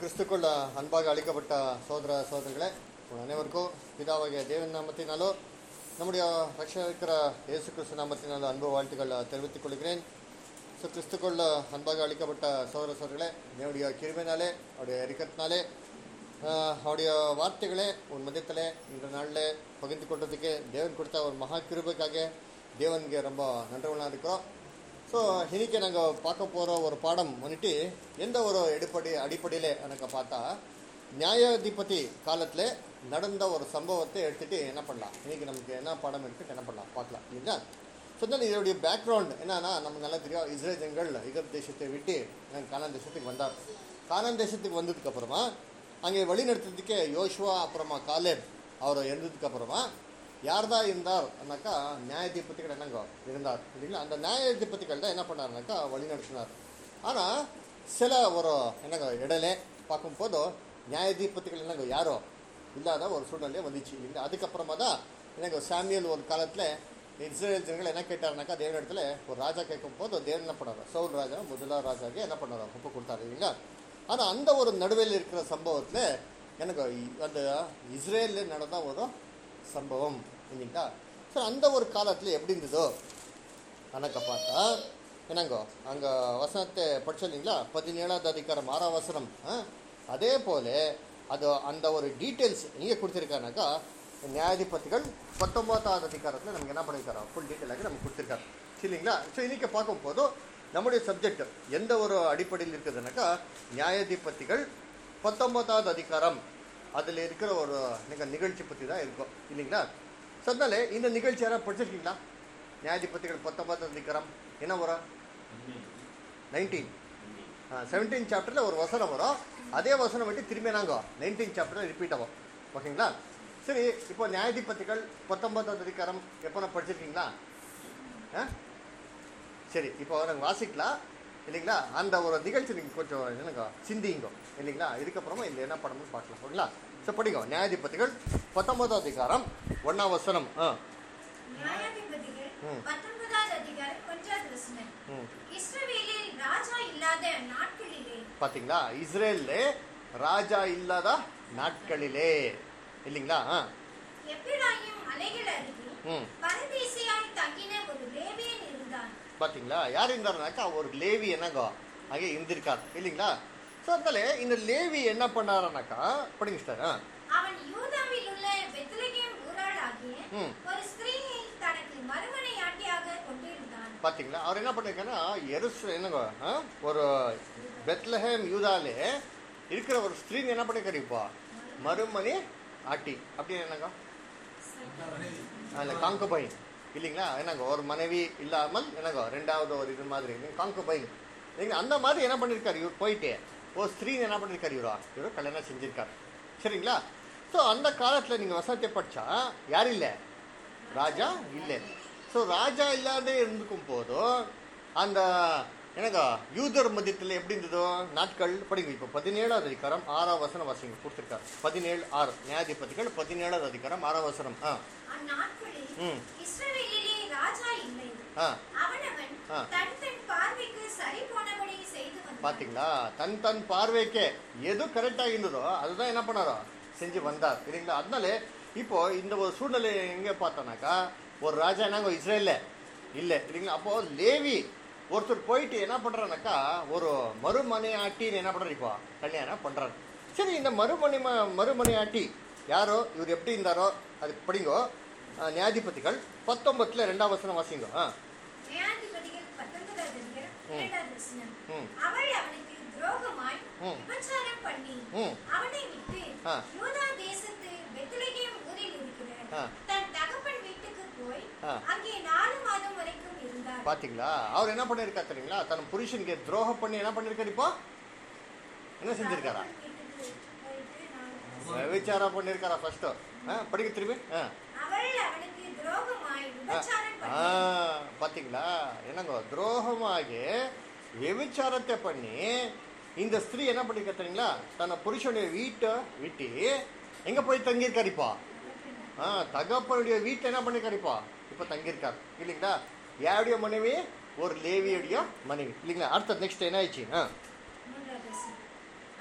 கிறிஸ்துக்குள் அன்பாக அளிக்கப்பட்ட சோதர சோதரிகளே உங்கள் அனைவருக்கும் பிதாவாகிய தேவன் நாமத்தினாலோ நம்முடைய ரட்சகர இயேசு கிறிஸ்து நாமத்தினாலோ அன்பு வாழ்த்துக்கள் தெரிவித்துக் கொள்கிறேன் ஸோ கிறிஸ்துக்குள் அன்பாக அளிக்கப்பட்ட சோதர சோதரிகளே என்னுடைய கிருபினாலே அவருடைய இறக்கத்தினாலே ஆஹ், அவருடைய வார்த்தைகளே உன் மதியத்தில் இந்த நாளில் பகிர்ந்து கொண்டதுக்கு தேவன் கொடுத்த ஒரு மகா கிருபைக்காக தேவனுக்கு ரொம்ப நன்றவனாக இருக்கிறோம் ஸோ இன்னைக்கு நாங்கள் பார்க்க போகிற ஒரு பாடம் வந்துட்டு எந்த ஒரு அடிப்படை அடிப்படையில் எனக்கு பார்த்தா நியாயாதிபதி காலத்தில் நடந்த ஒரு சம்பவத்தை எடுத்துட்டு என்ன பண்ணலாம் இன்னைக்கு நமக்கு என்ன பாடம் எடுத்துட்டு என்ன பண்ணலாம் பார்க்கலாம் இல்லைங்களா ஸோ அதனால இதோடைய பேக்ரவுண்ட் என்னன்னா நமக்கு நல்லா தெரியும் இஸ்ரேல் ஜனங்கள் எகிப்து தேசத்தை விட்டு நாங்கள் கானான் தேசத்துக்கு வந்தார் கானான் தேசத்துக்கு வந்ததுக்கு அப்புறமா அங்கே வழி நடத்துறதுக்கே யோசுவா அப்புறமா காலேப் அவர் இருந்ததுக்கு அப்புறமா யார் தான் இருந்தார் அண்ணாக்கா நியாயாதிபதிகள் என்னங்க இருந்தார் இல்லைங்களா அந்த நியாயாதிபதிகள் தான் என்ன பண்ணாருனாக்கா வழி நடத்தினார் ஆனால் சில ஒரு என்னங்க இடையில பார்க்கும்போது நியாயாதிபதிகள் என்னங்க யாரோ இல்லாத ஒரு சூழ்நிலையே வந்துச்சு இல்லைங்களா அதுக்கப்புறமா தான் என்னங்க சாமியல் ஒரு காலத்தில் இஸ்ரேல் ஜனங்கள் என்ன கேட்டாருனாக்கா தேவன் இடத்துல ஒரு ராஜா கேட்கும் போது தேவன் என்ன பண்ணார் சவுல் ராஜா முதலா ராஜாக்கு என்ன பண்ணார் ஒப்பு கொடுத்தாரு இல்லைங்களா ஆனால் அந்த ஒரு நடுவில் இருக்கிற சம்பவத்தில் எனக்கு இ- அந்த இஸ்ரேலில் நடந்த ஒரு சம்பவம் இல்லைங்களா ஸோ அந்த ஒரு காலத்தில் எப்படி இருந்ததோ கணக்க பார்த்தா என்னங்கோ அங்கே வசனத்தை படிச்சிருந்தீங்களா பதினேழாவது அதிகாரம் ஆறாம் வசனம் ஆ? அதே போல அது அந்த ஒரு டீட்டெயில்ஸ் எங்கே கொடுத்துருக்காருனாக்கா நியாயாதிபதிகள் பத்தொன்பதாவது அதிகாரத்தில் நமக்கு என்ன பண்ணியிருக்காரோ ஃபுல் டீட்டெயிலாக நமக்கு கொடுத்துருக்காரு சரிங்களா ஸோ இன்னைக்கு பார்க்கும்போது நம்முடைய சப்ஜெக்ட் எந்த ஒரு அடிப்படையில் இருக்குதுனாக்கா நியாயாதிபதிகள் பத்தொன்பதாவது அதிகாரம் அதில் இருக்கிற ஒரு நிக நிகழ்ச்சி பற்றி தான் இருக்கும் இல்லைங்களா ஸோ அதனால இந்த நிகழ்ச்சி யாராவது படிச்சிருக்கீங்களா நியாயாதிபதிகள் பத்தொன்பதாவது அதிகாரம் என்ன வரும் நைன்டீன் செவன்டீன் சாப்டரில் ஒரு வசனம் வரும் அதே வசனம் வந்துட்டு திரும்பி நாங்கள் நைன்டீன் சாப்டரில் ரிப்பீட் ஆகும் ஓகேங்களா சரி இப்போ நியாயாதிபதிகள் பத்தொன்பதாவது அதிகாரம் எப்போ படிச்சிருக்கீங்களா ஆ சரி இப்போ நாங்கள் வாசிக்கலாம் இல்லைங்களா அந்த ஒரு நிகழ்ச்சி நீங்கள் கொஞ்சம் என்னங்க சிந்திங்க இல்லைங்களா இதுக்கப்புறமா இந்த என்ன படம்னு பார்க்கலாம் ஓகேங்களா ஸோ படிங்க நியாயாதிபதிகள் பத்தொன்பதாவது அதிகாரம் ஒன்றாம் வசனம் ஆ நியாயாதிபதிகள் ம். பத்தொன்பதாவது அதிகாரம் ஒன்றாவது வசனம். ம் இஸ்ரவேலில் ராஜா இல்லாத நாட்களிலே பார்த்தீங்களா இஸ்ரேல்ல ராஜா இல்லாத நாட்களிலே இல்லைங்களா ஆ எப்பிராயீம் மலைகள் அருகே ம் பரதேசியாய் தங்கின ஒரு லேவியன் இருந்தான் பார்த்தீங்களா யார் இருந்தாருனாக்கா ஒரு லேவி என்னங்கோ அங்கே இருந்திருக்கார் இல்லைங்களா ஸோ அதனால இந்த லேவி என்ன பண்ணாருனாக்கா படிங்க சார் ஆ அவன் யூதாவில் உள்ள பெத்லகேம் ஊராளாகிய ம். ஒரு ஸ்திரீயை தனக்கு மறுமனையாட்டியாக கொண்டிருந்தான் பார்த்தீங்களா அவர் என்ன பண்ணிருக்காருன்னா எருஸ் என்னங்க ஆ? ஒரு பெத்லஹேம் யூதாலே இருக்கிற ஒரு ஸ்திரீங்க என்ன பண்ணிருக்காரு இப்போ மறுமணி ஆட்டி அப்படின்னு என்னங்க அதில் காங்கபைன் இல்லைங்களா என்னங்க ஒரு மனைவி இல்லாமல் என்னங்க ரெண்டாவது ஒரு இது மாதிரி காங்கபைன் இல்லைங்களா அந்த மாதிரி என்ன பண்ணியிருக்காரு இவர் போயிட்டு ஒரு ஸ்திரீ என்ன பண்ணியிருக்காரு இவரா இவர் கல்யாணம் செஞ்சிருக்காரு சரிங்களா ஸோ அந்த காலத்தில் நீங்கள் வசனத்தை படிச்சா யார் இல்லை ராஜா இல்லை ஸோ ராஜா இல்லாத இருந்துக்கும் போதும் அந்த என்னங்க யூதர் மத்தியத்தில் எப்படி இருந்ததோ நாட்கள் படிங்க இப்போ பதினேழாவது அதிகாரம் ஆறாம் வசனம் வாசிங்க கொடுத்துருக்காரு பதினேழு ஆறு நியாயாதிபதிகள் பதினேழாவது அதிகாரம் ஆறாம் வசனம் ஆ அந்நாட்களில் ம். இஸ்ரவேலிலே ராஜா இல்லை ஆ அவனவன் ஆ. தன் தன் பார்வைக்கு சரி போனபடி செய்து வந்தான் பாத்தீங்களா தன் தன் பார்வைக்கே எது கரெக்டாக இருந்ததோ அதுதான் என்ன பண்ணாரோ செஞ்சு வந்தார் இல்லைங்களா அதனால இப்போ இந்த ஒரு சூழ்நிலை எங்கே பார்த்தோன்னாக்கா ஒரு ராஜா என்னங்க இஸ்ரேல்ல இல்லை இல்லைங்களா அப்போ லேவி ஒருத்தர் போயிட்டு என்ன பண்றாருனாக்கா ஒரு மறுமனை ஆட்டின்னு என்ன பண்றாரு இப்போ கல்யாணம் பண்றாரு சரி இந்த மறுமணி ம- மறுமனை ஆட்டி யாரோ இவர் எப்படி இருந்தாரோ அதுக்கு படிங்கோ அஹ், நியாயாதிபதிகள் பத்தொன்பத்துல ரெண்டாம் வசனம் வாசிங்கோ ஆ நியாயாதிபதிகள் பத்தொன்பதாவது அதிகாரம் ம். இரண்டாவது வசனம். ம். அவள் அவனுக்கு துரோகமாய் ம். விபச்சாரம் பண்ணி ம். அவனை விட்டு ஆ. யூதா தேசத்து பெத்லகேம் ஊரில் இருக்கிற ஆ. தன் தகப்பன் வீட்டுக்கு போய் ஆ. அங்கே நாலு மாதம் வரைக்கும் இருந்தார் பாத்தீங்களா அவர் என்ன பண்ணிருக்காரு தெரியுங்களா தன் புருஷனுக்கு துரோகம் பண்ணி என்ன பண்ணிருக்காரு இப்போ என்ன செஞ்சிருக்காரா தகப்பன் வீட்டுக்கு போயிட்டு நாலு- விபச்சாரம் பண்ணிருக்காரா ஃபர்ஸ்ட் படிக்க திரும்பி ஆ. அவள் அவனுக்கு துரோகமாய் ஆ. விபச்சாரம் ஆ, பண்ணி பாத்தீங்களா என்னங்க துரோகமாகி விபச்சாரத்தை பண்ணி இந்த ஸ்திரீ என்ன பண்ணிருக்கா தெரியுங்களா தன் புருஷனுடைய வீட்டை விட்டு எங்க போய் தங்கியிருக்காரு இப்போ ஆ தகப்பனுடைய வீட்டில் என்ன பண்ணிருக்காரு இப்போ இப்போ தங்கியிருக்காரு இல்லைங்களா யாருடைய மனைவி ஒரு லேவியுடைய மனைவி இல்லைங்களா அடுத்தது நெக்ஸ்ட் என்ன ஆயிடுச்சு ஆ மூன்றாவது வசனம்.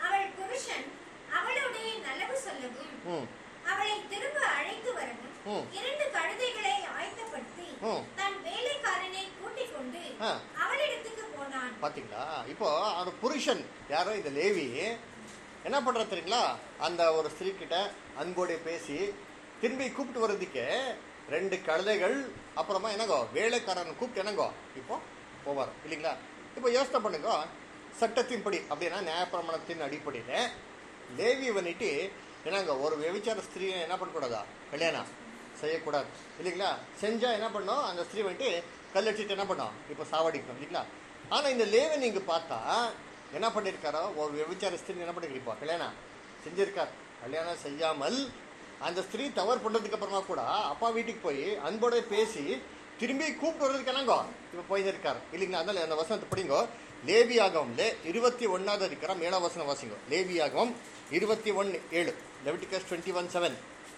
அவள் புருஷன் அவளுடைய நலவு சொல்லவும் ம் அவளை திரும்ப அழைத்து வரவும் ம். இரண்டு கழுதைகளை ஆயத்தப்படுத்தி ம். தன் வேலைக்காரனை கூட்டிக் கொண்டு ஆ. அவளிடத்துக்கு போனான் பாத்தீங்களா இப்போ அவர் புருஷன் யாரோ இந்த லேவி என்ன பண்ற தெரியுங்களா அந்த ஒரு ஸ்திரீ கிட்ட அன்போட பேசி திரும்பி கூப்பிட்டு வர்றதுக்கு ரெண்டு கழுதைகள் அப்புறமா என்னங்கோ வேலைக்காரன் கூப்பிட்டு என்னங்கோ இப்போ போவார் இல்லைங்களா இப்போ யோசனை பண்ணுங்க சட்டத்தின்படி அப்படின்னா நியாயப்பிரமாணத்தின் அடிப்படையில் லேவி வந்துட்டு என்னங்க ஒரு விபச்சார ஸ்திரீயை என்ன பண்ணக்கூடாதா கல்யாணம் செய்யக்கூடாது இல்லைங்களா செஞ்சா என்ன பண்ணோம் அந்த ஸ்திரீ வந்துட்டு கல்லடிச்சிட்டு என்ன பண்ணோம் இப்போ சாவடிக்கணும் இல்லைங்களா ஆனா இந்த லேவை நீங்க பார்த்தா என்ன பண்ணியிருக்காரோ ஒரு விபச்சார ஸ்திரீ என்ன பண்ணிருக்கா கல்யாணம் செஞ்சிருக்கார் கல்யாணம் செய்யாமல் அந்த ஸ்திரீ தவறு பண்ணதுக்கு அப்புறமா கூட அப்பா வீட்டுக்கு போய் அன்போட பேசி திரும்பி கூப்பிட்டு வர்றதுக்கு என்னங்கோ இப்போ போயிருக்காரு இல்லைங்களா அதனால அந்த வசனத்தை படிங்கோ லேவி ஆகவம்ல இருபத்தி ஒன்னாவது அதிகாரம் ஏழாம் வசனம் வாசிங்கோ லேவி ஆகவம் இருபத்தி ஒன்று ஏழு லெவிட்டிகஸ் டுவெண்ட்டி ஒன் செவன்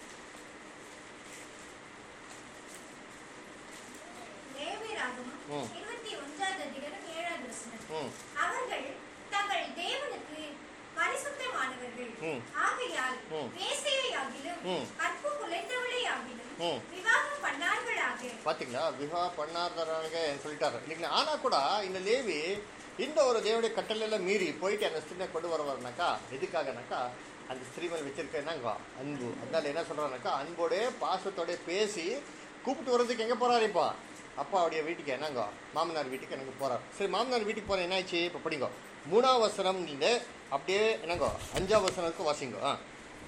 லேவியராகமம் ம். இருபத்தி ஒன்றாவது அதிகாரம் ஏழாவது வசனம் ம் அவர்கள் தங்கள் தேவனுக்கு பரிசுத்தமானவர்கள் ம். ஆகையால் ம். வேசியையாகிலும் ம். கற்பு குலைந்தவளையாகிலும் ம். விவாகம் பண்ணார்களாக பாத்தீங்களா விவா பண்ணாதவங்க சொல்லிட்டாரு இல்லைங்களா ஆனா கூட இந்த லேவி இந்த ஒரு தேவனுடைய கட்டளையெல்லாம் மீறி போயிட்டு அந்த ஸ்திரீனை கொண்டு வரவர்னாக்கா எதுக்காகனாக்கா அந்த ஸ்திரீ மேல் வச்சிருக்க என்னங்க அன்பு அதனால என்ன சொல்றாருனாக்கா அன்போட பாசத்தோட பேசி கூப்பிட்டு வர்றதுக்கு எங்க போறாரு இப்போ அப்பாவுடைய வீட்டுக்கு என்னங்க மாமனார் வீட்டுக்கு எனக்கு போறாரு சரி மாமனார் வீட்டுக்கு போற என்ன ஆச்சு இப்போ படிங்க மூணாவது வசனம் நீங்க அப்படியே என்னங்க அஞ்சாவது வசனத்துக்கு வாசிங்க ஆ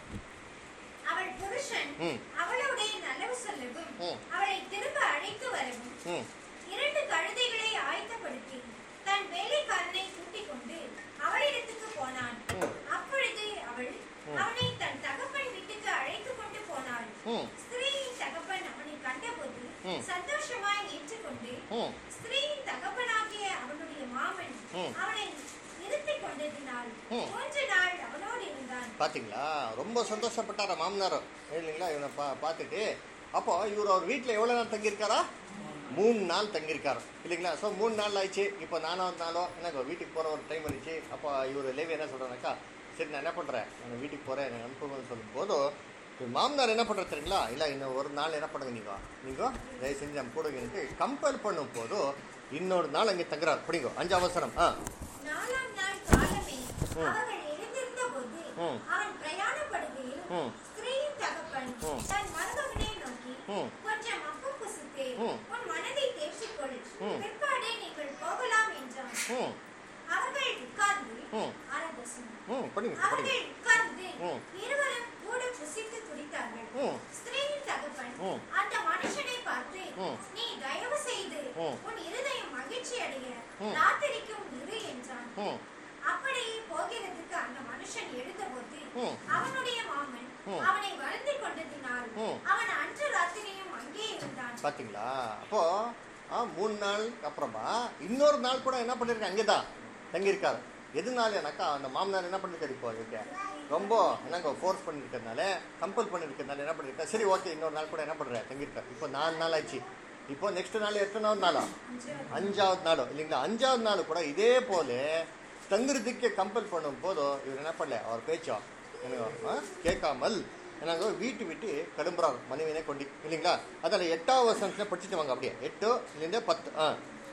அவள் புருஷன் ம். அவளுடைய நலவு சொல்லவும் ம். அவளை திரும்ப அழைத்து வரவும் ம் இரண்டு கழுதைகளை ஆயத்தப்படுத்தி தன் வேலைக்காரனை கூட்டிக் கொண்டு அவளிடத்துக்கு போனான் ம். அப்பொழுது அவள் ம். அவனை தன் தகப்பன் வீட்டுக்கு அழைத்து கொண்டு போனாள் ம் ஸ்திரீயின் தகப்பன் அவனை கண்டபோது ம். சந்தோஷமாய் ஏற்றுக்கொண்டு ம் ஸ்திரீயின் தகப்பனாகிய அவனுடைய மாமன் ம். அவனை நிறுத்திக் கொண்டதினால் ம். மூன்று நாள் அவனோடு இருந்தான் பாத்தீங்களா ரொம்ப சந்தோஷப்பட்டாரா மாமனார் இல்லைங்களா இவனை பா பார்த்துட்டு அப்போ இவர் அவர் வீட்டில் எவ்வளோ நாள் தங்கியிருக்காரா மூணு நாள் தங்கியிருக்காரு இல்லைங்களா ஸோ மூணு நாள் ஆயிடுச்சு இப்போ நானாவது நாளோ எனக்கு வீட்டுக்கு போகிற ஒரு டைம் இருந்துச்சு அப்போ இவர் லேவி என்ன சொல்கிறானாக்கா சரி நான் என்ன பண்ணுறேன் நான் வீட்டுக்கு போகிறேன் எனக்கு அனுப்புங்கன்னு சொல்லும் போது இவர் மாமனார் என்ன பண்ணுறது தெரியுங்களா இல்லை இன்னும் ஒரு நாள் என்ன பண்ணுங்க நீங்கள் நீங்கள் தயவு செஞ்சு நம்ம கூடுங்கன்ட்டு கம்பேர் பண்ணும் போது இன்னொரு நாள் அங்கே தங்குறாரு படிங்க அஞ்சு அவசரம் ஆ நாலாம் நாள் காலமே ம். அவர்கள் எழுந்திருந்த போது ம். அவன் பிரயாணப்படுகையில் ம். ஸ்திரீயின் தகப்பன் ம். தன் மருமகனை நோக்கி ம். கொஞ்சம் அப்பு புசித்து ம். உன் மனதை தேர்ச்சிக்கொள் ம். பிற்பாடே நீங்கள் போகலாம் என்றான் ம் அவர்கள் உட்கார்ந்து ம். ஆரம்பசனம். ம் படிங்க படிங்க அவர்கள் உட்கார்ந்து ம். இருவரும் கூட புசித்து குடித்தார்கள் ம். ஸ்திரீயின் தகப்பன் ம். அந்த மனுஷனை பார்த்து ம். நீ தயவு செய்து ம். உன் இருதயம் மகிழ்ச்சி அடைய ம். ராத்திரிக்கும் இரு என்றான் ம் அப்படியே போகிறதுக்கு அந்த மனுஷன் எழுந்தபோது ம். அவனுடைய மாமன் ம். அவனை வருந்தி கொண்டதினால் ம். அவன் அன்று ராத்திரியும் அங்கே இருந்தான் பாத்தீங்களா அப்போ ஆ, மூணு நாள் அப்புறமா இன்னொரு நாள் கூட என்ன பண்ணிருக்காங்க அங்கே தான் தங்கியிருக்காரு எதுனாலனாக்கா அந்த மாமனார் என்ன பண்ணிருக்காரு இப்போ இவருக்கு ரொம்ப என்னங்க ஃபோர்ஸ் பண்ணிருக்கிறதுனால கம்பல் பண்ணிருக்கிறதுனால என்ன பண்ணிருக்காரு சரி ஓகே இன்னொரு நாள் கூட என்ன பண்றாரு தங்கியிருக்காரு இப்போ நாலு நாள் ஆச்சு இப்போ நெக்ஸ்ட் நாள் எத்தனாவது நாளா அஞ்சாவது நாளோ இல்லைங்களா அஞ்சாவது நாள் கூட இதே போல தங்குறதுக்கு கம்பல் பண்ணும் போதும் இவர் என்ன பண்ணல அவர் பேச்சா எனக்கு ஆ, கேட்காமல் எனக்கு வீட்டு விட்டு கிளம்புறாரு மனைவினே கொண்டு இல்லைங்களா அதில் எட்டாவது வருஷத்துல படிச்சுட்டு வாங்க அப்படியே எட்டு இல்லைன்னா பத்து ஆ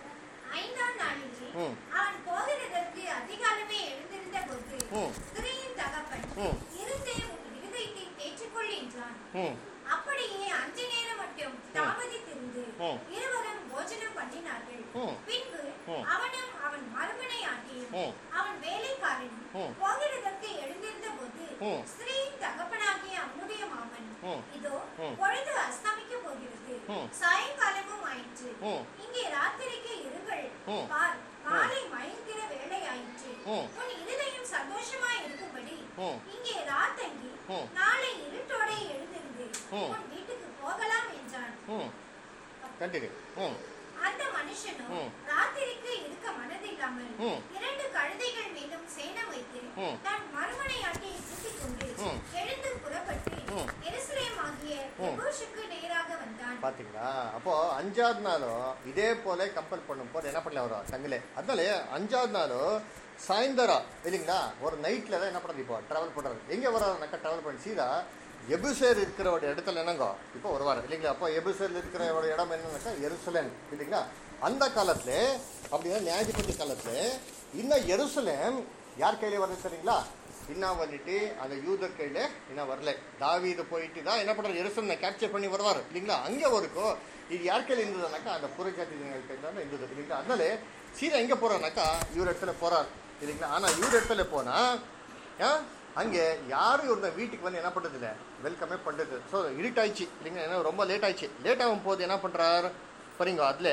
ஐந்தாம் நாளிலே ம். அவன் போகிறதற்கு அதிகாலமே எழுந்திருந்த போது ம். ஸ்திரீயின் தகப்பன் ம். இருந்தே உன் இருதயத்தை தேற்றிக்கொள் என்றான் ம் அப்படியே அஞ்சு நேரம் மட்டும் தாமதித்திருந்து ம். இருவரும் போஜனம் பண்ணினார்கள் ம். பின்பு ம். அவனும் அவன் மறுமனை ஆகியும் ம். அவன் வேலைக்காரனும் ம். போகிறதற்கு எழுந்திருந்த போது ம். ஸ்திரீயின் தகப்பனாகிய அவனுடைய மாமன் ம். இதோ ம். பொழுது அஸ்தமிக்க போகிறது ம். சாயங்காலமும் ஆயிற்று ம். இங்கே ராத்திரிக்கு இருங்கள் ம். பார் மாலை மயங்கிற வேலை ஆயிற்று ம். உன் இருதயம் சந்தோஷமாய் இருக்கும்படி ம். இங்கே ராத்தங்கி ம். நாளை இருட்டோட எழுந்திருந்து ம். உன் வீட்டுக்கு போகலாம் என்றான் ம் கண்டினியூ ம் அந்த மனுஷனும் ம். ராத்திரிக்கு இருக்க மனதில்லாமல் ம். இரண்டு கழுதைகள் மீதும் சேணம் வைத்து ம். தன் மறுமனையாட்டியை கூட்டிக் கொண்டு ம். எழுந்து புறப்பட்டு ம். எருசலேம் ஆகிய ம். எபூஷுக்கு நேராக வந்தான் பாத்தீங்களா அப்போ அஞ்சாவது நாளும் இதே போல கம்பல் பண்ணும் போது என்ன பண்ணல அவர் தங்கலே அதனால அஞ்சாவது நாளும் சாயந்தரம் இல்லைங்களா ஒரு நைட்டில் தான் என்ன பண்ணுறது இப்போ ட்ராவல் பண்ணுறாரு எங்கே வர்றாருனாக்கா ட்ராவல் பண்ணி சீதா எபுசேர் இருக்கிற ஒரு இடத்துல என்னங்கோ இப்போ வருவார் இல்லைங்களா அப்போ எபுசேரில் இருக்கிற ஒரு இடம் என்னன்னாக்கா எருசலேம் இல்லைங்களா அந்த காலத்தில் அப்படின்னா நியாயாதிபதி காலத்தில் இன்னும் எருசலேம் யார் கையில வருது சரிங்களா இன்னும் வந்துட்டு அந்த யூதர் கையில இன்னும் வரல தாவீது போயிட்டு தான் என்ன பண்ணுறாரு எருசலேம் கேப்சர் பண்ணி வருவார் இல்லைங்களா அங்கே வரைக்கும் இது யார் கையில் இருந்ததுனாக்கா அந்த புறஜாதி ஜனங்கள் கையில் தான் இருந்தது இல்லைங்களா அதனால சீதா எங்கே போகிறாருனாக்கா இவர் இடத்துல போகிறார் இல்லைங்களா ஆனால் இவர் இடத்துல போனால் ஆ அங்கே யாரும் இவங்க வீட்டுக்கு வந்து என்ன பண்ணுறது இல்லை வெல்கமே பண்ணுறது ஸோ இருட்டாயிடுச்சு இல்லைங்களா ஏன்னா ரொம்ப லேட் ஆயிடுச்சு லேட் ஆகும் போது என்ன பண்ணுறாரு பாருங்க அதில்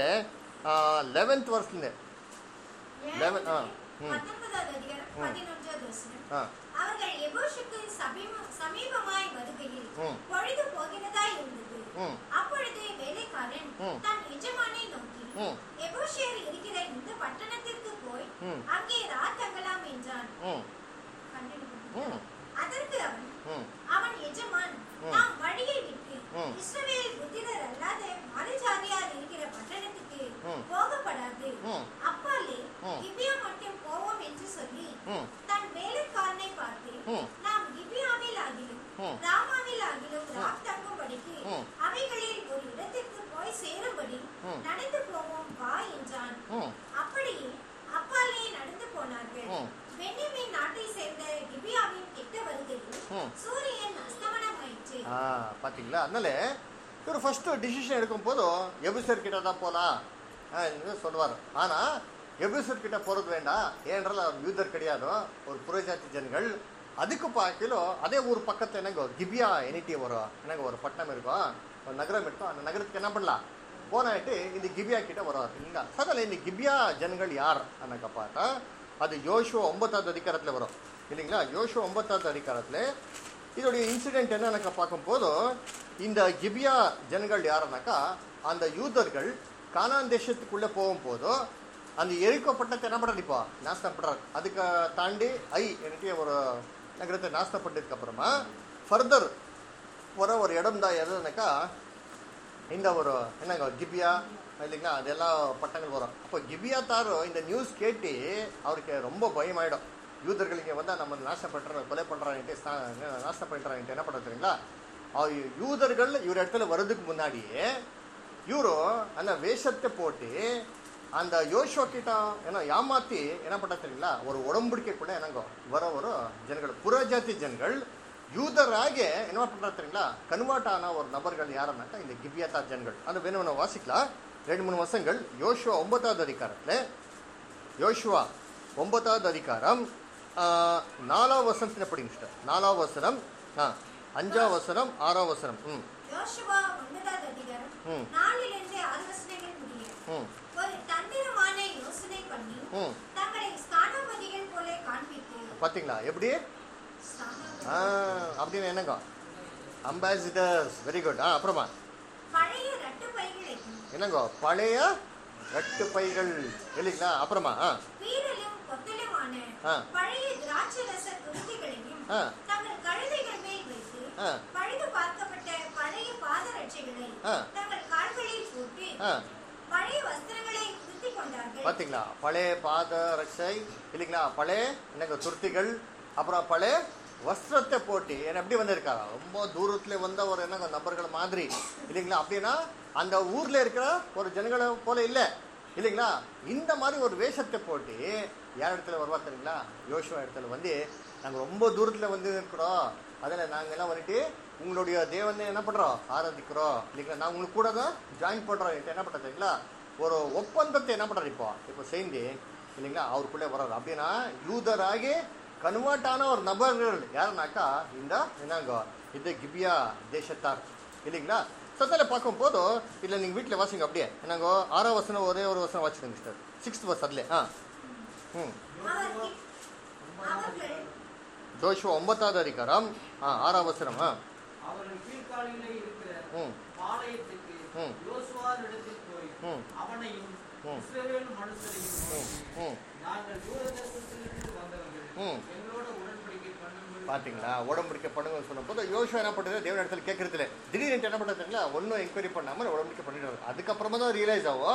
லெவன்த் வருஷத்துலேருந்து Eleven, ஆ, ம். பத்தொன்பதாவது அதிகாரம் ம். பதினொன்றாவது வசனம் ஆ அவர்கள் எபோஷுக்கு சமீப- சமீபமாய் வருகையில் ம். பொழுது போகிறதாய் இருந்தது ம் அப்பொழுது வேலைக்காரன் ம். தன் எஜமானை நோக்கி ம். எபோஷியர் இருக்கிற இந்த பட்டணத்திற்கு போய் ம். அங்கே ராத்தங்கலாம் என்றான் ம் கண்டிப்பாக. ம் அதற்கு அவன் ம் அவன் எஜமான் ம். நாம் வழியை விட்டு ம். இஸ்ரவேல் புத்திரர் அல்லாத மறுஜாதியார் இருக்கிற பட்டணத்துக்கு ம். போகப்படாது ம். அப்பாலே ம். கிபியா மட்டும் போவோம் என்று சொல்லி ம் தன் வேலைக்காரனை பார்த்து ம். நாம் கிபியாவில் ஆகிலும் ம். ராமாவில் ஆகிலும் ராத் தங்கும்படிக்கு ம். அவைகளில் ஒரு இடத்திற்கு போய் சேரும்படி ம். நடந்து போவோம் வா என்றான் ம் அப்படியே அப்பாலே நடந்து போனார்கள் ம். பென்யமீன் நாட்டை சேர்ந்த கிபியாவின் கிட்ட வருகையில் ம். சூரியன் அஸ்தமனமாயிற்று ஆ பார்த்தீங்களா அதனால இவர் ஃபஸ்ட்டு டிசிஷன் எடுக்கும் போதும் எபிசர் கிட்ட தான் போகலாம் என்று சொல்லுவார் ஆனால் எபிசர் கிட்ட போகிறது வேண்டாம் ஏனென்றால் அவர் யூதர் கிடையாது ஒரு புறஜாதி ஜனங்கள் அதுக்கு பார்க்கலோ அதே ஊர் பக்கத்தில் என்னங்க கிபியா எனிட்டி வரும் என்னங்க ஒரு பட்டணம் இருக்கும் ஒரு நகரம் இருக்கும் அந்த நகரத்துக்கு என்ன பண்ணலாம் போனாட்டு இந்த கிபியா கிட்ட வருவார் இல்லைங்களா அதில் இந்த கிபியா ஜனங்கள் யார் அன்னக்க பார்த்தா அது யோசுவா ஒன்பதாவது அதிகாரத்தில் வரும் இல்லைங்களா யோசுவா ஒன்பதாவது அதிகாரத்தில் இதோடைய இன்சிடென்ட் என்னன்னாக்கா பார்க்கும்போது இந்த கிபியா ஜனங்கள் யாருனாக்கா அந்த யூதர்கள் கானான் தேசத்துக்குள்ளே போகும்போது அந்த எரிக்கோ பட்டத்தை என்ன பண்ணுறது இப்போ நாசனம் பண்ணுறாரு அதுக்கு தாண்டி ஐ எனக்கு ஒரு நகரத்தை நாசனம் பண்ணதுக்கு அப்புறமா ஃபர்தர் வர ஒரு இடம் தான் எதுனாக்கா இந்த ஒரு என்னங்க கிபியா இல்லைங்களா அதெல்லாம் பட்டங்கள் வரும் அப்போ கிபியா தாரோ இந்த நியூஸ் கேட்டு அவருக்கு ரொம்ப பயமாயிடும் யூதர்கள் இங்கே வந்தால் நம்ம நாசம் பண்ணுற கொலை பண்ணுறான்ட்டு நாசம் பண்ணுறான்ட்டு என்ன பண்ணுறது தெரியுங்களா அவர் யூதர்கள் இவர் இடத்துல வர்றதுக்கு முன்னாடியே இவரு அந்த வேஷத்தை போட்டு அந்த யோஷோ கிட்ட ஏன்னா ஏமாத்தி என்ன பண்ண தெரியுங்களா ஒரு உடம்புடிக்கை கூட என்னங்கோ வர ஒரு ஜனங்கள் புறஜாதி ஜனங்கள் யூதராக என்ன பண்ணுறது தெரியுங்களா கன்வெர்ட் ஆன ஒரு நபர்கள் யாருன்னாக்கா இந்த கிபியாத்தா ஜனங்கள் அந்த வேணும் வாசிக்கலாம் ரெண்டு மூணு வருஷங்கள் யோசுவா ஒன்பதாவது அதிகாரத்தில் யோசுவா ஒன்பதாவது அதிகாரம் ஆ, நாலாவது வசனத்தில் படிங்க sister. நாலாவது வசனம் ஆ அஞ்சாவது வசனம் ஆறாவது வசனம் ம் யோசுவா ஒன்பதாவது அதிகாரம் ம். நாலிலிருந்து ஆறு வசனங்கள் முடிய ம் ஒரு தந்திரமான யோசனை பண்ணி ம் தங்களை ஸ்தானபதிகள் போல காண்பித்து பார்த்தீங்களா எப்படி ஸ்தானாபதி- ஆ அப்படின்னு என்னங்க அம்பாசிடர்ஸ் வெரி குட் ஆ அப்புறமா பழைய ரட்டு பைகளையும் என்னங்க பழைய ரெட்டு பைகள் இல்லைங்களா அப்புறமா ஆ வீரலும் கொத்தலுமான ஆ. பழைய திராட்சரச துருத்திகளையும் ஆ. தங்கள் கழுதைகள் மேல் வைத்து ஆ. பழுது பார்க்கப்பட்ட பழைய பாதரட்சைகளை ஆ. தங்கள் கால்களில் போட்டு ஆ பழைய வஸ்திரங்களை உடுத்திக் கொண்டார்கள் பார்த்தீங்களா பழைய பாத ரட்சை இல்லைங்களா பழைய என்னங்க துருத்திகள் அப்புறம் பழைய வஸ்திரத்தை போட்டு என்ன எப்படி வந்திருக்காரா ரொம்ப தூரத்துல வந்த ஒரு என்னங்க நபர்கள் மாதிரி இல்லைங்களா அப்படின்னா அந்த ஊர்ல இருக்கிற ஒரு ஜனங்களை போல இல்லை இல்லைங்களா இந்த மாதிரி ஒரு வேஷத்தை போட்டு யார் இடத்துல வருவா தெரியுங்களா யோசுவா இடத்துல வந்து நாங்கள் ரொம்ப தூரத்தில் வந்து இருக்கிறோம் அதில் நாங்கள் எல்லாம் வந்துட்டு உங்களுடைய தேவனை என்ன பண்ணுறோம் ஆராதிக்கிறோம் இல்லைங்களா நான் உங்களுக்கு கூட தான் ஜாயின் பண்ணுறோம் என்ன பண்ணுறது தெரியுங்களா ஒரு ஒப்பந்தத்தை என்ன பண்ணுறாரு இப்போ இப்போ சேர்ந்து இல்லைங்களா அவருக்குள்ளே வர்றாரு அப்படின்னா யூதராகி கன்வெர்ட் ஆன ஒரு நபர்கள் யாருனாக்கா இந்த என்னங்க இந்த கிபியா தேசத்தார் இல்லைங்களா சத்தில பார்க்கும் போதும் இல்லை நீங்கள் வீட்டில் வாசிங்க அப்படியே என்னங்க ஆறாம் வசனம் ஒரே ஒரு வசனம் வாசிடுங்க சிஸ்டர் சிக்ஸ்த் வர்ஸ் அதுல ஆ ம் அவர் கி- அவர்கள் ஜோஷுவா ஒன்பதாவது அதிகாரம் ஆ ஆறாம் வசனம் ஆ அவர்கள் கீழ்காலிலே இருக்கிற ம் பாளையத்துக்கு ம். யோசுவாவிடத்தில் போய் ம். அவனையும் ம். இஸ்ரவேல் மனுஷரையும் ம் நோக்கி, ம் நாங்கள் தூரதேசத்திலிருந்து வந்தவர்கள் ம். எங்களோட உடன்படிக்கை பண்ணுங்கள் பார்த்தீங்களா உடம்படிக்கை பண்ணுங்கன்னு சொல்லும்போது யோசுவா என்ன பண்ணுறது தேவன் இடத்துல கேட்கறது இல்லை திடீர்னு என்ன பண்ணுறதுங்களா ஒன்றும் என்கொயரி பண்ணாமல் உடம்படிக்கை பண்ணிடுறாரு அதுக்கப்புறமா தான் ரியலைஸ் ஆகும்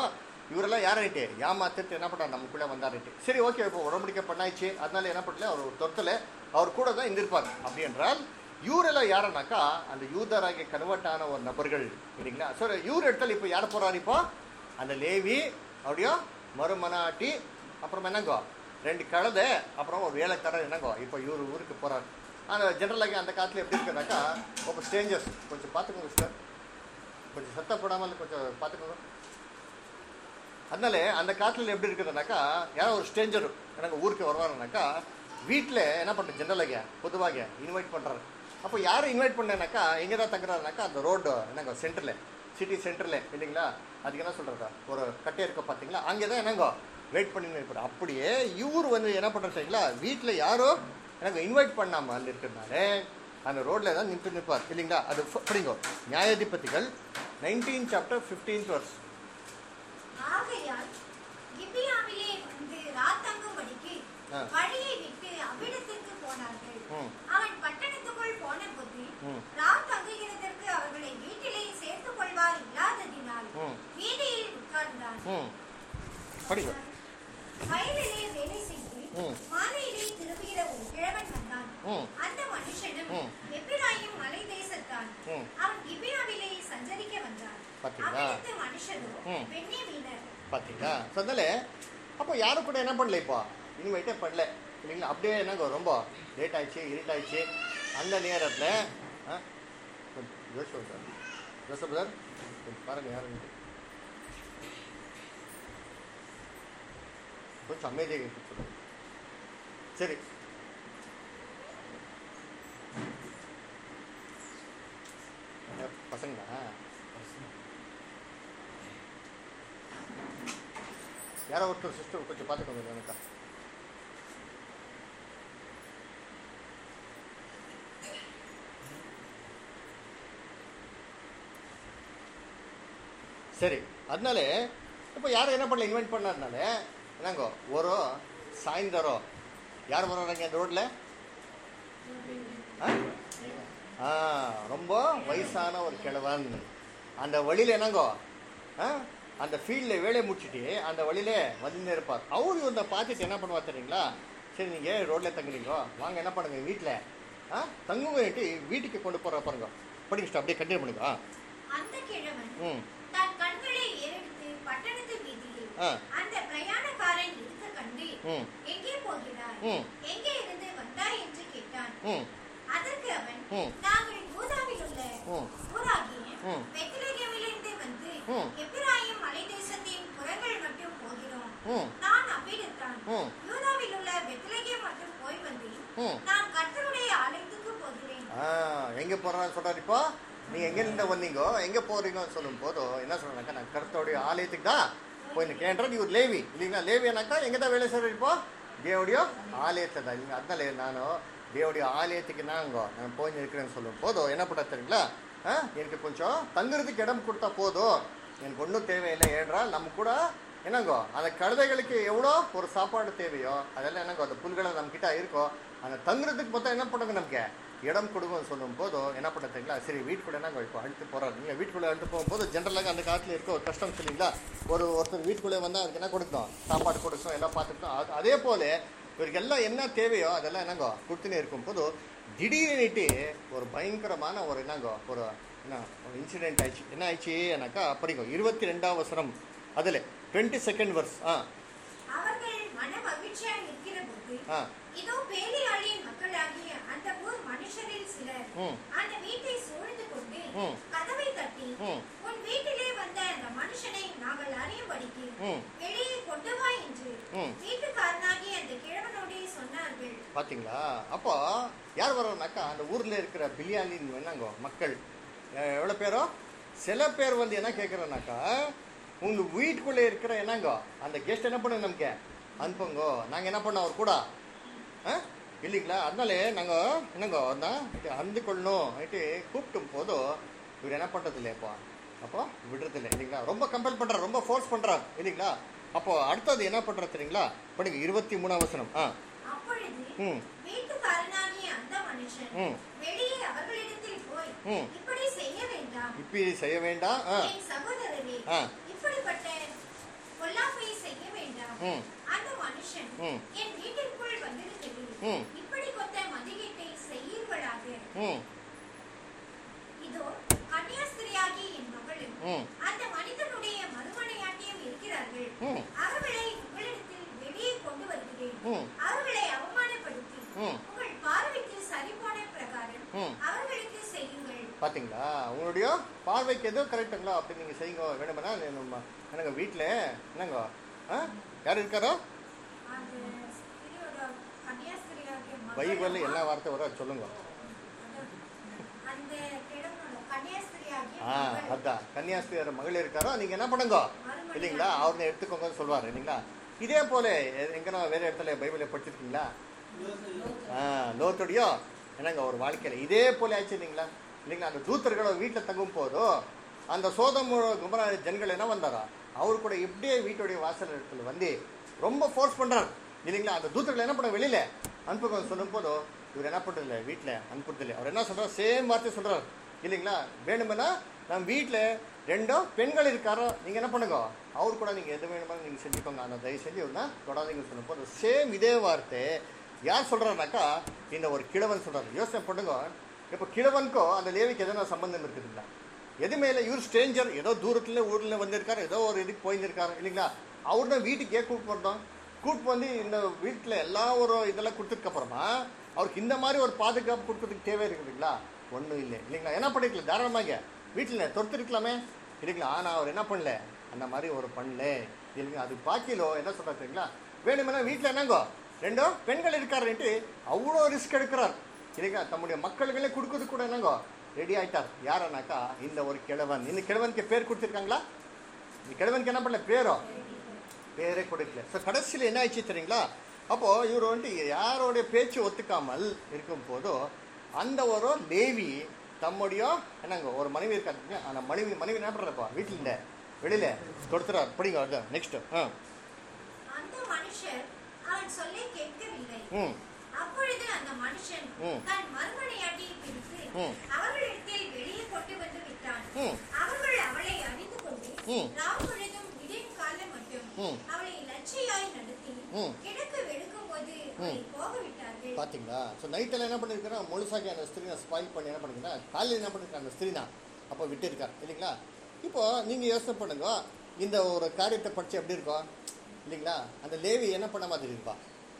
இவரெல்லாம் யாராயிட்டு ஏமாத்திட்டு என்ன பண்ணார் நமக்குள்ளே வந்தாரிட்டு சரி ஓகே இப்போ உடம்படிக்கை பண்ணாயிடுச்சு அதனால என்ன பண்ணல அவர் தொத்தல அவர் கூட தான் இருந்திருப்பார் அப்படி என்றால் இவரெல்லாம் யாருனாக்கா அந்த யூதராகிய கன்வெர்ட் ஆன ஒரு நபர்கள் இல்லைங்களா ஸோ இவர் இடத்துல இப்போ யார் போறாரு இப்போ அந்த லேவி அப்படியோ மறுமனாட்டி அப்புறம் என்னங்கோ ரெண்டு கழுதை அப்புறம் ஒரு வேலைக்காரர் என்னங்கோ இப்போ இவர் ஊருக்கு போறாரு அந்த ஜென்ரலாகி அந்த காலத்தில் எப்படி இருக்குனாக்கா ஒரு ஸ்ட்ரேஞ்சர்ஸ் கொஞ்சம் பார்த்துக்கோங்க சார் கொஞ்சம் சத்தப்படாமல் கொஞ்சம் பார்த்துக்கோங்க அதனால அந்த காலத்தில் எப்படி இருக்குதுனாக்கா யாரோ ஒரு ஸ்ட்ரேஞ்சர் எனக்கு ஊருக்கு வருவாருனாக்கா வீட்டில் என்ன பண்ணுறது ஜென்ரலாக பொதுவாக இன்வைட் பண்ணுறாரு அப்போ யாரை இன்வைட் பண்ணேனாக்கா எங்கே தான் தங்குறாருனாக்கா அந்த ரோடு என்னங்க சென்டரில் சிட்டி சென்டரில் இல்லைங்களா அதுக்கு என்ன சொல்கிறதா ஒரு கட்டை இருக்க பார்த்தீங்களா அங்கே தான் என்னங்கோ வெயிட் பண்ணி இருப்பார் அப்படியே இவர் வந்து என்ன பண்ணுறது சரிங்களா வீட்டில் யாரோ எனக்கு இன்வைட் பண்ணாமல் இருக்கிறதுனால அந்த ரோட்டில் தான் நின்று நிற்பார் இல்லைங்களா அது ஃப- படிங்கோ நியாயாதிபதிகள் நைன்டீன் சாப்டர் ஃபிஃப்டீன்த் வர்ஸ் ஆகையால் கிபியாவிலே வந்து ராத்தங்கும்படிக்கு ஆ. வழியை விட்டு அவ்விடத்திற்கு போனார்கள் ம் அவன் பட்டணத்துக்குள் போனபோது ம். ராத் தங்குகிறதற்கு அவர்களை வீட்டிலே சேர்த்துக் கொள்வார் இல்லாததினால் ம். வீதியில் உட்கார்ந்தான் ம் படிங்க வயலிலே வேலை செய்து ம். மாலையிலே திரும்புகிற ஒரு கிழவன் வந்தான் ம் அந்த மனுஷனும் ம். எப்பிராயிம் மலை தேசத்தான் ம். அவன் கிபியாவிலே சஞ்சரிக்க வந்தான் பாத்தீங்களா? அவ்விடத்து மனுஷனும் ம். பெண்ணியமீனர் பார்த்தீங்களா ஸோ அதனால அப்போ யாரும் கூட என்ன பண்ணல இப்போ இனிமேட்டே பண்ணல இல்லைங்களா அப்படியே என்னங்க ரொம்ப லேட் ஆயிடுச்சு இருட் ஆயிடுச்சு அந்த நேரத்தில் ஆ கொஞ்சம் ஜோசப் சார் ஜோசப் சார் கொஞ்சம் பாருங்க யாருன்ட்டு கொஞ்சம் அமைதியாக இருக்க சொல்லுங்க சரி ஏ, பசங்களா யாரோ ஒருத்தர் சிஸ்டர் கொஞ்சம் பார்த்துக்கோங்க எனக்கா சரி அதனால இப்போ யாரும் என்ன பண்ணல இன்வைட் பண்ணாதனால என்னங்கோ ஒரு சாயந்தரம் யார் வர்றாங்க அந்த ரோட்ல ஆ ரொம்ப வயசான ஒரு கிழவன் அந்த வழியில என்னங்கோ ஆ அந்த ஃபீல்டில் வேலையை முடிச்சுட்டு அந்த வழியில வந்துட்டே இருப்பார் அவரு இவனை பார்த்துட்டு என்ன பண்ணுவார் தெரியுங்களா சரி நீங்கள் ரோட்ல தங்குறீங்க வாங்க என்ன பண்ணுங்க வீட்டில் ஆ தங்குங்கன்ட்டு வீட்டுக்கு கொண்டு போகிற பாருங்க படிக்கிட்டு அப்படியே கண்டினியூ பண்ணுங்க ஆ அந்த கிழவன் ம் தன் கண்களை ஏறெடுத்து பட்டணத்து வீதியில் ஆ. அந்த பிரயாணக்காரன் இருக்க கண்டு ம் எங்கே போகிறாய் ம். எங்கே இருந்து வந்தாய் என்று கேட்டான் ம் அதற்கு அவன் ம். நாங்கள் யூதாவில் உள்ள ம். ஊராகிய ம். பெத்லகேமிலிருந்து வந்து ம். எப்பிராயிம் மலை தேசத்தின் புறங்கள் மட்டும் போகிறோம் ம் நான் அவ்விடத்தான் ம். யூதாவில் உள்ள பெத்லகேம் மட்டும் போய் வந்தேன் ம் நான் கர்த்தருடைய ஆலயத்துக்கு போகிறேன் ஆ எங்கே போகிறான்னு சொல்கிறார் இப்போ நீங்கள் எங்கேருந்து வந்தீங்கோ எங்கே போகிறீங்கன்னு சொல்லும் போதும் என்ன சொல்கிறாக்கா நான் கருத்தோடைய ஆலயத்துக்கு தான் போய் கேட்டால் நீ ஒரு லேவி இல்லைங்களா லேவினாக்கா எங்கே தான் வேலை செய்கிற இப்போ தேவடியோ ஆலயத்தில் தான் இல்லைங்க அதனால நானும் தேவடைய ஆலயத்துக்கு நாங்கோ நான் போய் இருக்கிறேன்னு சொல்லும் போதும் என்ன பண்ண தெரியுங்களா ஆ எனக்கு கொஞ்சம் தங்குறதுக்கு இடம் கொடுத்தா போதும் எனக்கு ஒன்றும் தேவையில்லை ஏன்றால் நம்ம கூட என்னங்கோ அந்த கழுதைகளுக்கு எவ்வளோ ஒரு சாப்பாடு தேவையோ அதெல்லாம் என்னங்கோ அந்த புல்களை நம்ம கிட்ட இருக்கோ அந்த தங்குறதுக்கு பார்த்தா என்ன பண்ணுங்க நமக்கு இடம் கொடுங்கன்னு சொல்லும் போதும் என்ன பண்ண தெரியுங்களா சரி வீட்டுக்குள்ள என்னங்க இப்போ அழுத்து போகிறாரு நீங்கள் வீட்டுக்குள்ளே அழுத்து போகும்போது ஜென்ரலாக அந்த காலத்தில் இருக்க ஒரு கஷ்டம் சொல்லிங்களா ஒரு ஒருத்தர் வீட்டுக்குள்ளே வந்தால் அதுக்கு என்ன கொடுத்தோம் சாப்பாடு கொடுத்தோம் எல்லாம் பார்த்துட்டோம் அது அதே போல இவருக்கு எல்லாம் என்ன தேவையோ அதெல்லாம் என்னங்கோ கொடுத்துனே இருக்கும் போது திடீர்னுட்டு ஒரு பயங்கரமான ஒரு என்னங்கோ ஒரு என்ன ஒரு இன்சிடென்ட் ஆயிடுச்சு என்ன ஆயிடுச்சு எனக்கா படிங்கோ இருபத்தி ரெண்டாம் வசனம் அதில் டுவெண்ட்டி செகண்ட் வர்ஸ் ஆ அவர்கள் மன மகிழ்ச்சியா இருக்கிற போது ஆ இதோ பேலியாளின் மக்களாகிய அந்த ஊர் மனுஷரில் சிலர் ம் அந்த வீட்டை சூழ்ந்து கொண்டு ம். கதவை தட்டி ம். உன் வீட்டிலே வந்த அந்த மனுஷனை நாங்கள் அறியும்படிக்கு ம். வெளியே கொண்டு வா என்று ம். வீட்டுக்காரனாகிய அந்த கிழவனோடே சொன்னார்கள் பார்த்தீங்களா அப்போ யார் வரோம்னாக்கா அந்த ஊரில் இருக்கிற பில்லியானின் என்னங்கோ மக்கள் எ- எவ்வளோ பேரோ சில பேர் வந்து என்ன கேட்குறோன்னாக்கா உங்கள் வீட்டுக்குள்ளே இருக்கிற என்னங்கோ அந்த கெஸ்ட் என்ன பண்ணு நமக்கு அனுப்புங்கோ நாங்கள் என்ன பண்ணோம் அவர் கூட ஆ இல்லைங்களா அதனால நாங்கள் என்னங்கோ தான் இது அந்து கொள்ளணும் ஆயிட்டு கூப்பிட்டும் போதும் இவர் என்ன பண்ணுறது இல்லை இப்போ அப்போ விடுறது இல்லை இல்லைங்களா ரொம்ப கம்பல் பண்ணுறார் ரொம்ப ஃபோர்ஸ் பண்ணுறார் இல்லைங்களா அப்போ அடுத்தது என்ன பண்ணுறது தெரியுங்களா படிங்க இருபத்தி மூணாம் வசனம் ஆ அப்பொழுது ம் வீட்டுக்காரனாகிய அந்த மனுஷன் ம். வெளியே அவர்களிடத்தில் போய் ம். இப்படி செய்ய வேண்டாம் இப்படி செய்ய வேண்டாம் ஆ என் சகோதரரே ஆ. இப்படிப்பட்ட பொல்லாப்பை செய்ய வேண்டாம் ம் அந்த மனுஷன் ம். என் வீட்டிற்குள் வந்திருக்கையில் ம். இப்படி கொத்த மதிகீட்டை செய்யீர்களாக ம் இதோ கன்னியாஸ்திரியாகி என் மகளும் ம் அந்த மனிதனுடைய மறுமனையாட்டியும் இருக்கிறார்கள் ம் அவர்களை உங்களிடத்தில் வெளியே கொண்டு வருகிறேன் ம் அவர்களை அவமானப்படுத்தி ம். உங்கள் பார்வைக்கு சரிபோன பிரகாரம் ம். அவர்களுக்கு செய்யுங்கள் பார்த்தீங்களா உங்களுடைய பார்வைக்கு எதோ கரெக்டுங்களா அப்படி நீங்கள் செய்யுங்க வேணுமென்னா நம்ம என்னங்க வீட்டில் என்னங்க ஆ யார் இருக்காரோ அந்த ஸ்திரியோட கன்னியாஸ்திரியாகிய மகள் பைபிளில் என்ன வார்த்தை வர சொல்லுங்க அந்த கிழவனோட கன்னியாஸ்திரியாகிய ஆ மகள் அதான் கன்னியாஸ்திரியார் மகள் இருக்காரோ நீங்கள் என்ன பண்ணுங்க இல்லைங்களா அவரை எடுத்துக்கோங்கன்னு சொல்லுவார் இல்லைங்களா இதே போல எங்கன்னா வேற இடத்துல பைபிளை படிச்சிருக்கீங்களா ஆ லோத்துடையோ என்னங்க ஒரு வாழ்க்கையில் இதே போல ஆச்சு இல்லைங்களா இல்லைங்களா அந்த தூத்தர்களோட வீட்டில் தங்கும் போதோ அந்த சோதம் குமர ஜனங்கள் என்ன வந்தாரா அவர் கூட எப்படியே வீட்டுடைய வாசல் இடத்துல வந்து ரொம்ப ஃபோர்ஸ் பண்றாரு இல்லைங்களா அந்த தூத்தர்கள் என்ன பண்ண வெளியில அனுப்புங்க சொல்லும் போதோ இவர் என்ன பண்றதில்ல வீட்டில் அனுப்புறதில்ல அவர் என்ன சொல்றாரு சேம் வார்த்தை சொல்றாரு இல்லைங்களா வேணுமென்னா நம்ம வீட்டில் ரெண்டோ பெண்கள் இருக்காரோ நீங்கள் என்ன பண்ணுங்க அவர் கூட நீங்கள் எது வேணுமோ நீங்கள் செஞ்சுக்கோங்க அந்த தயவு செஞ்சு இவருனா தொடாதீங்கன்னு சொல்லும் போது சேம் இதே வார்த்தை யார் சொல்றாருனாக்கா இந்த ஒரு கிழவன் சொல்றாரு யோசனை பண்ணுங்க இப்போ கிழவனுக்கும் அந்த லேவிக்கு எதனா சம்பந்தம் இருக்குதுங்களா எதுவுமே இல்லை இவர் ஸ்ட்ரேஞ்சர் ஏதோ தூரத்துல ஊர்ல வந்திருக்காரு ஏதோ ஒரு இதுக்கு போயிருந்திருக்காரு இல்லைங்களா அவர் தான் வீட்டுக்கு ஏன் கூப்பிட்டு வந்தோம் கூப்பிட்டு வந்து இந்த வீட்டில் எல்லா ஒரு இதெல்லாம் கொடுத்ததுக்கு அப்புறமா அவருக்கு இந்த மாதிரி ஒரு பாதுகாப்பு கொடுக்கறதுக்கு தேவை இருக்குதுங்களா ஒன்றும் இல்லை இல்லைங்களா என்ன பண்ணிருக்கலாம் தாராளமாக வீட்டில் தொடுத்துருக்கலாமே இல்லைங்களா ஆனால் அவர் என்ன பண்ணல அந்த மாதிரி ஒரு பண்ணல இல்லைங்களா அது பாக்கிலோ என்ன சொல்றாரு தெரியுங்களா வேணுமென்னா வீட்டில் என்னங்கோ ரெண்டோ பெண்கள் இருக்காருன்ட்டு அவ்வளோ ரிஸ்க் எடுக்கிறார் இல்லைங்களா தம்முடைய மக்களுகளே கொடுக்கறது கூட என்னங்கோ ரெடி ஆயிட்டார் யாரனாக்கா இந்த ஒரு கிழவன் இந்த கிழவனுக்கு பேர் கொடுத்துருக்காங்களா இந்த கிழவனுக்கு என்ன பண்ணல பேரோ பேரே கொடுக்கல ஸோ கடைசியில் என்ன ஆயிடுச்சு தெரியுங்களா அப்போ இவர் வந்துட்டு யாரோடைய பேச்சு ஒத்துக்காமல் இருக்கும் போதோ அந்த ஒரு லேவி தம்முடைய என்னங்க ஒரு மனைவி இருக்காங்க அந்த மனைவி மனைவி என்ன பண்ணுறப்பா வீட்டில் இல்லை வெளியில கொடுத்துறாரு படிங்க அதான் நெக்ஸ்ட் ஆ அந்த மனுஷர் அவன் சொல்லை கேட்கவில்லை ம் அப்பொழுது அந்த மனுஷன் ம். தன் மறுமனையாட்டியை பிடித்து ம். அவர்களிடத்தில் வெளியே கொண்டு வந்து விட்டான் ம். அவர்கள் அவளை அணிந்து கொண்டு ம். ராம் பொழுதும் விடின் காலம் மட்டும் ம். அவளை லட்சியாய் நடத்தி ம். கிழக்கு வெளுக்கும் போது அவளை போக விட்டார்கள் பார்த்தீங்களா ஸோ நைட்டில் என்ன பண்ணியிருக்கிறா முழுசாக அந்த ஸ்திரீனை ஸ்பாயில் பண்ணி என்ன பண்ணிருக்கா காலையில் என்ன பண்ணிருக்கா அந்த ஸ்திரீனா அப்போ விட்டுருக்கா இல்லைங்களா இப்போ நீங்கள் யோசனை பண்ணுங்க இந்த ஒரு காரியத்தை படிச்சு எப்படி இருக்கும் இல்லைங்களா அந்த லேவி என்ன பண்ண மாதிரி இருப்பா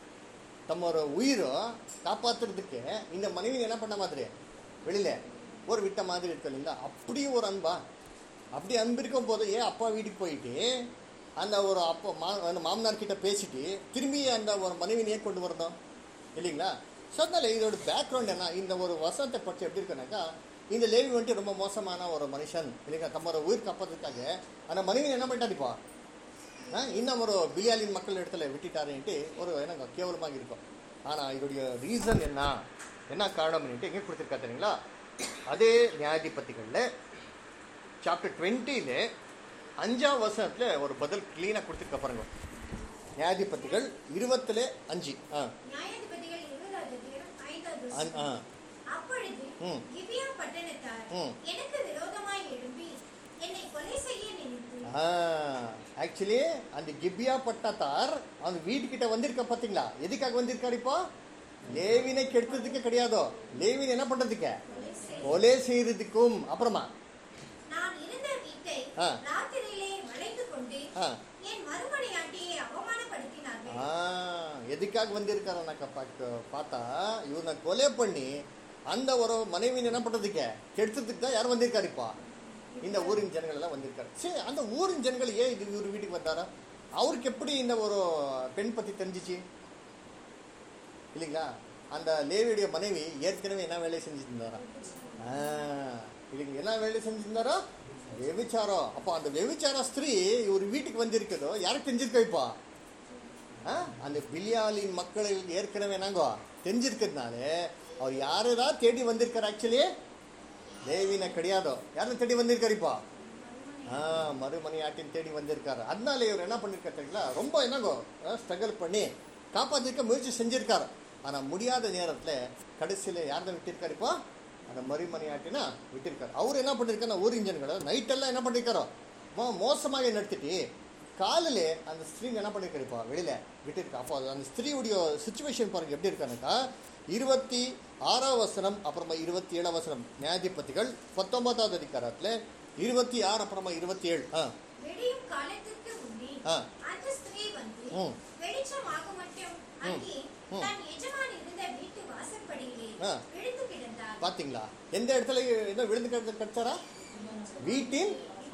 தம்ம ஒரு உயிரை காப்பாத்துறதுக்கு இந்த மனைவி என்ன பண்ண மாதிரி வெளியில ஒரு விட்ட மாதிரி இருக்கு இல்லைங்களா அப்படியே ஒரு அன்பா அப்படி அன்பு இருக்கும் போது ஏன் அப்பா வீட்டுக்கு போயிட்டு அந்த ஒரு அப்பா மா அந்த மாமனார் கிட்ட பேசிட்டு திரும்பி அந்த ஒரு மனைவினையே கொண்டு வரணும் இல்லைங்களா ஸோ அதனால இதோட பேக்ரவுண்ட் என்ன இந்த ஒரு வசனத்தை பற்றி எப்படி இருக்குனாக்கா இந்த லேவி வந்துட்டு ரொம்ப மோசமான ஒரு மனுஷன் இல்லைங்களா தம்மோட உயிர் காப்பதுக்காக அந்த மனைவி என்ன பண்ணிட்டாரு இப்போ ஆ, இன்னும் ஒரு பிலியாலின் மக்கள் இடத்துல விட்டுட்டாருன்ட்டு ஒரு எனக்கு கேவலமாக இருக்கும் ஆனால் இதோடைய ரீசன் என்ன என்ன காரணம்னுட்டு எங்கே கொடுத்துருக்கா தெரியுங்களா அதே நியாயாதிபதிகளில் சாப்டர் டுவெண்ட்டியில் அஞ்சாம் வருஷத்தில் ஒரு பதில் க்ளீனாக கொடுத்துருக்க பாருங்க நியாயாதிபதிகள் இருபத்துல அஞ்சு ஆ நியாயாதிபதிகள் இருபதாவது அதிகாரம் ஐந்தாவது அந்- ஆ வசனம். அப்பொழுது ம். கிபியா பட்டணத்தார் ம். எனக்கு விரோதமாய் எழும்பி என்னை கொலை செய்ய நினைத்து ஆக்சுவலி அந்த கிபியா பட்டத்தார் அந்த வீட்டுக்கிட்ட வந்திருக்க பார்த்தீங்களா எதுக்காக வந்திருக்காரு இப்போ லேவினை கெடுத்ததுக்கு கிடையாதோ லேவின் என்ன பண்றதுக்கு கொலை செய் கொலை செய்யறதுக்கும் அப்புறமா நான் இருந்த வீட்டை ஆ. ராத்திரியிலே வளைந்து கொண்டு ஆ. என் மறுமனையாட்டியை அவமானப்படுத்தினார்கள் ஆ, எதுக்காக வந்திருக்காருனாக்கா பார்க்க பார்த்தா இவனை கொலை பண்ணி அந்த ஒரு மனைவியை என்ன பண்றதுக்கு கெடுத்ததுக்கு தான் யார் வந்திருக்காரு இப்போ இந்த ஊரின் ஜனங்கள் எல்லாம் வந்திருக்காரு சரி அந்த ஊரின் ஜனங்கள் ஏன் இது இவர் வீட்டுக்கு வந்தாரா அவருக்கு எப்படி இந்த ஒரு பெண் பத்தி தெரிஞ்சிச்சு இல்லைங்களா அந்த லேவியுடைய மனைவி ஏற்கனவே என்ன வேலையை செஞ்சுட்டு இருந்தாரா ஆ, இல்லைங்க என்ன வேலை செஞ்சிருந்தாரோ வெவிச்சாரம் அப்போ அந்த வெவிச்சார ஸ்திரீ இவர் வீட்டுக்கு வந்திருக்கிறதோ யாருக்கு தெரிஞ்சிருக்கா இப்போ ஆ? அந்த பிலியாலின் மக்கள் ஏற்கனவே நாங்கோ தெரிஞ்சிருக்கிறதுனால அவர் யாரைதான் தேடி வந்திருக்காரு ஆக்சுவலி தேவினை கிடையாதோ யாரும் தேடி வந்திருக்காரு இப்போ ஆ மறுமணி ஆட்டின் தேடி வந்திருக்காரு அதனால இவர் என்ன பண்ணிருக்காரு தெரியுங்களா ரொம்ப என்னங்கோ ஸ்ட்ரகிள் பண்ணி காப்பாற்றிருக்க முயற்சி செஞ்சிருக்காரு ஆனால் முடியாத நேரத்தில் கடைசியில் யார் தான் விட்டிருக்காரு இப்போ அந்த மறுமணி ஆட்டினா விட்டிருக்காரு அவர் என்ன பண்ணிருக்காரு ஊர் இன்ஜின்களை நைட்டெல்லாம் என்ன பண்ணிருக்காரோ மோ மோசமாக நடத்திட்டு காலில் அந்த ஸ்திரீங்க என்ன பண்ணிருக்கா வெளியில விட்டுருக்கா அப்போ அது அந்த ஸ்திரீயுடைய சுச்சுவேஷன் பாருங்க எப்படி இருக்கானுக்கா இருபத்தி ஆறாம் வசனம் அப்புறமா இருபத்தி ஏழாம் வசனம் நியாயாதிபதிகள் பத்தொன்பதாவது அதிகாரத்தில் இருபத்தி ஆறு அப்புறமா இருபத்தி ஏழு ஆ விடியும் காலத்திற்கு முன்னே ஆ. அந்த ஸ்திரீ வந்து ம். வெளிச்சமாக மட்டும் அங்கே ம். தன் எஜமான் இருந்த வீட்டு வாசற்படியிலே ஆ. விழுந்து கிடந்தாள் பார்த்தீங்களா எந்த இடத்துல என்ன விழுந்து கிடந்த கிடச்சாரா வீட்டின்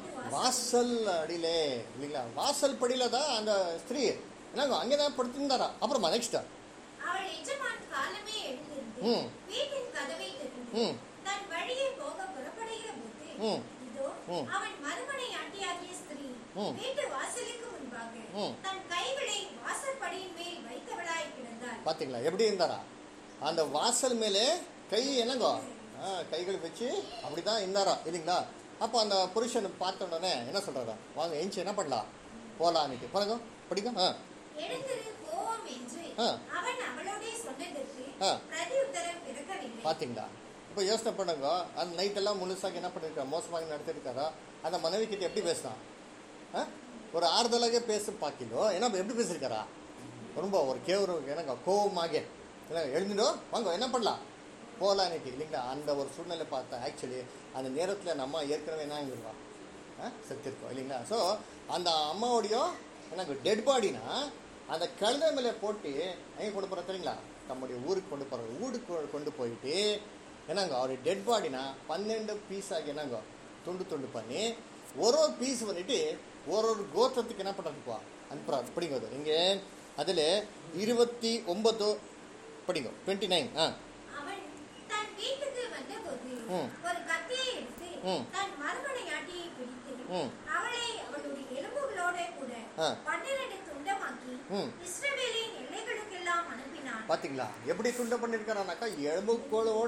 வாசல் அடியிலே இல்லைங்களா வாசல் படியில தான் அந்த ஸ்திரீ என்னங்க அங்கே தான் படுத்திருந்தாரா அப்புறமா நெக்ஸ்ட் அவள் எஜமான் காலமே எழுந்திருந்து ம். வீட்டின் கதவை திறந்து ம். தன் வழியே போக புறப்படுகிற போது ம். இதோ ம். அவன் மறுமனை ஆண்டியாகிய ஸ்திரீ ம். வீட்டு வாசலுக்கு முன்பாக ம். தன் கைகளை வாசற்படியின் மேல் வைத்தவளாய் கிடந்தாள் பார்த்தீங்களா எப்படி இருந்தாரா அந்த வாசல் மேலே கை என்னங்கோ ஆ, கைகள் வச்சு அப்படிதான் இருந்தாரா இல்லைங்களா அப்போ அந்த புருஷன் பார்த்த உடனே என்ன சொல்றாரா வாங்க எஞ்சி என்ன பண்ணலாம் போலான்னுட்டு பாருங்க படிக்கும் ஆ எழுந்திரு போவோம் என்று ஆ. அவன் அவளோடே சொன்னதற்கு ஆ. பிரதி உத்தரம் பிறக்கவில்லை பார்த்தீங்களா இப்போ யோசனை பண்ணுங்க அந்த நைட்டெல்லாம் முழுசாக என்ன பண்ணிருக்கா மோசமாக நடத்திருக்காரா அந்த மனைவி கிட்ட எப்படி பேசினான் ஆ? ஒரு ஆறுதலாக பேச பாக்கிலோ என்ன எப்படி பேசியிருக்காரா ரொம்ப ஒரு கேவரு எனக்கு கோவமாக இல்லை எழுந்துடோ வாங்க என்ன பண்ணலாம் போகலாம் இன்னைக்கு இல்லைங்களா அந்த ஒரு சூழ்நிலை பார்த்தா ஆக்சுவலி அந்த நேரத்தில் நம்ம ஏற்கனவே என்ன ஆகிடுவா ஆ செத்துருக்கோம் இல்லைங்களா ஸோ அந்த அம்மாவுடைய எனக்கு டெட் பாடினா அந்த கழுதை மேலே போட்டு எங்கே கொண்டு போகிற தெரியுங்களா நம்முடைய ஊருக்கு கொண்டு போகிற ஊருக்கு கொ- கொண்டு போயிட்டு என்னங்க அவர் டெட் பாடினா பன்னெண்டு பீஸ் ஆகி என்னங்க துண்டு துண்டு பண்ணி ஒரு ஒரு பீஸ் பண்ணிட்டு ஒரு ஒரு கோத்திரத்துக்கு என்ன பண்ணுறதுப்பா அனுப்புறாரு படிங்க அது இங்கே அதில் இருபத்தி ஒன்பது படிங்க டுவெண்ட்டி நைன் ஆ அவன் தன் வீட்டுக்கு வந்தபோது ம். ஒரு கத்தியை எடுத்து ம். தன் மறுமனையாட்டியை பிடித்து ம். அவளை அவளுடைய எலும்புகளோட கூட ஆ. பன்னிரண்டு துண்டமாக்கி ம். இஸ்ரவேலின் எல்லைகளுக்கெல்லாம் அனுப்பினான் பாத்தீங்களா எப்படி துண்டை பண்ணியிருக்காரானாக்கா எலும்புக்கோளோட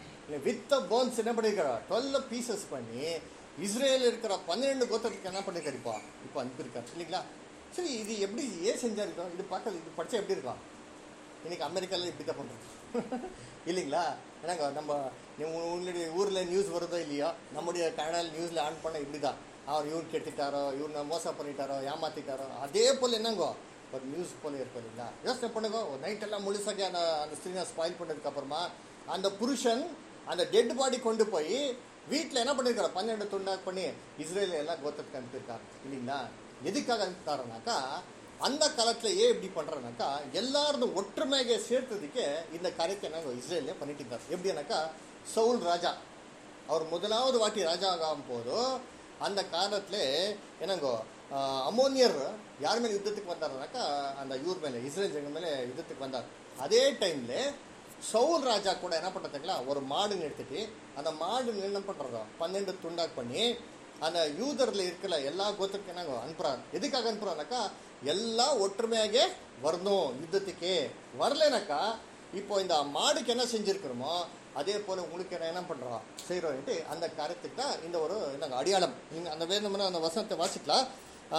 வித்த போன்ஸ் என்ன பண்ணியிருக்காரா டுவெல் பீசஸ் பண்ணி இஸ்ரேல் இருக்கிற பன்னிரெண்டு கோத்திரத்துக்கு என்ன பண்ணிருக்காருப்பா இப்போ அனுப்பியிருக்காரு இல்லைங்களா சரி இது எப்படி ஏன் செஞ்சாருக்கோம் இது பார்க்க இது படிச்சா எப்படி இருக்கும் இன்னைக்கு அமெரிக்காவில் இப்படி தான் பண்ணுறோம் இல்லைங்களா என்னங்க நம்ம நீ- உங்களுடைய ஊரில் நியூஸ் வருதோ இல்லையோ நம்முடைய கனடாவில் நியூஸில் ஆன் பண்ண இப்படி தான் அவர் இவன் கெட்டுட்டாரோ இவனை மோசம் பண்ணிட்டாரோ ஏமாத்திட்டாரோ அதே போல் என்னங்கோ ஒரு நியூஸ் போல இருக்கும் இல்லைங்களா யோசனை பண்ணுங்க ஒரு நைட் எல்லாம் முழுசாக அந்த அந்த ஸ்திரீனை ஸ்பாயில் பண்ணதுக்கு அப்புறமா அந்த புருஷன் அந்த டெட் பாடி கொண்டு போய் வீட்டில் என்ன பண்ணியிருக்காரு பன்னெண்டு துண்டா பண்ணி இஸ்ரேல் எல்லாம் கோத்திரத்துக்கு அனுப்பியிருக்காரு இல்லைங்களா எதுக்காக அனுப்பிட்டாருனாக்கா அந்த காலத்துல ஏன் இப்படி பண்றேனாக்கா எல்லாரும் ஒற்றுமையாக சேர்த்ததுக்கு இந்த காரியத்தை நாங்கள் இஸ்ரேல்ல பண்ணிட்டு இருந்தார் எப்படின்னாக்கா சவுல் ராஜா அவர் முதலாவது வாட்டி ராஜா ஆகும் போதோ அந்த காலத்துல என்னங்கோ ஆஹ், அமோனியர் யார் மேலே யுத்தத்துக்கு வந்தாருனாக்கா அந்த யூர் மேலே இஸ்ரேல் ஜனங்க மேலே யுத்தத்துக்கு வந்தார் அதே டைம்ல சவுல் ராஜா கூட என்ன பண்ணுறதுங்களா ஒரு மாடு எடுத்துட்டு அந்த மாடு என்ன பண்ணுறதோ பன்னெண்டு துண்டாக் பண்ணி அந்த யூதர்ல இருக்கிற எல்லா கோத்திரத்துக்கும் என்னங்க அனுப்புறாரு எதுக்காக அனுப்புறாருனாக்கா எல்லாம் ஒற்றுமையாக வரணும் யுத்தத்துக்கு வரலைனாக்கா இப்போ இந்த மாடுக்கு என்ன செஞ்சிருக்கிறோமோ அதே போல உங்களுக்கு என்ன என்ன பண்றோம் செய்கிறோம்ட்டு அந்த காரியத்துக்கு தான் இந்த ஒரு என்னங்க அடையாளம் நீங்க அந்த வேணும்னா அந்த வசனத்தை வாசிக்கலாம்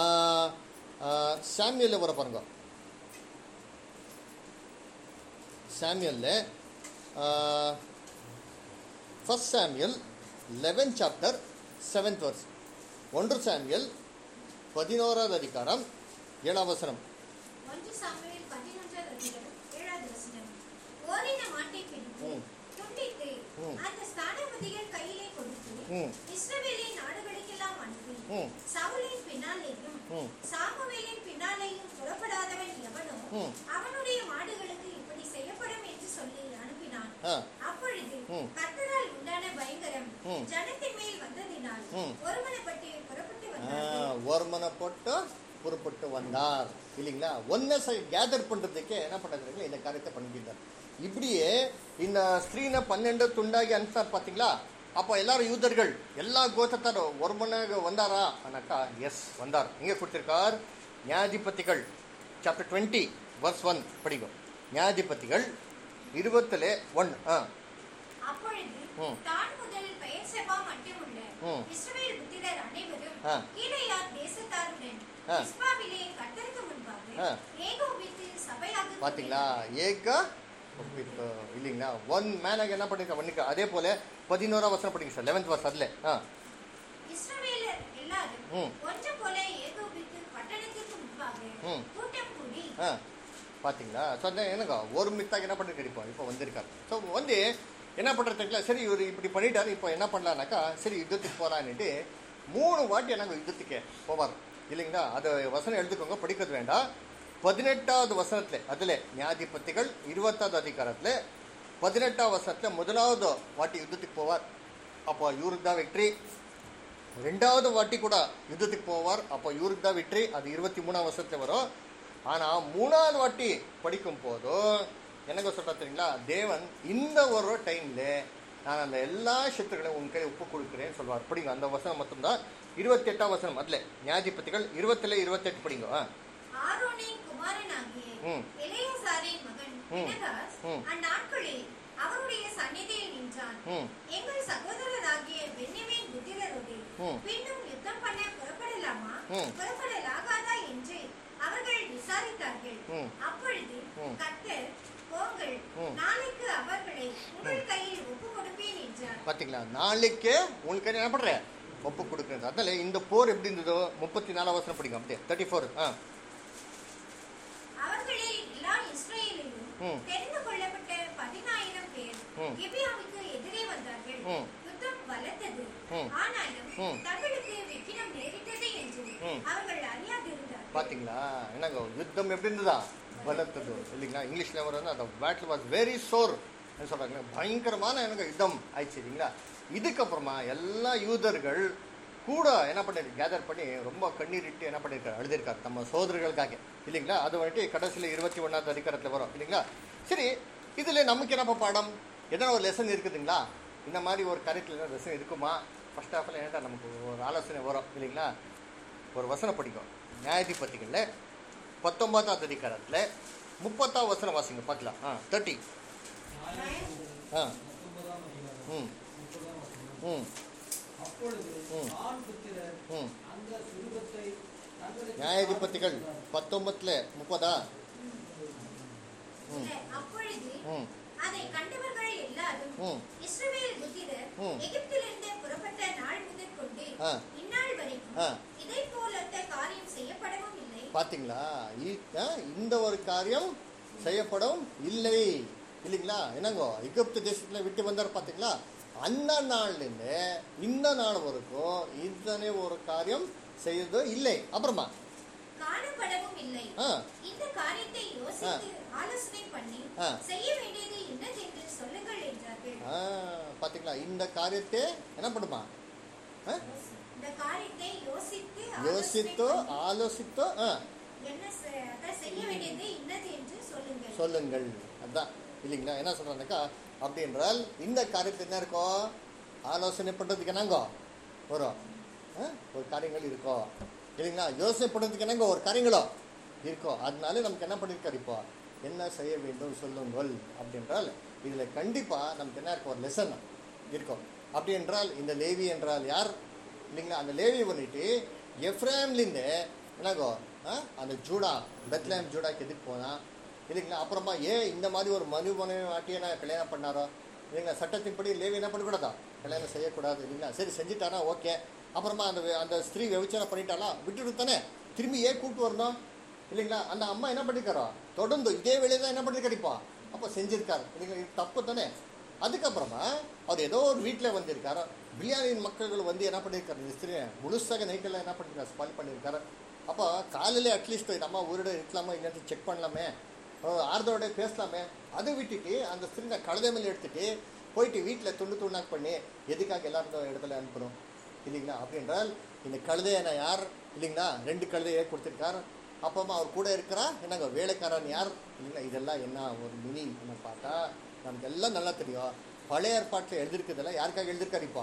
சாமியல்ல வர பாருங்க சாமியல்ல first Samuel eleven chapter seventh verse ஒன்று சாமியல் பதினோராவது அதிகாரம் ஏழாம் வசனம் ஒன்று சாமுவேல் பதினொன்றாவது அதிகாரம் ஏழாவது வசனம் ஓரின மாட்டை பிடித்து ம். துண்டித்து ம். அந்த ஸ்தானாபதிகள் கையிலே கொடுத்து ம். இஸ்ரவேலின் நாடுகளுக்கெல்லாம் அனுப்பி ம். சவுலின் பின்னாலேயும் ம். சாமுவேலின் பின்னாலேயும் புறப்படாதவன் எவனோ ம். அவனுடைய மாடுகளுக்கு இப்படி செய்யப்படும் என்று சொல்லி அனுப்பினான் ஆ அப்பொழுது ம். கர்த்தரால் உண்டான பயங்கரம் ம். ஜனத்தின் மேல் வந்ததினால் ம். ஒருமனப்பட்டு புறப்பட்டு வந்தார்கள் ஒருமனை போட்டு புறப்பட்டு வந்தார் இல்லைங்களா ஒன்னை கேதர் பண்றதுக்கே என்ன பண்ணுறாங்க இந்த காரியத்தை பண்ணிக்கிட்டார் இப்படியே இந்த ஸ்திரீனை பன்னெண்டு துண்டாகி அனுப்பினார் பார்த்தீங்களா அப்போ எல்லாரும் யூதர்கள் எல்லா கோத்திரத்தாரும் ஒரு மணியாக வந்தாரா அண்ணாக்கா எஸ் வந்தார் இங்கே கொடுத்திருக்கார் நியாயாதிபதிகள் சாப்டர் டுவெண்ட்டி வர்ஸ் ஒன் படிக்கும் நியாயாதிபதிகள் இருபத்துல ஒன் ஆ அப்பொழுது ம். தான் முதல் பெயர் செபா மட்டுமுள்ள ம். இஸ்ரவேல் புத்திரர் அனைவரும் ஆ. கீலேயாத் தேசத்தாருடன் ஆ. மிஸ்பாவிலே கர்த்தருக்கு முன்பாக ஆ. ஏகோபித்து சபையாக பாத்தீங்களா ஏக ஒப்பிட்டு இல்லைங்களா ஒன் மேனாக என்ன பண்ணிருக்கா பண்ணிருக்கா அதே போல பதினோராம் வருஷம் படிங்க சார் லெவன்த் வருஷம் அதுல ஆ இஸ்ரவேலர் எல்லாரும் ம். ஒன்று போல ஏகோபித்து பட்டணத்திற்கு ம். கூட்டம் கூடி ஆ பார்த்தீங்களா ஸோ அந்த எனக்கு ஒரு மித்தாக என்ன பண்ணிருக்காரு இப்போ இப்போ வந்திருக்காரு ஸோ வந்து என்ன பண்ணுறதுக்குல சரி இவர் இப்படி பண்ணிட்டாரு இப்போ என்ன பண்ணலான்னாக்கா சரி யுத்தத்துக்கு போகலான்னுட்டு மூணு வாட்டி எனக்கு யுத்தத்துக்கு போவார் இல்லைங்களா அதை வசனம் எழுதுக்கோங்க படிக்கிறது வேண்டாம் பதினெட்டாவது வசனத்தில் அதில் நியாதிபத்திகள் இருபத்தாவது அதிகாரத்தில் பதினெட்டாவது வசனத்தில் முதலாவது வாட்டி யுத்தத்துக்கு போவார் அப்போ இவருக்கு தான் வெற்றி ரெண்டாவது வாட்டி கூட யுத்தத்துக்கு போவார் அப்போ இவருக்கு தான் வெற்றி அது இருபத்தி மூணாம் வருஷத்துல வரும் ஆனால் மூணாவது வாட்டி படிக்கும் போதும் என்னங்க சொல்ற தெரியுங்களா தேவன் இந்த ஒரு டைம்ல நான் அந்த எல்லா சத்துக்களையும் உன் கையில் ஒப்பு கொடுக்குறேன்னு சொல்லுவார் படிங்க அந்த வசனம் மட்டும்தான் இருபத்தி எட்டாம் வசனம் அதில் நியாதிபதிகள் இருபத்துல இருபத்தெட்டு படிங்க ஆ. ஆரோனின் குமாரனாகிய ம். எலெயாசாரின் மகன் ம். பினகாஸ் ம். அந்நாட்களில் அவருடைய சந்நிதியில் நின்றான் ம் எங்கள் சகோதரராகிய பென்யமீன் புத்திரரோடு ம். பின்னும் யுத்தம் பண்ண புறப்படலாமா ம். புறப்படலாகாதா என்று அவர்கள் விசாரித்தார்கள் ம். அப்பொழுது ம். கர்த்தர் போங்கள் ம். நாளைக்கு அவர்களை உங்கள் கையில் ஒப்பு கொடுப்பேன் என்றார் பார்த்தீங்களா நாளைக்கே உன் கையில் என்ன பண்ணுறேன் ஒப்பு கொடுக்குறேன் அதனால இந்த போர் எப்படி இருந்ததோ முப்பத்தி நாலாம் வசனம் படிங்க அப்படியே தேர்ட்டி ஃபோர் ஆ அவர்களில் எல்லா இஸ்ரவேலிலும் ம். தெரிந்து கொள்ளப்பட்ட பதினாயிரம் பேர் ம். கிபியாவுக்கு எதிரே வந்தார்கள் ம். யுத்தம் பலத்தது ம். ஆனாலும் ம். தங்களுக்கு விக்கினம் நேரிட்டது என்று ம். அவர்கள் அறியாதிருந்தார்கள் பாத்தீங்களா என்னங்க யுத்தம் எப்படி இருந்ததா பலத்தது இல்லைங்களா இங்கிலீஷ்ல வர்றது அந்த பேட்டில் வாஸ் வெரி சோர் சொல்றாங்க பயங்கரமான எனக்கு யுத்தம் ஆயிடுச்சு இல்லைங்களா இதுக்கப்புறமா எல்லா யூதர்கள் கூட என்ன பண்ணிருக்கு கேதர் பண்ணி ரொம்ப கண்ணீரிட்டு என்ன பண்ணியிருக்காரு அழுதிருக்காரு நம்ம சோதரர்களுக்காக இல்லைங்களா அது வந்துட்டு கடைசியில் இருபத்தி ஒன்றாவது அதிகாரத்தில் வரும் இல்லைங்களா சரி இதில் நமக்கு என்னப்பா பாடம் எதனா ஒரு லெசன் இருக்குதுங்களா இந்த மாதிரி ஒரு கரெக்டில் லெசன் இருக்குமா ஃபர்ஸ்ட் ஆஃப்ல என்னட்டா நமக்கு ஒரு ஆலோசனை வரும் இல்லைங்களா ஒரு வசனம் படிக்கும் நியாயாதிபதிகளில் பத்தொன்பதாவது அதிகாரத்தில் முப்பத்தாம் வசனம் வாசிங்க பார்க்கலாம் ஆ தேர்ட்டி ஆ பத்தொன்பதாம் அதிகாரம், ம் முப்பதாம் வசனம். ம் அப்பொழுது ம். ஆண் புத்திரர் ம் அந்த சுரூபத்தை தங்களுக்கு நியாயாதிபதிகள் பத்தொன்பத்துல முப்பதா ம். இல்ல, அப்பொழுது ம் அதை கண்டவர்கள் எல்லாரும் ம் இஸ்ரவேல் புத்திரர் ம். எகிப்திலிருந்து புறப்பட்ட நாள் முதற்கொண்டு ஆ. இந்நாள் வரைக்கும் ஆ. இதை போலத்த காரியம் செய்யப்படவும் இல்லை பார்த்தீங்களா இ- ஆ, இந்த ஒரு காரியம் செய்யப்படும் இல்லை இல்லைங்களா என்னங்கோ எகிப்து தேசத்துல விட்டு வந்தார் பார்த்தீங்களா அந்த நாள்லேருந்து இந்த நாள் வரைக்கும் இதனை ஒரு காரியம் செய்யறது இல்லை அப்புறமா காணப்படவும் இல்லை ஆ இந்த காரியத்தை யோசித்து ஆலோசனை பண்ணி ஆ. செய்ய வேண்டியது இன்னதென்று சொல்லுங்கள் என்றார்கள் ஆ, பாத்தீங்களா இந்த காரியத்தை என்ன பண்ணுமா ஆ? இந்த காரியத்தை யோசித்து யோசித்தோ ஆலோசனை பண்ணி ஆலோசித்தோ ஆ, என்ன செ- அதான் செய்ய வேண்டியது இன்னது என்று சொல்லுங்கள் சொல்லுங்கள் அதான் இல்லைங்களா என்ன சொல்றாங்கக்கா அப்படி என்றால் இந்த காரியத்தில் என்ன இருக்கும் ஆலோசனை பண்றதுக்கு என்னங்கோ வரும் ஆ? ஒரு காரியங்கள் இருக்கும் இல்லைங்களா யோசனை பண்றதுக்கு என்னங்க ஒரு காரியங்களோ இருக்கும் அதனால நமக்கு என்ன பண்ணியிருக்காரு இப்போ என்ன செய்ய வேண்டும் சொல்லுங்கள் அப்படின்றால் இதுல கண்டிப்பா நமக்கு என்ன இருக்கும் ஒரு லெசன் இருக்கும் அப்படி என்றால் இந்த லேவி என்றால் யார் இல்லைங்களா அந்த லேவி பண்ணிட்டு எஃப்ராம்லேருந்து என்னங்கோ ஆ? அந்த ஜூடா பெத்லேம் ஜூடாக்கு எதுக்கு போனா இல்லைங்களா அப்புறமா ஏன் இந்த மாதிரி ஒரு மனு மனைவி வாட்டியை நான் கல்யாணம் பண்ணாரோ இல்லைங்களா சட்டத்தின்படி லேவி என்ன பண்ணக்கூடாதா கல்யாணம் செய்யக்கூடாது இல்லைங்களா சரி செஞ்சுட்டாரா ஓகே அப்புறமா அந்த வே- அந்த ஸ்திரீ விபச்சாரம் பண்ணிட்டாலா விட்டுட்டு தானே திரும்பி ஏன் கூப்பிட்டு வரணும் இல்லைங்களா அந்த அம்மா என்ன பண்ணிருக்காரோ தொடர்ந்து இதே வேலையை தான் என்ன பண்ணிருக்காரு இப்போ அப்போ செஞ்சிருக்காரு இல்லைங்களா இது தப்பு தானே அதுக்கப்புறமா அவர் ஏதோ ஒரு வீட்டில் வந்திருக்காரு பிரியாணியின் மக்கள் வந்து என்ன பண்ணியிருக்காரு இந்த ஸ்திரீ முழுசாக நைட்டில் என்ன பண்ணிருக்காரு ஸ்பாயில் பண்ணியிருக்காரு அப்போ காலையிலே அட்லீஸ்ட் இந்த அம்மா உயிரோட இருக்கலாமா இல்லைன்னு செக் பண்ணலாமே அஹ் ஆறுதோட பேசலாமே அதை விட்டுட்டு அந்த ஸ்திரீ நான் கழுதை மேலே எடுத்துட்டு போயிட்டு வீட்டில் துண்டு துண்டாக் பண்ணி எதுக்காக எல்லாரும் இடத்துல அனுப்பணும் இல்லைங்களா அப்படின்றால் இந்த கழுதையான யார் இல்லைங்களா ரெண்டு கழுதையை கொடுத்துருக்கார் அப்பமா அவர் கூட இருக்கிறா என்னங்க வேலைக்காரன் யார் இல்லைங்களா இதெல்லாம் என்ன ஒரு மினி என்ன பார்த்தா நமக்கு எல்லாம் நல்லா தெரியும் பழைய ஏற்பாட்டில் எழுதிருக்கிறதெல்லாம் யாருக்காக எழுதிருக்காரு இப்போ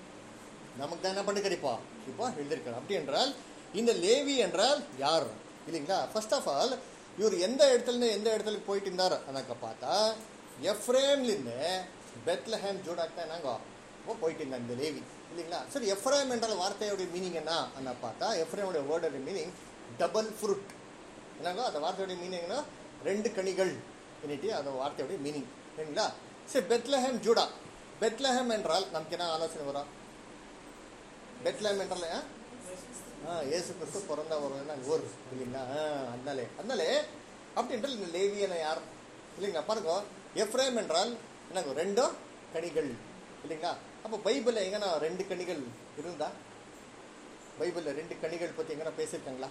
நமக்கு தான் என்ன பண்ணிருக்காரு இப்போ இப்போ எழுதிருக்காரு அப்படி என்றால் இந்த லேவி என்றால் யார் இல்லைங்களா ஃபர்ஸ்ட் ஆஃப் ஆல் இவர் எந்த இடத்துல எந்த இடத்துக்கு போயிட்டு இருந்தார் அனாக்க பார்த்தா எஃப்ரேம்லேருந்து பெத்லஹேம் ஜூடாக் தான் என்னங்க இப்போ போயிட்டு இருந்தாங்க இந்த லேவி இல்லைங்களா சரி எஃப்ரேம் என்றால் வார்த்தையோடைய மீனிங் என்ன அண்ணா பார்த்தா எஃப்ரேமுடைய வேர்டோட மீனிங் டபுள் ஃப்ரூட் என்னங்க அந்த வார்த்தையோட மீனிங்னா ரெண்டு கனிகள் என்னிட்டு அந்த வார்த்தையோட மீனிங் சரிங்களா சரி பெத்லஹேம் ஜூடா பெத்லஹேம் என்றால் நமக்கு என்ன ஆலோசனை வரும் பெத்லஹேம் என்றால் ஆ? ஆ இயேசு கிறிஸ்து பிறந்த ஒரு நாங்கள் ஊர் இல்லைங்களா ஆ அதனாலே அதனாலே அப்படி என்றால் இந்த லேவியனை யார் இல்லைங்களா பாருங்க எஃப்ரேம் என்றால் என்னங்க ரெண்டோ கனிகள் இல்லைங்களா அப்போ பைபிளில் எங்கன்னா ரெண்டு கனிகள் இருந்தா பைபிளில் ரெண்டு கனிகள் பற்றி எங்கன்னா பேசியிருக்காங்களா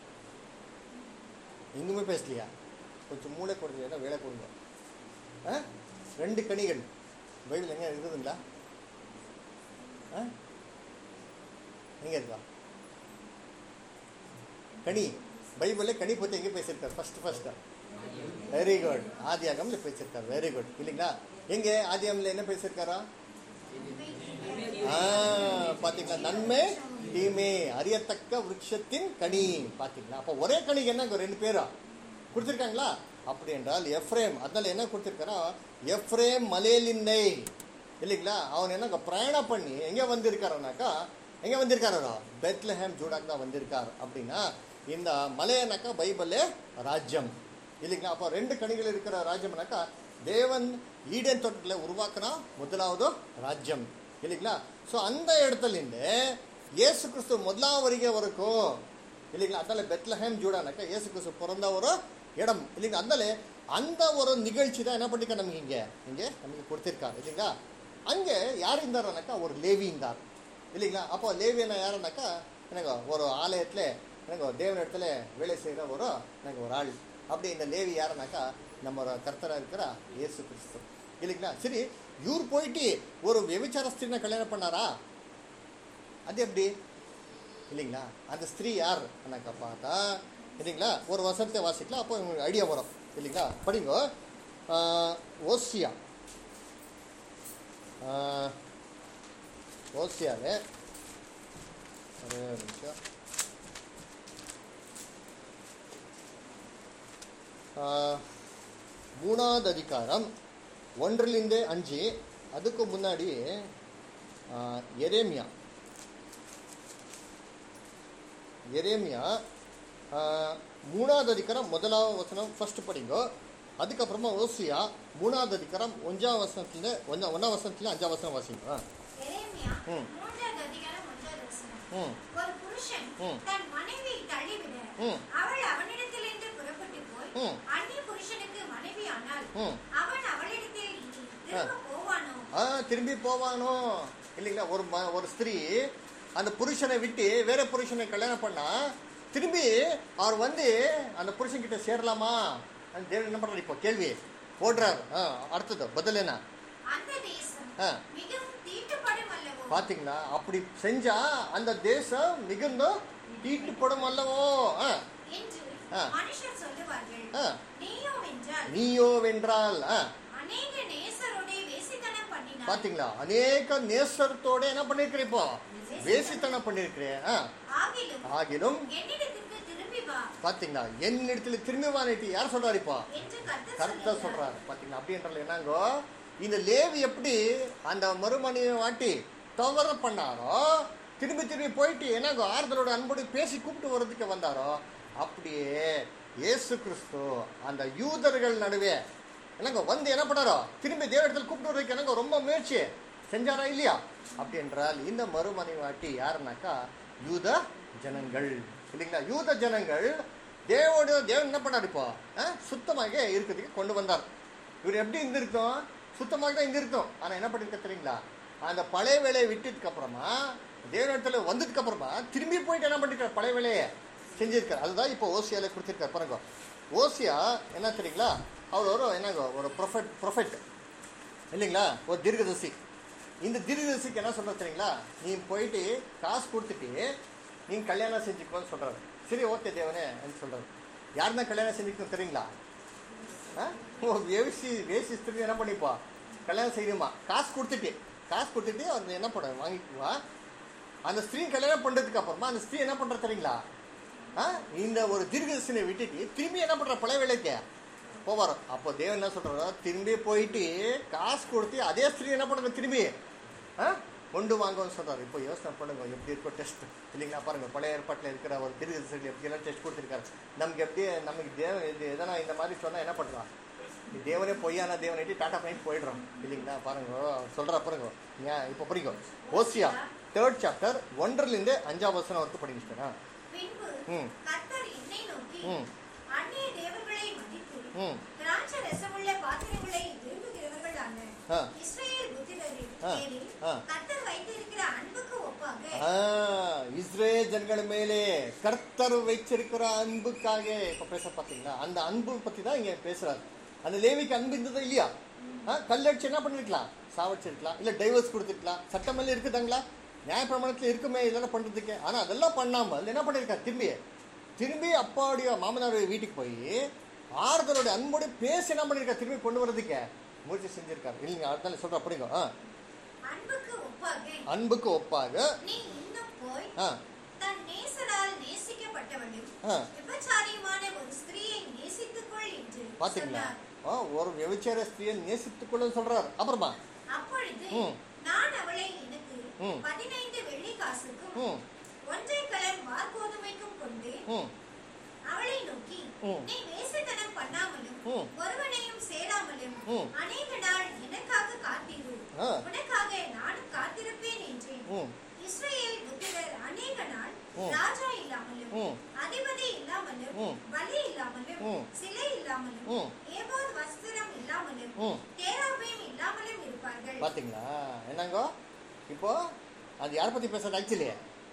எங்குமே பேசலையா கொஞ்சம் மூளை கொடுங்க வேலை கொடுங்க ஆ ரெண்டு கனிகள் பைபிள் எங்க இருக்குதுங்களா ஆ எங்க இருக்கா கனி பைபிளில் கனி பற்றி எங்கே பேசியிருக்காரு ஃபர்ஸ்ட் ஃபர்ஸ்ட் வெரி குட் ஆதியாகம்ல பேசியிருக்காரு வெரி குட் இல்லைங்களா எங்கே ஆதியாகம்ல என்ன பேசியிருக்காரா ஆ பாத்தீங்களா நன்மை தீமை அறியத்தக்க விருட்சத்தின் கனி பாத்தீங்களா அப்போ ஒரே கனிக்கு என்ன இங்க ரெண்டு பேரா கொடுத்துருக்காங்களா அப்படி என்றால் எஃப்ரேம் அதனால என்ன கொடுத்துருக்காரா எஃப்ரேம் மலேலின்னை இல்லைங்களா அவன் என்ன பிரயாணம் பண்ணி எங்க வந்திருக்காருனாக்கா எங்க வந்திருக்காரா பெத்லஹேம் ஜூடாக் தான் வந்திருக்கார் அப்படின்னா இந்த மலையனாக்கா பைபிளே ராஜ்யம் இல்லைங்களா அப்போ ரெண்டு கனிகள் இருக்கிற ராஜ்யம்னாக்கா தேவன் ஈடன் தோட்டத்தில் உருவாக்குனா முதலாவது ராஜ்யம் இல்லைங்களா ஸோ அந்த இடத்துலேருந்து இயேசு கிறிஸ்து முதலாம் வருகை வரைக்கும் இல்லைங்களா அதனால பெத்லஹேம் ஜூடானாக்கா இயேசு கிறிஸ்து பிறந்த ஒரு இடம் இல்லைங்களா அதனால அந்த ஒரு நிகழ்ச்சி தான் என்ன பண்ணிக்க நமக்கு இங்கே இங்கே நமக்கு கொடுத்திருக்காரு இல்லைங்களா அங்கே யார் இருந்தாருனாக்கா ஒரு லேவி இருந்தார் இல்லைங்களா அப்போ லேவியனா யாருனாக்கா எனக்கு ஒரு ஆலயத்தில் எனக்கு தேவன் இடத்துல வேலை செய்கிற ஒரு எனக்கு ஒரு ஆள் அப்படி இந்த லேவி யாருனாக்கா நம்ம ஒரு கர்த்தராக இருக்கிற இயேசு கிறிஸ்து இல்லைங்களா சரி இவர் போயிட்டு ஒரு விபச்சார ஸ்திரீனை கல்யாணம் பண்ணாரா அது எப்படி இல்லைங்களா அந்த ஸ்திரீ யார் அண்ணாக்கா பார்த்தா இல்லைங்களா ஒரு வசனத்தை வாசிக்கலாம் அப்போ உங்களுக்கு ஐடியா வரும் இல்லைங்களா படிங்க ஆஹ், ஓசியா ஆஹ், ஓசியாவில் ஒரே ஒரு நிமிஷம் ஆஹ், மூணாவது அதிகாரம் ஒன்றிலிருந்து அஞ்சு அதுக்கு முன்னாடி ஆஹ், எரேமியா எரேமியா ஆஹ், மூணாவது அதிகாரம் முதலாவது வசனம் ஃபர்ஸ்ட் படிங்க அதுக்கப்புறமா ஓசியா மூணாவது அதிகாரம் ஒன்றாம் வசனத்துல ஒன்றா ஒன்றாம் வசனத்துல அஞ்சாம் வசனம் வாசிங்க ஆ. எரேமியா ம். மூன்றாவது அதிகாரம் ஒன்றாவது வசனம். ம் ஒரு புருஷன் ம். தன் மனைவியை தள்ளிவிட ம். அவள் அவனிடத்திலிருந்து புறப்பட்டு போய் ம். அந்நிய புருஷனுக்கு மனைவியானால் ம் அவன் அவளிடத்தில் இனி திரும்ப போவானோ ஆ திரும்பி போவானோ இல்லைங்களா ஒரு ம ஒரு ஸ்திரீ அந்த புருஷனை விட்டு வேற புருஷனை கல்யாணம் பண்ணா திரும்பி அவர் வந்து அந்த புருஷன் கிட்ட சேரலாமா அந்த தேவன் என்ன பண்றாரு இப்போ கேள்வி போடுறார் ஆ அடுத்தது பதில் என்ன அந்த தேசம் ஆ. மிகவும் தீட்டுப்படும் அல்லவோ பாத்தீங்களா அப்படி செஞ்சா அந்த தேசம் மிகுந்த தீட்டுப்படும் அல்லவோ ஆ என்று ஆ. மனுஷர் சொல்லுவார்கள் ஆ. நீயோ வென்றால் நீயோ வென்றால் ஆ அநேக நேசரோடே வேசித்தனம் பண்ணினார் பாத்தீங்களா அநேக நேசரத்தோட என்ன பண்ணிருக்கிறேன் இப்போ வேசித்தனம் பண்ணிருக்கிறேன் ஆ ஆகிலும் ஆகிலும் என்னிடத்திற்கு திரும்பி வா பாத்தீங்களா என்னிடத்துல திரும்பி வானிட்டு யார் சொல்றாரு இப்போ என்று கர்த்தர் கருத்தை சொல்லுகிறார். சொல்றாரு பாத்தீங்களா அப்படின்றது என்னங்கோ இந்த லேவி எப்படி அந்த மறுமணியை வாட்டி தவற பண்ணாரோ திரும்பி திரும்பி போயிட்டு என்னங்கோ ஆறுதலோட அன்போடு பேசி கூப்பிட்டு வர்றதுக்கு வந்தாரோ அப்படியே இயேசு கிறிஸ்து அந்த யூதர்கள் நடுவே என்னங்க வந்து என்ன பண்ணாரோ திரும்பி தேவடத்தில் கூப்பிட்டு வர்றதுக்கு என்னங்க ரொம்ப முயற்சி செஞ்சாரா இல்லையா அப்படி என்றால் இந்த மறுமனை வாட்டி யாருனாக்கா யூத ஜனங்கள் இல்லைங்களா யூத ஜனங்கள் தேவோட தேவன் என்ன பண்ணார் இப்போ ஆ? சுத்தமாக இருக்கிறதுக்கு கொண்டு வந்தார் இவர் எப்படி இருந்திருக்கும் சுத்தமாக தான் இருந்திருக்கும் ஆனால் என்ன பண்ணிருக்க தெரியுங்களா அந்த பழைய வேலையை விட்டதுக்கு அப்புறமா தேவனிடத்துல வந்ததுக்கு அப்புறமா திரும்பி போயிட்டு என்ன பண்ணிருக்கார் பழைய வேலையை செஞ்சிருக்கார் அதுதான் இப்போ ஓசியால கொடுத்திருக்கார் பாருங்க ஓசியா என்ன தெரியுங்களா அவர் ஒரு என்னங்க ஒரு ப்ரொஃபெட் ப்ரொஃபெட் இல்லைங்களா ஒரு தீர்க்கதரிசி இந்த தீர்க்கதரிசிக்கு என்ன சொல்ற தெரியுங்களா நீ போயிட்டு காசு கொடுத்துட்டு நீ கல்யாணம் செஞ்சுக்கோன்னு சொல்றாரு சரி ஓகே தேவனே அப்படின்னு சொல்றாரு யார் தான் கல்யாணம் செஞ்சுக்கணும் தெரியுங்களா ஆ? ஓ வேசி வேசி ஸ்திரீ என்ன பண்ணிப்பா கல்யாணம் செய்யணுமா காசு கொடுத்துட்டு காசு கொடுத்துட்டு அவர் என்ன பண்ண வாங்கிக்குவா அந்த ஸ்திரீ கல்யாணம் பண்றதுக்கு அப்புறமா அந்த ஸ்திரீ என்ன பண்ற தெரியுங்களா ஆ? இந்த ஒரு தீர்க்கதரிசனை விட்டுட்டு திரும்பி என்ன பண்ற பழைய வேலைக்கு போவார் அப்போ தேவன் என்ன சொல்றாரோ திரும்பி போயிட்டு காசு கொடுத்து அதே ஸ்திரீ என்ன பண்ணுங்க திரும்பி ஆ? கொண்டு வாங்கன்னு சொல்றாரு இப்போ யோசனை பண்ணுங்க எப்படி இருக்கோ டெஸ்ட் இல்லைங்களா பாருங்க பழைய ஏற்பாட்டில் இருக்கிற ஒரு திருக்கதரிசனம் எப்படி எல்லாம் டெஸ்ட் கொடுத்துருக்காரு நமக்கு எப்படி நமக்கு தேவன் இது எதனா இந்த மாதிரி சொன்னா என்ன பண்றான் தேவனே பொய்யான தேவனைட்டு டாட்டா பண்ணிட்டு போயிடுறோம் இல்லைங்களா பாருங்க சொல்றா பாருங்க ஏன் இப்போ புரியுங்க ஓசியா தேர்ட் சாப்டர் ஒன்றரிலிருந்து அஞ்சாம் வசனம் வரைக்கும் படிச்சுட்டேன் பின்பு ம். கர்த்தர் என்னை நோக்கி ம். அந்நிய தேவர்களை மதித்து ம் திராட்சை ரசமுள்ள பாத்திரங்களை விரும்புகிறவர்களான ஆ. இஸ்ரவேல் புத்திரரில் ஆ. மேலில் ஆ. கர்த்தர் வைத்திருக்கிற அன்புக்கு ஒப்பாக ஆ, இஸ்ரேல் ஜனங்கள் மேலே கர்த்தர் வைச்சிருக்கிற அன்புக்காக இப்ப பேச பாத்தீங்களா அந்த அன்பு பத்தி தான் இங்க பேசுறாரு அந்த லேவிக்கு அன்பு இருந்ததா இல்லையா ஆ, கல்லடிச்சு என்ன பண்ணிருக்கலாம் சாவடிச்சிருக்கலாம் இல்ல டைவர்ஸ் கொடுத்துருக்கலாம் சட்டமெல்லாம் இருக்குதாங்களா நியாயப்பிரமாணத்துல இருக்குமே இதெல்லாம் பண்றதுக்கு ஆனா அதெல்லாம் பண்ணாமல் என்ன பண்ணிருக்காரு திரும்பி திரும்பி அப்பாவுடைய மாமனாருடைய வீட்டுக்கு போய் ஆறுதலோட அன்போட பேசி என்ன பண்ணிருக்காரு திரும்பி கொண்டு வர்றதுக்கு முயற்சி செஞ்சிருக்காரு இல்லைங்க அதனால சொல்ற அப்படிங்க ஆ. அன்புக்கு ஒப்பாக அன்புக்கு ஒப்பாக நீ இன்னும் போய் ஆ தன் நேசரால் நேசிக்கப்பட்டவளும் ஆ. விபச்சாரியுமான ஒரு ஸ்திரீயை நேசித்துக்கொள் என்று பாத்தீங்களா சொன்னார். ஆ, ஒரு விபச்சார ஸ்திரியை நேசித்துக்கொள்ள சொல்றாரு அப்புறமா அப்பொழுது ம். நான் அவளை எனக்கு ம். பதினைந்து வெள்ளி காசுக்கும் ம் ஒன்றை கலர் வார்கோதுமைக்கும் கொண்டு ம் அவளை நோக்கி ம். நீ வேசித்தனம் பண்ணாமலும் ம். ஒருவனையும் சேராமலும் ம். அநேக நாள் எனக்காக காத்திரு ஆ. உனக்காக நானும் காத்திருப்பேன் என்றேன் ம் இஸ்ரவேல் புத்திரர் அநேக நாள் ம். ராஜா இல்லாமலும் ம். அதிபதி இல்லாமலும் ம். பலி இல்லாமலும் ம். சிலை இல்லாமலும் ம். ஏபோத் வஸ்திரம் இல்லாமலும் ம். தேராபீம் இல்லாமலும் இருப்பார்கள் பாத்தீங்களா என்னங்கோ இப்போ அது யார் பத்தி பேசுறது ஆக்சுவலி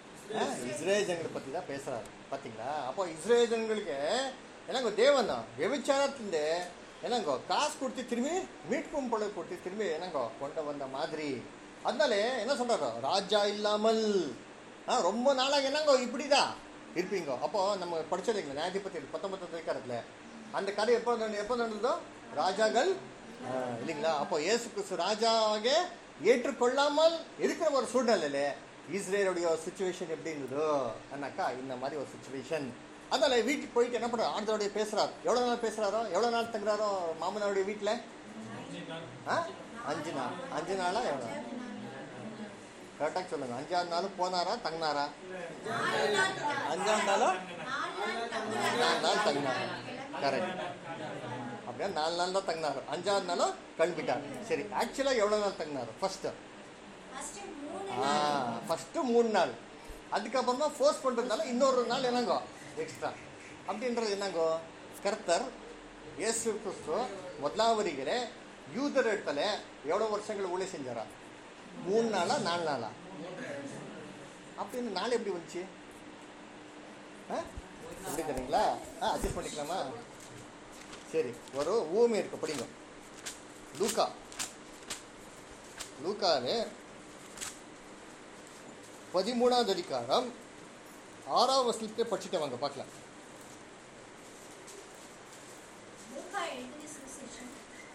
இஸ்ரேல் ஜனங்களை பத்தி தான் பேசுறாரு பாத்தீங்களா அப்போ இஸ்ரேல் ஜனங்களுக்கு என்னங்கோ தேவன் ವ್ಯಭಿಚಾರದಿಂದ என்னங்கோ காசு கொடுத்து திரும்பி மீட்கும் பொழுது கொடுத்து திரும்பி என்னங்கோ கொண்டு வந்த மாதிரி அதனால என்ன சொல்றாரு ராஜா இல்லாமல் ஆ, ரொம்ப நாளாக என்னங்கோ இப்படிதான் இருப்பீங்க அப்போ நம்ம படிச்சதுங்களா நியாயாதிபதி பத்தொன்பது அதிகாரத்துல அந்த கதை எப்போ நடந்து- எப்போ நடந்ததோ ராஜாக்கள் ஆ, இல்லைங்களா அப்போ இயேசு கிறிஸ்து ராஜாவாக ஏற்றுக்கொள்ளாமல் இருக்கிற ஒரு சூழ்நிலையில இஸ்ரேலுடைய சுச்சுவேஷன் எப்படி இருந்ததோ அண்ணாக்கா இந்த மாதிரி ஒரு சுச்சுவேஷன் அதனால வீட்டுக்கு போயிட்டு என்ன பண்றாரு ஆண்டோடைய பேசுறாரு எவ்வளவு நாள் பேசுறாரோ எவ்வளவு நாள் தங்குறாரோ மாமனாருடைய வீட்டுல ஆ? அஞ்சு நாள் அஞ்சு நாளா எவ்வளோ கரெக்டாக சொல்லுங்க அஞ்சாவது நாள் போனாரா தங்கினாரா நாலு நாள் தான். அஞ்சாவது நாளும் நாலு நாள் தங்குறாரு. நாலு நாள் தங்கினாரு கரெக்ட் அப்படியே நாலு நாள் தான் தங்கினாரு அஞ்சாவது நாளும் கிளம்பிட்டார் சரி ஆக்சுவலாக எவ்வளோ நாள் தங்கினாரு ஃபர்ஸ்ட்டு First மூணு ஆ நாள். ஃபஸ்ட்டு மூணு நாள் அதுக்கப்புறமா ஃபோர்ஸ் பண்ணுறதுனால இன்னொரு நாள் என்னங்கோ எக்ஸ்ட்ரா அப்படின்றது என்னங்கோ கர்த்தர் இயேசு கிறிஸ்து ಮೊದಲಾವರಿಗೆ ಯೂದರ ಇಡ್ತಲೆ எவ்வளோ வருஷங்கள் ஊழிய செஞ்சாரா மூணு நாளா நாலு நாளா அப்படின்னு நாள் எப்படி வந்துச்சு ஆ எப்படி தெரியுங்களா ஆ அட்ஜஸ்ட் பண்ணிக்கலாமா சரி ஒரு ஊமை இருக்கு படிங்க லூக்கா லூக்காவே பதிமூணாவது அதிகாரம் ஆறாவது வசனத்தை படிச்சுட்டு வாங்க பார்க்கலாம் லூக்கா எழுதின சுவிசேஷம்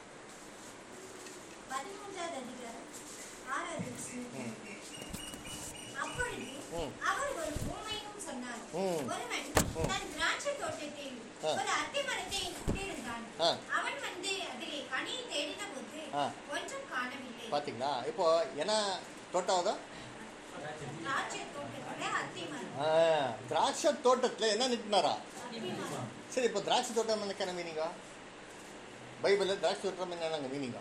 பதிமூன்றாவது அதிகாரம் ஆறாவது வசனம். அப்பொழுது ம். அவர் ஒரு ஊமையும் சொன்னார் ம். ஒருவன் ம். தன் திராட்சை தோட்டத்தில் ஆ. ஒரு அத்தி மரத்தை நட்டிருந்தான் ஆ. அவன் வந்து அதிலே கனியை தேடின போது ஆ. ஒன்றும் காணவில்லை பார்த்தீங்களா இப்போ என்ன தோட்டம் திராட்சை தோட்டத்துல அத்தி மரம் ஆ திராட்சை தோட்டத்தில் என்ன நிட்டுனாரா அத்தி மரம் சரி இப்போ திராட்சை தோட்டம் என்ன மீனிங்க பைபிளில் திராட்சை தோட்டம் என்னங்க மீனிங்க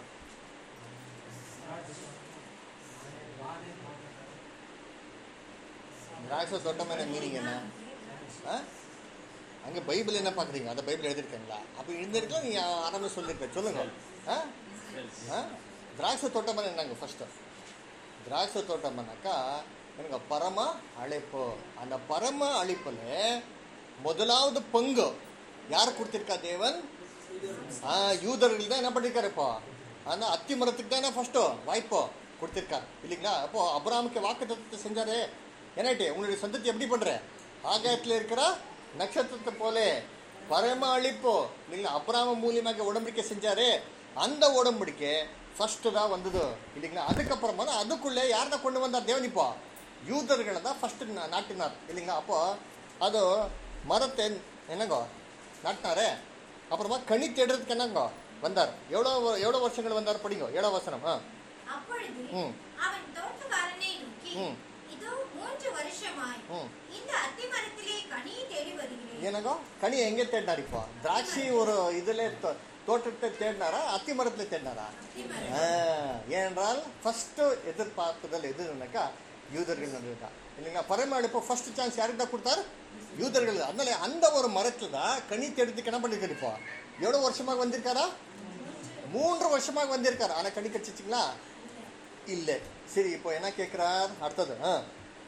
திராட்சை தோட்டம் என்ன மீனிங் என்ன ஆ அங்கே பைபிள் என்ன பார்க்குறீங்க அந்த பைபிள் எழுதிருக்கீங்களா அப்போ இருந்திருக்கலாம் நீங்கள் ஆரம்பி சொல்லியிருக்க சொல்லுங்க ஆ ஆ திராட்சை தோட்டம் என்னங்க ஃபஸ்ட்டு திராட்சை தோட்டம்னாக்கா எனக்கு பரம அழைப்பு அந்த பரம அழைப்புல முதலாவது பங்கு யார் கொடுத்திருக்கா தேவன் ஆ யூதர்கள் தான் என்ன பண்ணிருக்காரு இப்போ அந்த அத்தி மரத்துக்கு தானே ஃபர்ஸ்ட்டு வாய்ப்பு கொடுத்திருக்காரு இல்லைங்களா அப்போ அப்ராமுக்கு வாக்கு தத்துவத்தை செஞ்சாரு என்னாயிட்டு உங்களுடைய சந்ததி எப்படி பண்ற ஆகாயத்தில் இருக்கிற நட்சத்திரத்தை போல பரம அழிப்பு இல்லைங்களா அப்ராம மூலியமாக உடம்படிக்கை செஞ்சாரு அந்த உடம்படிக்கை ஃபர்ஸ்ட் தான் வந்தது இல்லைங்களா அதுக்கப்புறமா தான் அதுக்குள்ளே யார் தான் கொண்டு வந்தார் தேவன் இப்போ யூதர்களை தான் ஃபர்ஸ்ட் நாட்டினார் இல்லைங்களா அப்போ அது மரத்தை என்னங்கோ நாட்டினாரே அப்புறமா கனி தேடுறதுக்கு என்னங்கோ வந்தார் எவ்வளோ எவ்வளோ வருஷங்கள் வந்தார் படிங்கோ ஏழோ வசனம் ஆ அப்பொழுது ம். அவன் தோட்டக்காரனை நோக்கி ம். இதோ மூன்று வருஷமாய் ம். இந்த அத்தி மரத்திலே கனியை தேடி வருகிறேன் ಏನಗೋ ಕಣಿ ಹೆಂಗೆ ತೇಡ್ನಾರ ಇಪ್ಪ ದ್ರಾಕ್ಷಿ ஒரு இதுல தோ- தோட்டத்தை தேடினாரா அத்தி மரத்துல தேடினாரா அத்தி மரம் ஆ, ஏனென்றால் ஃபர்ஸ்ட் எதிர்பார்ப்புதல் எதுனாக்கா யூதர்கள் நடுவில் தான் இல்லைங்களா பரம இப்போ ஃபர்ஸ்ட் சான்ஸ் யாருக்கு தான் கொடுத்தாரு யூதர்கள் தான். அதனால அந்த ஒரு மரத்துல தான் கனி எடுத்துக்கு என்ன பண்ணிருக்காரு இப்போ எவ்வளோ வருஷமாக வந்திருக்காரா மூன்று வருஷமாக வந்திருக்காரு ஆனா கனி கடிச்சிச்சிங்களா இல்லை சரி இப்போ என்ன கேட்கிறார் அடுத்தது ஆ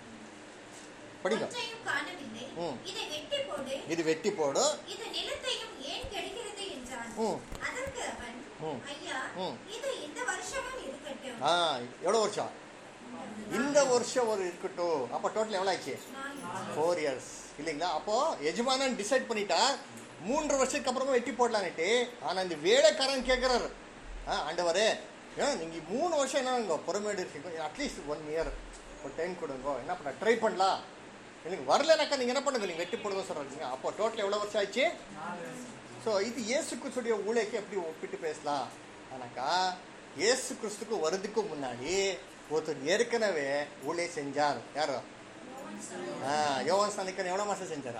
படிங்க ஒன்றையும் காணவில்லை ம். இதை வெட்டி போடு இது வெட்டி போடு இது நிலத்தையும் ஏன் கெடுக்கிறது என்றான் ம். அதற்கு அவன் ம். ஐயா ம். இது இந்த வருஷமும் இருக்கட்டும் ஆ எவ்வளோ வருஷம் இந்த வருஷம் ஒரு இருக்கட்டும் அப்போ டோட்டல் எவ்வளோ ஆச்சு நாலு. ஃபோர் இயர்ஸ் இல்லைங்களா அப்போ எஜமானன் டிசைட் பண்ணிட்டா மூன்று வருஷத்துக்கு அப்புறமா வெட்டி போடலான்ட்டு ஆனா இந்த வேலைக்காரன் கேட்குறாரு ஆ ஆண்டவரே ஏன் நீங்க மூணு வருஷம் என்ன பொறுமையோடு இருக்கீங்க அட்லீஸ்ட் ஒன் இயர் ஒரு டைம் கொடுங்க என்ன பண்ண ட்ரை பண்ணலாம் எனக்கு வரலனாக்கா நீங்க என்ன பண்ணுங்க நீங்க வெட்டி போடுங்க சொல்றீங்க அப்போ டோட்டல் எவ்வளவு வருஷம் ஆச்சு ஸோ இது இயேசு கிறிஸ்துடைய ஊழியக்கு எப்படி ஒப்பிட்டு பேசலாம் ஆனாக்கா இயேசு கிறிஸ்துக்கு வரதுக்கு முன்னாடி ஒருத்தர் ஏற்கனவே ஊழிய செஞ்சார் யாரோ ஆ யோவான் ஸ்தானிக்கன் எவ்வளோ மாதம் செஞ்சாரா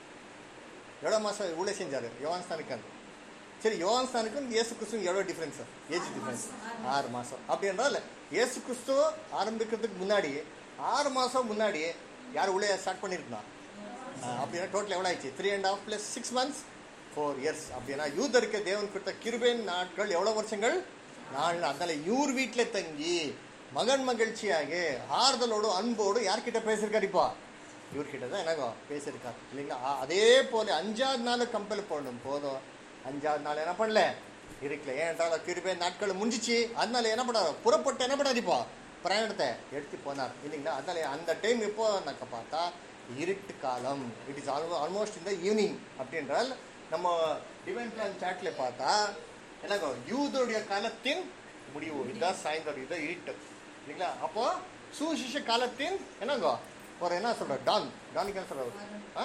எவ்வளோ மாதம் ஊழிய செஞ்சார் யோவான் ஸ்தானிக்கன் சரி யோவான் ஸ்தானிக்கும் இயேசு கிறிஸ்து எவ்வளோ டிஃப்ரென்ஸ் ஏஜ் டிஃப்ரென்ஸ் ஆறு மாதம் அப்படி என்றால் இயேசு கிறிஸ்து ஆரம்பிக்கிறதுக்கு முன்னாடி ஆறு மாதம் முன்னாடி யார் ஊழிய ஸ்டார்ட் பண்ணியிருந்தா அப்படின்னா டோட்டல் எவ்வளோ ஆயிடுச்சு three and half plus six months four years அப்படின்னா யூதருக்கு தேவன் கொடுத்த கிருபேன் நாட்கள் எவ்வளோ வருஷங்கள் நாலு அதனால இவர் வீட்டில் தங்கி மகன் மகிழ்ச்சியாக ஆறுதலோடு அன்போடு யார்கிட்ட பேசியிருக்காரு இப்போ இவர்கிட்ட தான் என்னங்க பேசியிருக்காரு இல்லைங்களா ஆ- அதே போல அஞ்சாவது நாள் கம்பல் போடணும் போதும் அஞ்சாவது நாள் என்ன பண்ணல இருக்கல ஏன்றால் கிருபை நாட்கள் முடிஞ்சிச்சு அதனால என்ன பண்ணாரு புறப்பட்டு என்ன பண்ணாரு இப்போ பிரயாணத்தை எடுத்து போனார் இல்லைங்களா அதனால அந்த டைம் எப்போ நாக்க பார்த்தா இருட்டு காலம் இட் இஸ் ஆல்மோ ஆல்மோஸ்ட் இந்த ஈவினிங் அப்படின்றால் நம்ம டிவைன் பிளான் சாட்ல பார்த்தா என்னங்க யூதருடைய காலத்தின் முடிவு இதுதான் சாயந்தரம் இதுதான் இருட்டு இல்லைங்களா அப்போ சுவிசேஷ காலத்தின் என்னங்க ஒரு என்ன சொல்ற டான் டானுக்கு என்ன சொல்ற ஆ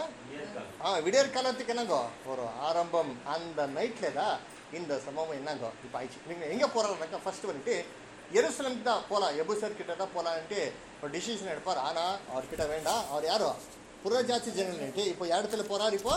ஆ விடியற் காலத்துக்கு என்னங்கோ ஒரு ஆரம்பம் அந்த நைட்ல தான் இந்த சம்பவம் என்னங்கோ இப்போ ஆயிடுச்சு நீங்கள் எங்கே போகிறாருனாக்கா ஃபர்ஸ்ட் வந்துட்டு எருசலம்க்கு தான் போகலாம் எபுசர் கிட்ட தான் போகலான்ட்டு ஒரு டிசிஷன் எடுப்பார் ஆனால் அவர்கிட்ட வேண்டாம் அவர் யாரோ புறஜாதி ஜனங்கள்ட்டு இப்போ இடத்துல போகிறார் இப்போ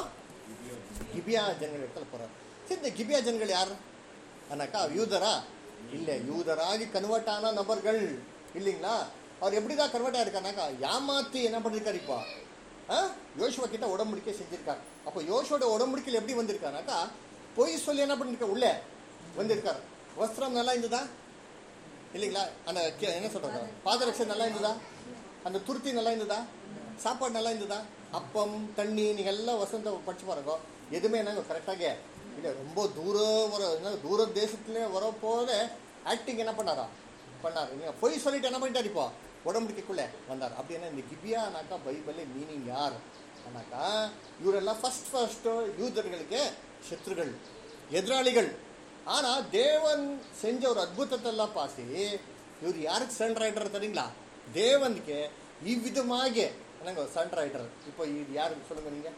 கிபியா ஜனங்கள் இடத்துல போகிறார் சரி இந்த கிபியா ஜனங்கள் யார் அண்ணாக்கா யூதரா இல்லை யூதராகி கன்வெர்ட் ஆன நபர்கள் இல்லைங்களா அவர் எப்படி தான் கன்வெர்ட் ஆயிருக்காருனாக்கா ஏமாத்தி என்ன பண்ணிருக்காரு இப்போ ஆ யோசுவா கிட்ட உடம்படிக்கை செஞ்சிருக்காரு அப்போ யோசுவோட உடம்படிக்கையில் எப்படி வந்திருக்காருனாக்கா பொய் சொல்லி என்ன பண்ணிருக்க உள்ளே வந்திருக்காரு வஸ்திரம் நல்லா இருந்ததா இல்லைங்களா அந்த கே- என்ன சொல்றாங்க பாதரட்சை நல்லா இருந்ததா அந்த துருத்தி நல்லா இருந்ததா சாப்பாடு நல்லா இருந்ததா அப்பம் தண்ணி நீங்க எல்லாம் வசந்த படிச்சு பாருங்க எதுவுமே என்னங்க கரெக்டாக இல்லை ரொம்ப தூரம் வர என்ன தூர தேசத்துலேயே வர போல ஆக்டிங் என்ன பண்ணாரா பண்ணார் நீங்க பொய் சொல்லிட்டு என்ன பண்ணிட்டார் இப்போ உடம்புக்குள்ளே வந்தார் அப்படின்னா இந்த கிபியானாக்கா பைபிளே மீனிங் யார் ஆனாக்கா இவரெல்லாம் ஃபர்ஸ்ட் ஃபர்ஸ்ட் யூதர்களுக்கு சத்ருகள் எதிராளிகள் ஆனா தேவன் செஞ்ச ஒரு அற்புதத்தை எல்லாம் பார்த்து இவர் யாருக்கு சன் ரைடர் தெரியுங்களா தேவனுக்கு இவ்விதமாக என்னங்க சன் ரைடர் இப்போ இது யாருக்கு சொல்லுங்க நீங்க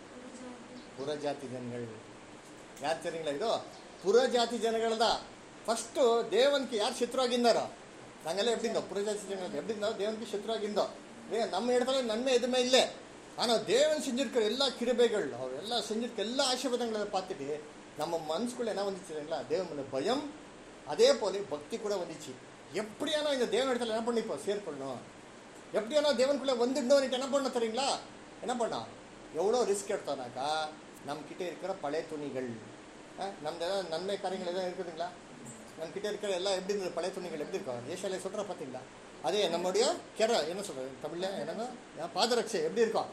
புறஜாதி ஜனங்கள் ಯಾರು தெரியுங்களா ಇದು ಪುರಜಾತಿ ಜನಗಳು தான் ಫಸ್ಟು ದೇವನ್ಗೆ ಯಾರು ಶತ್ರುವಾಗಿದ್ದಾರೋ நாங்கெல்லாம் எப்படி இருந்தோம் புறஜாதி ஜனங்கள் எப்படி இருந்தோம் தேவனுக்கு சத்ருவாகிருந்தோம் ஏ நம்ம இடத்துல நன்மை எதுவுமே இல்லை ஆனால் தேவன் செஞ்சிருக்கிற எல்லா கிருபைகள் அவர் எல்லாம் செஞ்சிருக்க எல்லா ஆசீர்வாதங்களை பார்த்துட்டு நம்ம மனசுக்குள்ள என்ன வந்துச்சு தெரியுங்களா தேவன் மேல பயம் அதே போல பக்தி கூட வந்துச்சு எப்படியானா இந்த தேவன் இடத்துல என்ன பண்ணிப்போம் சேர்க்கணும் எப்படியானா தேவனுக்குள்ள வந்துடணும் என்ன பண்ண தெரியுங்களா என்ன பண்ணா எவ்வளோ ரிஸ்க் எடுத்தோம்னாக்கா நம்ம கிட்ட இருக்கிற பழைய துணிகள் அஹ், நம்ம ஏதாவது நன்மை காரியங்கள் எதாவது இருக்குதுங்களா நம்ம கிட்ட இருக்கிற எல்லாம் எப்படி இருந்தது பழைய துணிகள் எப்படி இருக்கும் ஏஷாலே சொல்ற பார்த்தீங்களா அதே நம்முடைய கெர என்ன சொல்றது தமிழ்ல என்னங்க அஹ், பாதரட்சை எப்படி இருக்கும்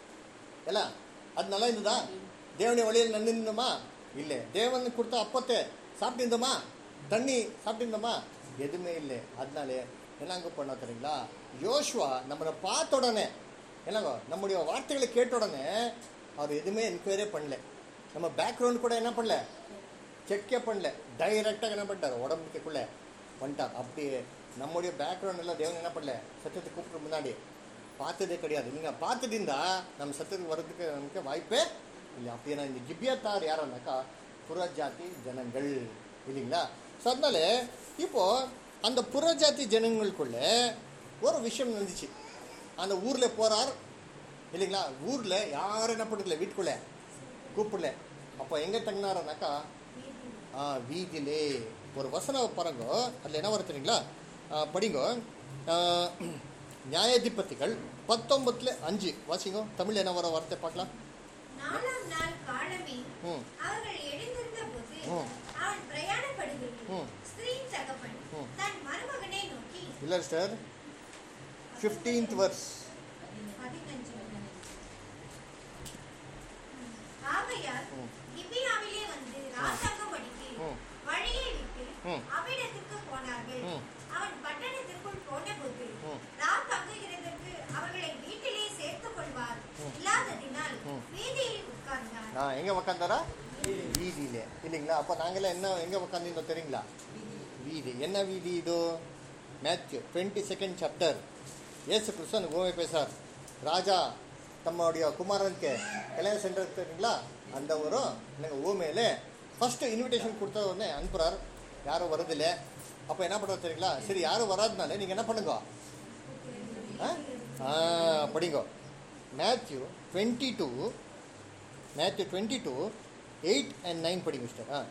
எல்லாம் அது நல்லா இருந்ததா தேவனுடைய வழியில் நின்றுமா இல்லை தேவன் கொடுத்த அப்பத்தை சாப்பிட்டிருந்தோமா தண்ணி சாப்பிட்டிருந்தோமா எதுவுமே இல்லை அதனாலே என்னங்க பண்ண தெரியுங்களா யோசுவா நம்மளை பார்த்த உடனே என்னங்க நம்முடைய வார்த்தைகளை கேட்ட உடனே அவர் எதுவுமே என்கொயரே பண்ணல நம்ம பேக்ரவுண்ட் கூட என்ன பண்ணல செக்கே பண்ணல டைரெக்டாக என்ன பண்ணிட்டார் உடம்புக்குள்ளே வந்துட்டார் அப்படியே நம்முடைய பேக்ரவுண்ட் எல்லாம் தேவன் என்ன பண்ணல சத்தியத்தை கூப்பிட்டு முன்னாடி பார்த்ததே கிடையாது நீங்கள் பார்த்துட்டீங்கன்னா நம்ம சத்தியத்துக்கு வர்றதுக்கு நமக்கு வாய்ப்பே இல்லை அப்படின்னா இந்த கிபியத்தார் யாருன்னாக்கா புறஜாதி ஜனங்கள் இல்லைங்களா ஸோ அதனால இப்போ அந்த புறஜாதி ஜனங்களுக்குள்ள ஒரு விஷயம் நடந்துச்சு அந்த ஊரில் போகிறார் இல்லைங்களா ஊரில் யாரும் என்ன பண்ணல வீட்டுக்குள்ளே கூப்பிடல அப்போ எங்கே தங்கினாருனாக்கா ஆ வீதியிலே ஒரு வசனம் பாருங்க அதில் என்ன வரும் தெரியுங்களா ஆ, படிங்க ஆ, நியாயாதிபதிகள் பத்தொன்பத்துல அஞ்சு வாசிங்க தமிழ் என்ன வர வார்த்தை பார்க்கலாம் நாலாம் நாள் காலமே ம் அவர்கள் எழுந்திருந்த போது ம். அவன் பிரயாணப்படுகையில் ம். ஸ்திரீயின் தகப்பன் ம். தன் மருமகனை நோக்கி இல்லை சார் ஃபிஃப்டீன்த் வர்ஸ் பதினஞ்சு ஆகையால் ம். கிபியாவிலே வந்து ராஜாங்கப்படிக்கு ம். வழியை விட்டு ம். அவ்விடத்திற்கு போனார்கள் ம். அவன் பட்டணத்திற்குள் போனபோது ம். ராத் தங்குகிறதற்கு அவர்களை வீட்டிலே சேர்த்துக் கொள்வார் ம். இல்லாததினால் ம். வீதியில் உட்கார்ந்தார் ஆ எங்கே உக்காந்தாரா வீதியிலே இல்லைங்களா அப்போ நாங்களாம் என்ன எங்கே உக்காந்துருந்தோம் தெரியுங்களா வீதி என்ன வீதி இது மேத்யூ டுவெண்ட்டி செகண்ட் சாப்டர் ஏசு கிருஷ்ணன் கோவை பேசார் ராஜா தம்முடைய குமாரனுக்கு கல்யாணம் சென்றது தெரியுங்களா அந்த ஒரு எனக்கு ஊமையில ஃபஸ்ட்டு இன்விடேஷன் கொடுத்த உடனே அனுப்புகிறார் யாரும் வரதில்லை அப்போ என்ன பண்ணுறது தெரியுங்களா சரி யாரும் வராதனால நீங்கள் என்ன பண்ணுங்க ஆ ஆ படிங்கோ Matthew twenty two Matthew twenty two eight and nine படிங்க மிஸ்டர் ஆ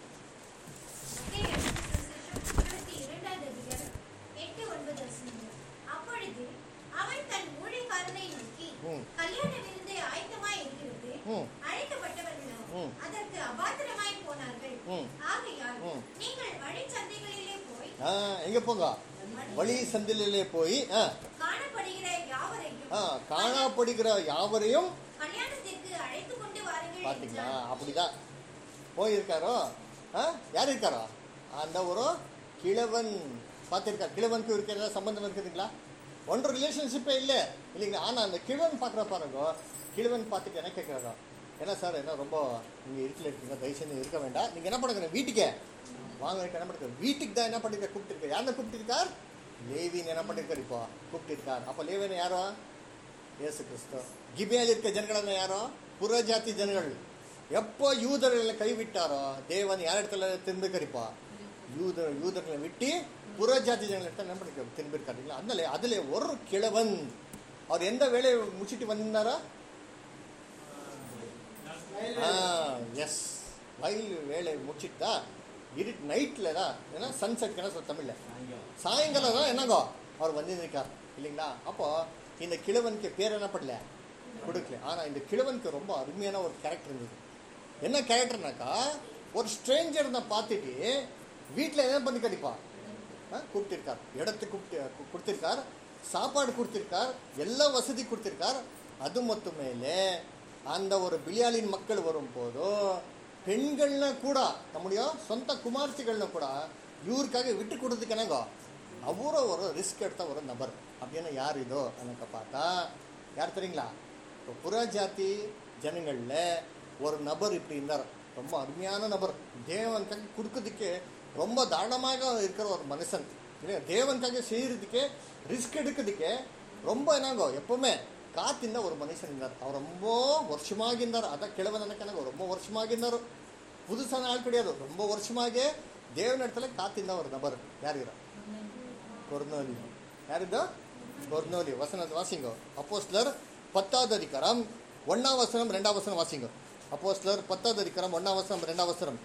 இருபத்தி இரண்டாவது அதிகாரம் எட்டு ஒன்பது வசனங்கள் அப்பொழுது அவன் தன் ஊழியக்காரனை நோக்கி ம். கல்யாண விருந்து ஆயத்தமாய் இருக்கிறது ம். அழைக்கப்பட்டவர்களோ ம். அதற்கு அபாத்திரமாய் போனார்கள் ம். ஆகையால் ம். நீங்கள் வழிச்சந்தைகளிலே போய் ஆ எங்கே போங்க வழி சந்திலே போய் ஆ காணப்படுகிற யாவரையும் ஆ காணப்படுகிற யாவரையும் கல்யாணத்திற்கு அழைத்து கொண்டு வாருங்கள் பார்த்தீங்களா என்றார். அப்படிதான் போயிருக்காரோ ஆ யார் இருக்காரோ அந்த ஒரு கிழவன் பார்த்துருக்கா கிழவனுக்கு இருக்க ஏதாவது சம்பந்தம் இருக்குதுங்களா ஒன்றும் ரிலேஷன்ஷிப்பே இல்லை இல்லைங்களா ஆனால் அந்த கிழவன் பார்க்குற பாருங்க கிழவன் பார்த்துட்டு என்ன கேட்குறாரோ என்ன சார் என்ன ரொம்ப நீங்கள் இருட்டில் இருக்கீங்க தயவு செஞ்சு இருக்க வேண்டாம் நீங்கள் என்ன பண்ணுங்க வீட்டுக்கே வாங்க என்ன பண்ணுங்க வீட்டுக்கு தான் என்ன பண்ணிருக்க கூப்பிட்டுருக்க யாரை கூப்பிட்டுருக்கார் லேவின் என்ன பண்ணிருக்கார் இப்போ கூப்பிட்டுருக்கார் அப்போ லேவின் யாரோ இயேசு கிறிஸ்து கிபியால் இருக்க ಜನಗಳನ್ನ யாரோ புறஜாತಿ ಜನಗಳು எப்போ யூதர்களை கைவிட்டாரோ தேவன் யார் இடத்துல திரும்பிருக்காரிப்பா யூதர் யூதர்களை விட்டு புறஜாதி ஜனங்கள் இடத்துல என்ன பண்ணிருக்காரு திரும்பிருக்காருங்களா அதனால அதுல ஒரு கிழவன் அவர் எந்த வேலையை முடிச்சிட்டு வந்திருந்தாரா எஸ் வயல் வேலையை முடிச்சிட்டா இருட் நைட்டில் தான் ஏன்னா சன்செட் என்ன சொல்ல தமிழில் சாயங்காலம் தான் என்னங்கோ அவர் வந்து இருக்கார் இல்லைங்களா அப்போ இந்த கிழவனுக்கு பேர் என்ன பண்ணல கொடுக்கல ஆனால் இந்த கிழவனுக்கு ரொம்ப அருமையான ஒரு கேரக்டர் இருந்தது என்ன கேரக்டர்னாக்கா ஒரு ஸ்ட்ரேஞ்சர் தான் பார்த்துட்டு வீட்டில் என்ன பண்ணி கடிப்பா கூப்பிட்டிருக்கார் இடத்துக்கு கூப்பிட்டு கு- கொடுத்திருக்கார் சாப்பாடு கொடுத்திருக்கார் எல்லா வசதி கொடுத்திருக்கார் அது மட்டும் மேலே அந்த ஒரு பிளியாளின் மக்கள் வரும்போதோ பெண்கள்ನ கூட நம்முடைய சொந்த குமார்த்திகள்ನ கூட ಇವ್ರಿಗಾಗಿ விட்டு கொடுத்துக்கு என்னங்கோ அவரோ ஒரு ரிஸ்க் எடுத்த ஒரு நபர் அப்படின்னு யார் இதோ எனக்கு பார்த்தா யார் தெரியுங்களா இப்போ புறஜாதி ஜனங்களில் ஒரு நபர் இப்படி இருந்தார் ரொம்ப அருமையான நபர் தேவனுக்காக கொடுக்கறதுக்கு ரொம்ப தாராளமாக இருக்கிற ஒரு மனுஷன் இல்லையா தேவனுக்காக செய்யறதுக்கு ரிஸ்க் எடுக்கிறதுக்கு ரொம்ப என்னங்கோ எப்பவுமே ಕಾತಿಂದ ஒரு ಮನುಷ್ಯನ್ ಇದ್ದಾರೆ ಅವ್ರು ரொம்ப ವರ್ಷಮಾಗಿದ್ದಾರೆ ಅದ ಕೆಳವನಕನಾಗ ரொம்ப ವರ್ಷಮಾಗಿದ್ದಾರೆ புதுசான ஆள் கிடையாது ரொம்ப வருஷமாக தேவன் இடத்துல காத்திருந்த ஒரு நபர் யார் இருக்கிறா கொர்னோலி யார் இதோ கொர்னோலி வசன வாசிங்கோ அப்போஸ்லர் பத்தாவது அதிகாரம் ஒன்னாம் வசனம் ரெண்டாம் வசனம் வாசிங்கோ அப்போஸ்லர் பத்தாவது அதிகாரம் ஒன்னாம் வசனம் ரெண்டாம் வசனம்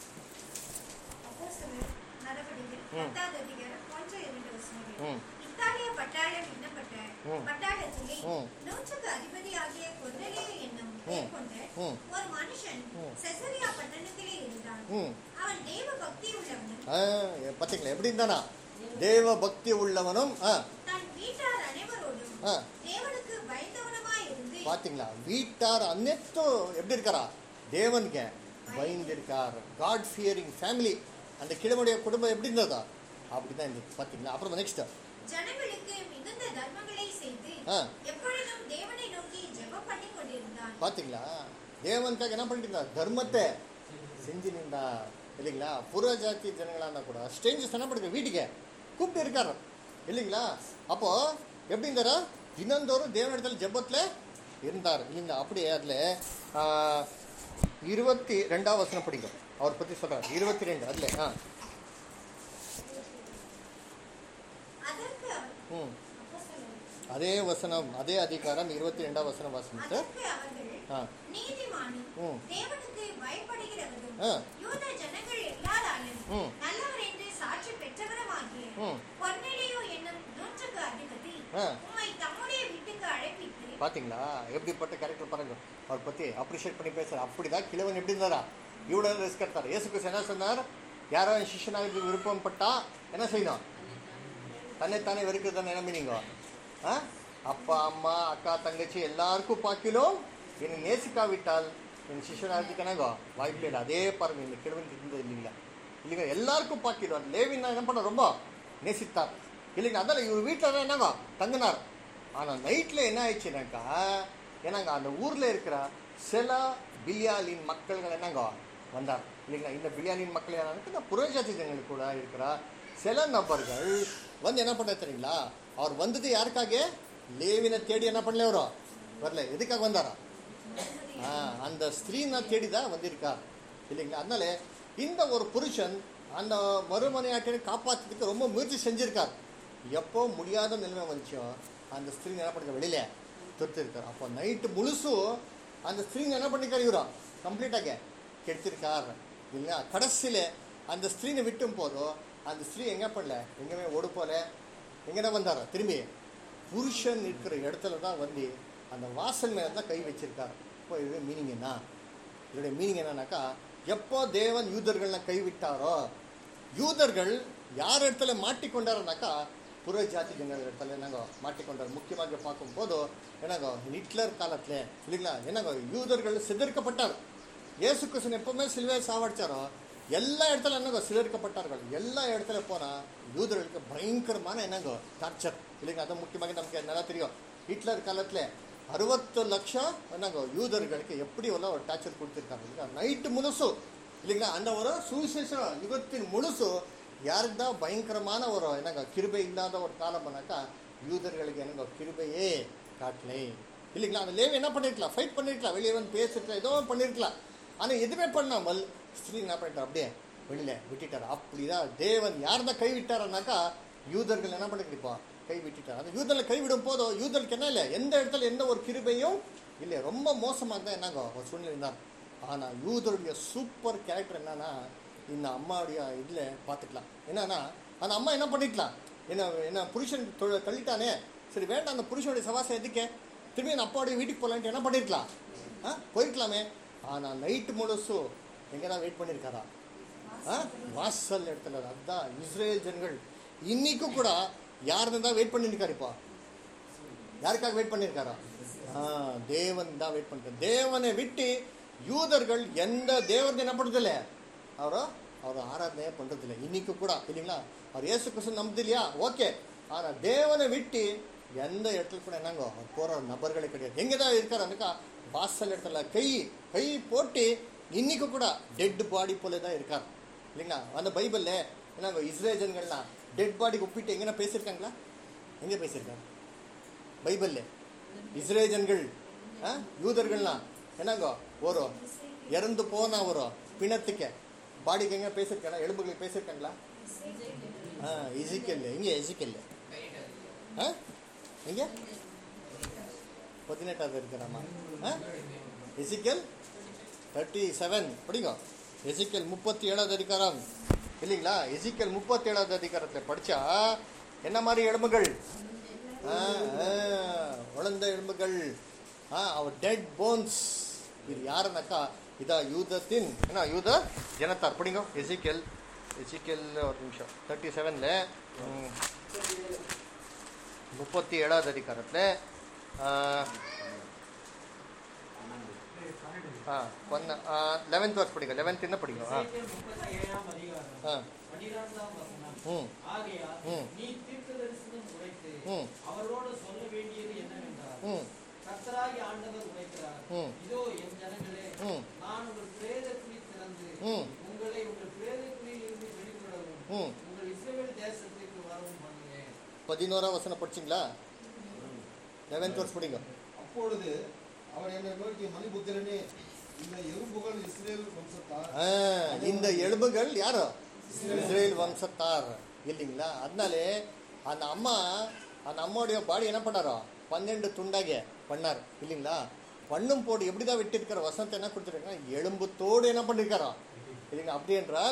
அப்போஸ்தலர் நடவடிக்கைகள் ம். பத்தாவது அதிகாரம் ஒன்று இரண்டு வசனங்கள். ம். இத்தாலிய பட்டாளம் எண்ணப்பட்ட ம். பட்டாளத்திலே ம். நூற்றுக்கு அதிபதியாகிய கொர்நேலியு என்னும் பேர் கொண்ட ம். ஒரு மனுஷன் ம். செசரியா பட்டணத்திலே இருந்தான் ம் அவன் தேவ பக்தி உள்ளவனும் ஆ, பார்த்தீங்களா எப்படி இருந்தானா தேவ பக்தி உள்ளவனும் ஆ தன் வீட்டார் அனைவரோடும் ஆ. தேவனுக்கு பயந்தவனுமாய் இருந்து பாத்தீங்களா வீட்டார் அனைத்து எப்படி இருக்காரா தேவனுக்கு பயந்திருக்கார் காட் ஃபியரிங் ஃபேமிலி அந்த கிழமுடைய குடும்பம் எப்படி இருந்ததா அப்படிதான் இருந்தது பாத்தீங்களா அப்புறம் நெக்ஸ்ட் ஜனங்களுக்கு மிகுந்த தர்மங்களை செய்து ஆ. எப்பொழுதும் தேவனை நோக்கி ஜெபம் பண்ணி கொண்டிருந்தான் பாத்தீங்களா தேவனுக்காக என்ன பண்ணிட்டு இருந்தார் தர்மத்தை செஞ்சு நின்றா இல்லைங்களா புற ஜாதி ஜனங்களா கூட ஸ்ட்ரேஞ்சர்ஸ் என்ன பண்ணுங்க வீட்டுக்கு கூப்பிட்டு இருக்காரு இல்லைங்களா அப்போ எப்படி இருந்தாரா தினந்தோறும் தேவனிடத்தில் ஜெபத்துல இருந்தார் இல்லைங்களா அப்படியே அதுல ஆ, இருபத்தி ரெண்டாம் வசனம் படிக்கும் அவர் பத்தி சொல்றாரு இருபத்தி ரெண்டு அதுல ஆ அதற்கு அவர் ம் அப்போஸ்தலர், அதே வசனம் அதே அதிகாரம் இருபத்தி ரெண்டாம் வசனம் வாசனம் சார் அதற்கு அவர்கள் ஆ நீதிமானும் ம். தேவனுக்கு பயப்படுகிறவரும் ஆ. யூத ஜனங்கள் எல்லாராலும் ம். நல்லவர் என்று சாட்சி பெற்றவருமாகிய ம் கொர்நேலியு என்னும் நூற்றுக்கு அதிபதி ஆ. உம்மை தம்முடைய வீட்டுக்கு அழைப்பித்து பாத்தீங்களா எப்படிப்பட்ட கேரக்டர் பாருங்க அவர் பத்தி அப்ரிஷியேட் பண்ணி பேசுறாரு அப்படிதான் கிழவன் எப்படி இருந்தாரா இவ்வளவு ரிஸ்க் எடுத்தார் இயேசு கிறிஸ்து என்ன சொன்னார் யாரோ என் சிஷ்யனாக விருப்பம் பட்டா என்ன செய்யணும் தன்னைத்தானே வெறுக்கிறது என்ன மீனிங்கோ ஆ அப்பா அம்மா அக்கா தங்கச்சி எல்லாருக்கும் பாக்கிலும் என்னை நேசிக்காவிட்டால் என் சிஷ்யனாகிறதுக்கு என்னங்கோ வாய்ப்பே இல்லை அதே பாருங்க இந்த கிழவன் இருந்தது இல்லைங்களா இல்லைங்க எல்லாருக்கும் பாக்கிடும் லேவின் என்ன பண்ண ரொம்ப நேசித்தார் இல்லைங்க அதனால இவர் வீட்டில் தான் என்னங்கோ தங்கினார் ஆனால் நைட்டில் என்ன ஆயிடுச்சுனாக்கா ஏன்னாங்க அந்த ஊரில் இருக்கிற சில பில்யாலின் மக்கள்கள் என்னங்கோ வந்தார் இல்லைங்களா இந்த பில்யாலின் மக்கள் யாராருக்கு இந்த புறஜாதி ஜனங்கள் கூட இருக்கிற சில நபர்கள் வந்து என்ன பண்ண தெரியுங்களா அவர் வந்தது யாருக்காக லேவினை தேடி என்ன பண்ணல அவரு வரல எதுக்காக வந்தாரா ஆ, அந்த ஸ்திரீனை தேடி தான் வந்திருக்கார் இல்லைங்களா அதனால இந்த ஒரு புருஷன் அந்த மறுமனையாட்டினை காப்பாற்றுறதுக்கு ரொம்ப முயற்சி செஞ்சிருக்கார் எப்போ முடியாத நிலைமை வந்துச்சோ அந்த ஸ்திரீ என்ன பண்ணிருக்க வெளியில துரத்திருக்கார் அப்போ நைட்டு முழுசும் அந்த ஸ்திரீ என்ன பண்ணிருக்கார் இவரா கம்ப்ளீட்டாக கெடுத்திருக்கார் இல்லைங்களா கடைசியில அந்த ஸ்திரீனை விட்டும் போதும் அந்த ஸ்திரீ எங்க பண்ணல எங்கேயுமே ஓடு போல எங்கே வந்தாரா திரும்பி புருஷன் இருக்கிற இடத்துல தான் வந்து அந்த வாசல் மேலே தான் கை வச்சிருக்கார் இப்போ இது மீனிங் என்ன இதோட மீனிங் என்னன்னாக்கா எப்போ தேவன் யூதர்கள்ல கைவிட்டாரோ யூதர்கள் யார் இடத்துல மாட்டிக்கொண்டாருனாக்கா புற ஜாதி ஜனங்கள் இடத்துல என்னங்க மாட்டிக்கொண்டார் முக்கியமாக பார்க்கும்போது என்னங்க ஹிட்லர் காலத்துல இல்லைங்களா என்னங்க யூதர்கள் சிதறிக்கப்பட்டார் இயேசு கிருஷ்ணன் எப்பவுமே சிலுவை சாவடிச்சாரோ எல்லா இடத்துல என்னங்க சிதறிக்கப்பட்டார்கள் எல்லா இடத்துல போனா யூதர்களுக்கு பயங்கரமான என்னங்க டார்ச்சர் இல்லைங்க அது முக்கியமாக நமக்கு நல்லா தெரியும் ஹிட்லர் காலத்துல அறுபத்து லட்சம் என்னங்க யூதர்களுக்கு எப்படி உள்ள ஒரு டார்ச்சர் கொடுத்துருக்காங்க இல்லைங்களா நைட்டு முழுசு இல்லைங்களா அந்த ஒரு சுவிசேஷ யுகத்தின் முழுசு யாருக்கு தான் பயங்கரமான ஒரு என்னங்க கிருபை இல்லாத ஒரு காலம்னாக்கா யூதர்களுக்கு என்னங்க கிருபையே காட்டலை இல்லைங்களா அந்த லேவி என்ன பண்ணிருக்கலாம் ஃபைட் பண்ணிருக்கலாம் வெளியே வந்து பேசிருக்கலாம் ஏதோ ஒண்ணு பண்ணிருக்கலாம் ஆனால் எதுவுமே பண்ணாமல் ஸ்திரீ என்ன பண்ணிட்டார் அப்படியே வெளியில விட்டுட்டார் அப்படிதான் தேவன் யார் தான் கை விட்டாருனாக்கா யூதர்கள் என்ன பண்ணிருப்பா கை விட்டுட்டார் அந்த யூதர்களை கைவிடும் போதும் யூதர்களுக்கு என்ன இல்லை எந்த இடத்துல எந்த ஒரு கிருபையும் இல்லை ரொம்ப மோசமாக தான் என்னங்க ஒரு சூழ்நிலை இருந்தார் ஆனால் யூதருடைய சூப்பர் கேரக்டர் என்னன்னா இந்த அம்மாவுடைய இதில் பார்த்துக்கலாம் என்னன்னா அந்த அம்மா என்ன பண்ணிக்கலாம் என்ன என்ன புருஷன் தொ- தள்ளிட்டானே சரி வேண்டாம் அந்த புருஷனுடைய சவாசம் எதுக்கே திரும்பி அந்த அப்பாவுடைய வீட்டுக்கு போகலான்ட்டு என்ன பண்ணிருக்கலாம் ஆ போயிருக்கலாமே ஆனால் நைட்டு முழுசு எங்கே தான் வெயிட் பண்ணியிருக்காரா ஆ வாசல் இடத்துல அதுதான் இஸ்ரேல் ஜனங்கள் இன்னைக்கும் கூட யாருன்னு தான் வெயிட் பண்ணிருக்காரு இப்போ யாருக்காக வெயிட் பண்ணியிருக்காரா ஆ தேவன் தான் வெயிட் பண்ணிருக்காரு தேவனை விட்டு யூதர்கள் எந்த தேவன் என்ன பண்றதில்ல அவரோ அவர் ஆராதனையே பண்றதில்ல இன்னைக்கு கூட இல்லைங்களா அவர் இயேசு கிறிஸ்து நம்புது இல்லையா ஓகே ஆனா தேவனை விட்டு எந்த இடத்துல கூட என்னங்கோ அவர் போற நபர்களே கிடையாது எங்க தான் இருக்காருனாக்கா வாசல் இடத்துல கை கை போட்டு இன்னைக்கு கூட டெட் பாடி போல தான் இருக்கார் இல்லைங்களா அந்த பைபிள்ல என்னங்க இஸ்ரேல் ஜனங்கள்லாம் டெட் பாடிக்கு ஒப்பிட்டு எங்கன்னா பேசியிருக்காங்களா எங்க பேசியிருக்காங்க பைபிள்ல இஸ்ரேல் ஜனங்கள் ஆ, யூதர்கள்லாம் என்னங்க ஒரு இறந்து போன ஒரு பிணத்துக்கு பாடிக்கு எங்க பேசியிருக்காங்க எலும்புகளுக்கு பேசியிருக்காங்களா ஆ இசிக்கல் எங்க இசிக்கல் ஆ எங்க பதினெட்டாவது இருக்கிறாமா ஆ எசிக்கல் தேர்ட்டி செவன் படிங்க எசிக்கல் முப்பத்தி ஏழாவது அதிகாரம் இல்லைங்களா எசிக்கல் முப்பத்தி ஏழாவது அதிகாரத்தில் படிச்சா என்ன மாதிரி எலும்புகள் ஆ, ஆ, உழந்த எலும்புகள் ஆ அவர் டெட் போன்ஸ் இது யாருனாக்கா இதா யூதத்தின் என்ன யூத ஜனத்தார் படிங்க எசிக்கல் எசிக்கல் ஒரு நிமிஷம் தேர்ட்டி செவனில் முப்பத்தி ஏழாவது அதிகாரத்தில் ஆ ஒன்று லெவன்த் வர்ஸ் படிங்க லெவன்த் என்ன படிங்க ஆ எசேக்கியேல் முப்பத்தி ஏழாம் அதிகாரம் ஆ பன்னிரண்டாம் வசனம் ம் ஆகையால் ம். நீ தீர்க்கதரிசனம் உரைத்து ம் அவரோடு சொல்ல வேண்டியது என்னவென்றால் ம் கர்த்தராகி ஆண்டவர் உரைக்கிறார் ம். இதோ என் ஜனங்களே ம் நான் உங்கள் பிரேத குழி திறந்து ம். உங்களை உங்கள் பிரேத குழியிலிருந்து வெளிவிடவும் ம் உங்கள் இஸ்ரவேல் தேசத்திற்கு வரவும் பண்ணுவேன் பதினோரா வசனம் படிச்சிங்களா லெவன்த் வர்ஸ் படிங்க அப்பொழுது அவர் என்னை நோக்கி மணிபுத்திரனே இந்த எறும்புகள் இஸ்ரேல் வம்சத்தார் ஆ, இந்த எலும்புகள் யாரோ இஸ்ரேல் வம்சத்தார் இல்லைங்களா அதனாலே அந்த அம்மா அந்த அம்மாவுடைய பாடி என்ன பண்ணாரோ பன்னெண்டு துண்டாக பண்ணார் இல்லைங்களா பண்ணும் போடு எப்படிதான் விட்டிருக்கிற வசனத்தை என்ன கொடுத்துருக்காங்க எலும்புத்தோடு என்ன பண்ணிருக்காரோ இல்லைங்களா அப்படி என்றால்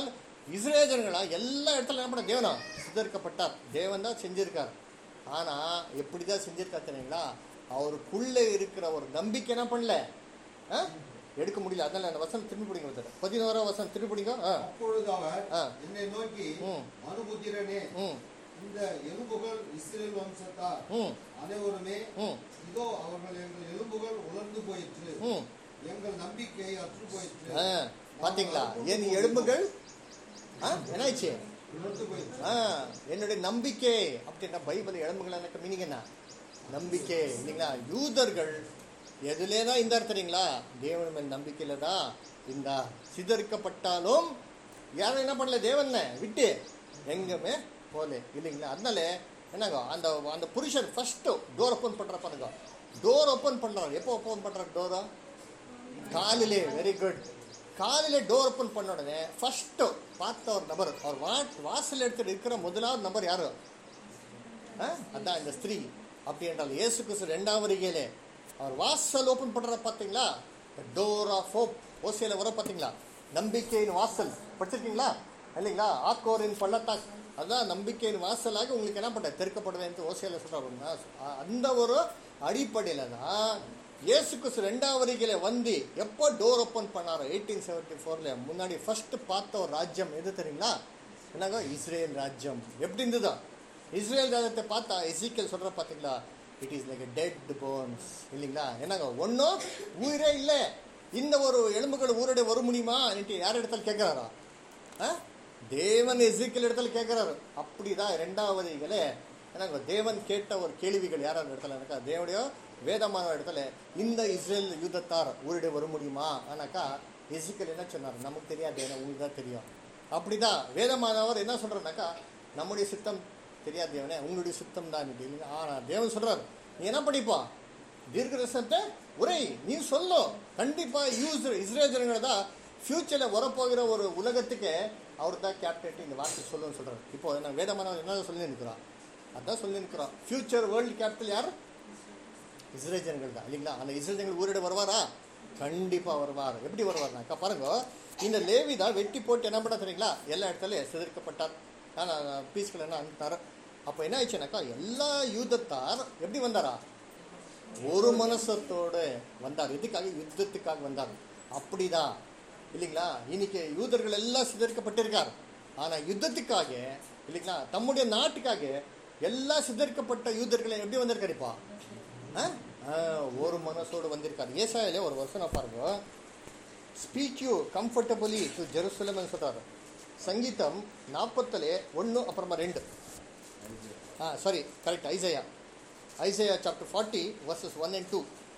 இஸ்ரேல் ஜனங்களா எல்லா இடத்துல என்ன பண்ண தேவனா சிதறிக்கப்பட்டார் தேவன் தான் செஞ்சிருக்கார் ஆனா எப்படி தான் செஞ்சிருக்கார் தெரியுங்களா அவருக்குள்ளே இருக்கிற ஒரு நம்பிக்கை என்ன பண்ணல ஆ? எடுக்க முடியல அதனால அந்த வசனம் திரும்பி பிடிங்க ஒருத்தர் பதினோராம் வசனம் திரும்பி பிடிங்க ஆ அப்பொழுது அவர் ஆ. என்னை நோக்கி ம். மனுபுத்திரனே ம் இந்த எலும்புகள் இஸ்ரேல் வம்சத்தார் ம் அனைவருமே ம் இதோ அவர்கள் எங்கள் எலும்புகள் உலர்ந்து போயிற்று ம் எங்கள் நம்பிக்கை அற்று போயிற்று ஆ பாத்தீங்களா என் எலும்புகள் ஆ என்னாச்சு உலர்ந்து போயிற்று ஆ என்னுடைய நம்பிக்கை அப்படின்னா பைபிள் எலும்புகள் எனக்கு மீனிங் என்ன நம்பிக்கை இல்லைங்களா யூதர்கள் எதுலே தான் இந்த தெரியுங்களா தேவன் மேல் நம்பிக்கையில தான் இந்த சிதறிக்கப்பட்டாலும் யாரும் என்ன பண்ணல தேவன் விட்டு எங்குமே போல இல்லைங்களா அதனால என்னங்க அந்த அந்த புருஷன் ஃபர்ஸ்ட் டோர் ஓப்பன் பண்ற பாருங்க டோர் ஓப்பன் பண்றாரு எப்போ ஓப்பன் பண்றாரு டோரா காலிலே வெரி குட் காலிலே டோர் ஓப்பன் பண்ண உடனே ஃபர்ஸ்ட் பார்த்த ஒரு நபர் அவர் வா வாசல் எடுத்துட்டு இருக்கிற முதலாவது நபர் யாரு ஆ? அதான் இந்த ஸ்திரீ அப்படி என்றால் இயேசு கிறிஸ்து ரெண்டாம் வருகையிலே அவர் வாசல் ஓப்பன் பண்ற பார்த்தீங்களா டோர் ஆஃப் ஹோப் ஓசையில வர பார்த்தீங்களா நம்பிக்கையின் வாசல் படிச்சிருக்கீங்களா இல்லைங்களா ஆக்கோரின் பள்ளத்தாக் அதான் நம்பிக்கையின் வாசலாக உங்களுக்கு என்ன பண்ண தெற்கப்படுவேன் ஓசையில சொல்றாங்க அந்த ஒரு அடிப்படையில தான் இயேசு கிறிஸ்து ரெண்டாம் வருகையில வந்து எப்போ டோர் ஓப்பன் பண்ணாரோ எயிட்டீன் செவன்டி ஃபோர்ல முன்னாடி ஃபர்ஸ்ட் பார்த்த ஒரு ராஜ்யம் எது தெரியுங்களா என்னங்க இஸ்ரேல் ராஜ்யம் எப்படி இருந்ததா இஸ்ரேல் ராஜ்யத்தை பார்த்தா எசிக்கல் சொல்ற பார்த்தீங்களா it is like dead bones இல்லைங்களா என்னங்க ஒன்றும் உயிரே இல்லை இந்த ஒரு எலும்புகள் ஊரடை வர முடியுமா யார் இடத்துல கேட்குறாரா தேவன் எசிக்கல் இடத்துல கேட்குறாரு அப்படிதான் ரெண்டாவது இதில் என்னங்க தேவன் கேட்ட ஒரு கேள்விகள் யாராவது இடத்துல எனக்கா தேவனுடைய வேதமான இடத்துல இந்த இஸ்ரேல் யுத்தத்தார் ஊரிட வர முடியுமா ஆனாக்கா எசிக்கல் என்ன சொன்னார் நமக்கு தெரியாது ஏன்னா உங்களுக்கு தான் தெரியும் அப்படிதான் வேதமானவர் என்ன சொல்றாருனாக்கா நம்முடைய சித்தம் தெரியாது தேவனே உங்களுடைய சித்தம் தான் இது இல்லைங்க ஆனா தேவன் சொல்றாரு நீ என்ன படிப்பா தீர்க்கதரிசனத்தை உரை நீ சொல்லும் கண்டிப்பா யூஸ் இஸ்ரேல் ஜனங்கள் தான் ஃபியூச்சர்ல வரப்போகிற ஒரு உலகத்துக்கு அவர் தான் கேப்டன் இந்த வார்த்தை சொல்லுன்னு சொல்றாரு இப்போ நான் வேதமானவர் என்ன சொல்லி நிற்கிறோம் அதான் சொல்லி நிற்கிறோம் ஃபியூச்சர் வேர்ல்டு கேபிட்டல் யார் இஸ்ரேல் ஜனங்கள் தான் இல்லைங்களா அந்த இஸ்ரேல் ஜனங்கள் ஊரிட வருவாரா கண்டிப்பா வருவார் எப்படி வருவார்னாக்கா பாருங்க இந்த லேவி தான் வெட்டி போட்டு என்ன பண்ண தெரியுங்களா எல்லா இடத்துலயும் சிதறிக்கப்பட்டார் ஆனால் பீஸ்கள் என்ன அனுப்பினார் அப்போ என்ன ஆயிடுச்சுனாக்கா எல்லா யூதத்தார் எப்படி வந்தாரா ஒரு மனசத்தோடு வந்தார் எதுக்காக யுத்தத்துக்காக வந்தார் அப்படிதான் இல்லைங்களா இன்னைக்கு யூதர்கள் எல்லாம் சிதறிக்கப்பட்டிருக்கார் ஆனா யுத்தத்துக்காக இல்லைங்களா தம்முடைய நாட்டுக்காக எல்லா சிதறிக்கப்பட்ட யூதர்களை எப்படி வந்திருக்காரு இப்போ ஆ? ஆ, ஒரு மனசோடு வந்திருக்காரு ஏசாயிலே ஒரு வருஷம் பாருங்க speak you comfortably to Jerusalem சொல்றாரு சங்கீதம் நாற்பத்தலே ஒன்று அப்புறமா ரெண்டு ah sorry correct Isaiah Isaiah chapter forty verses one and two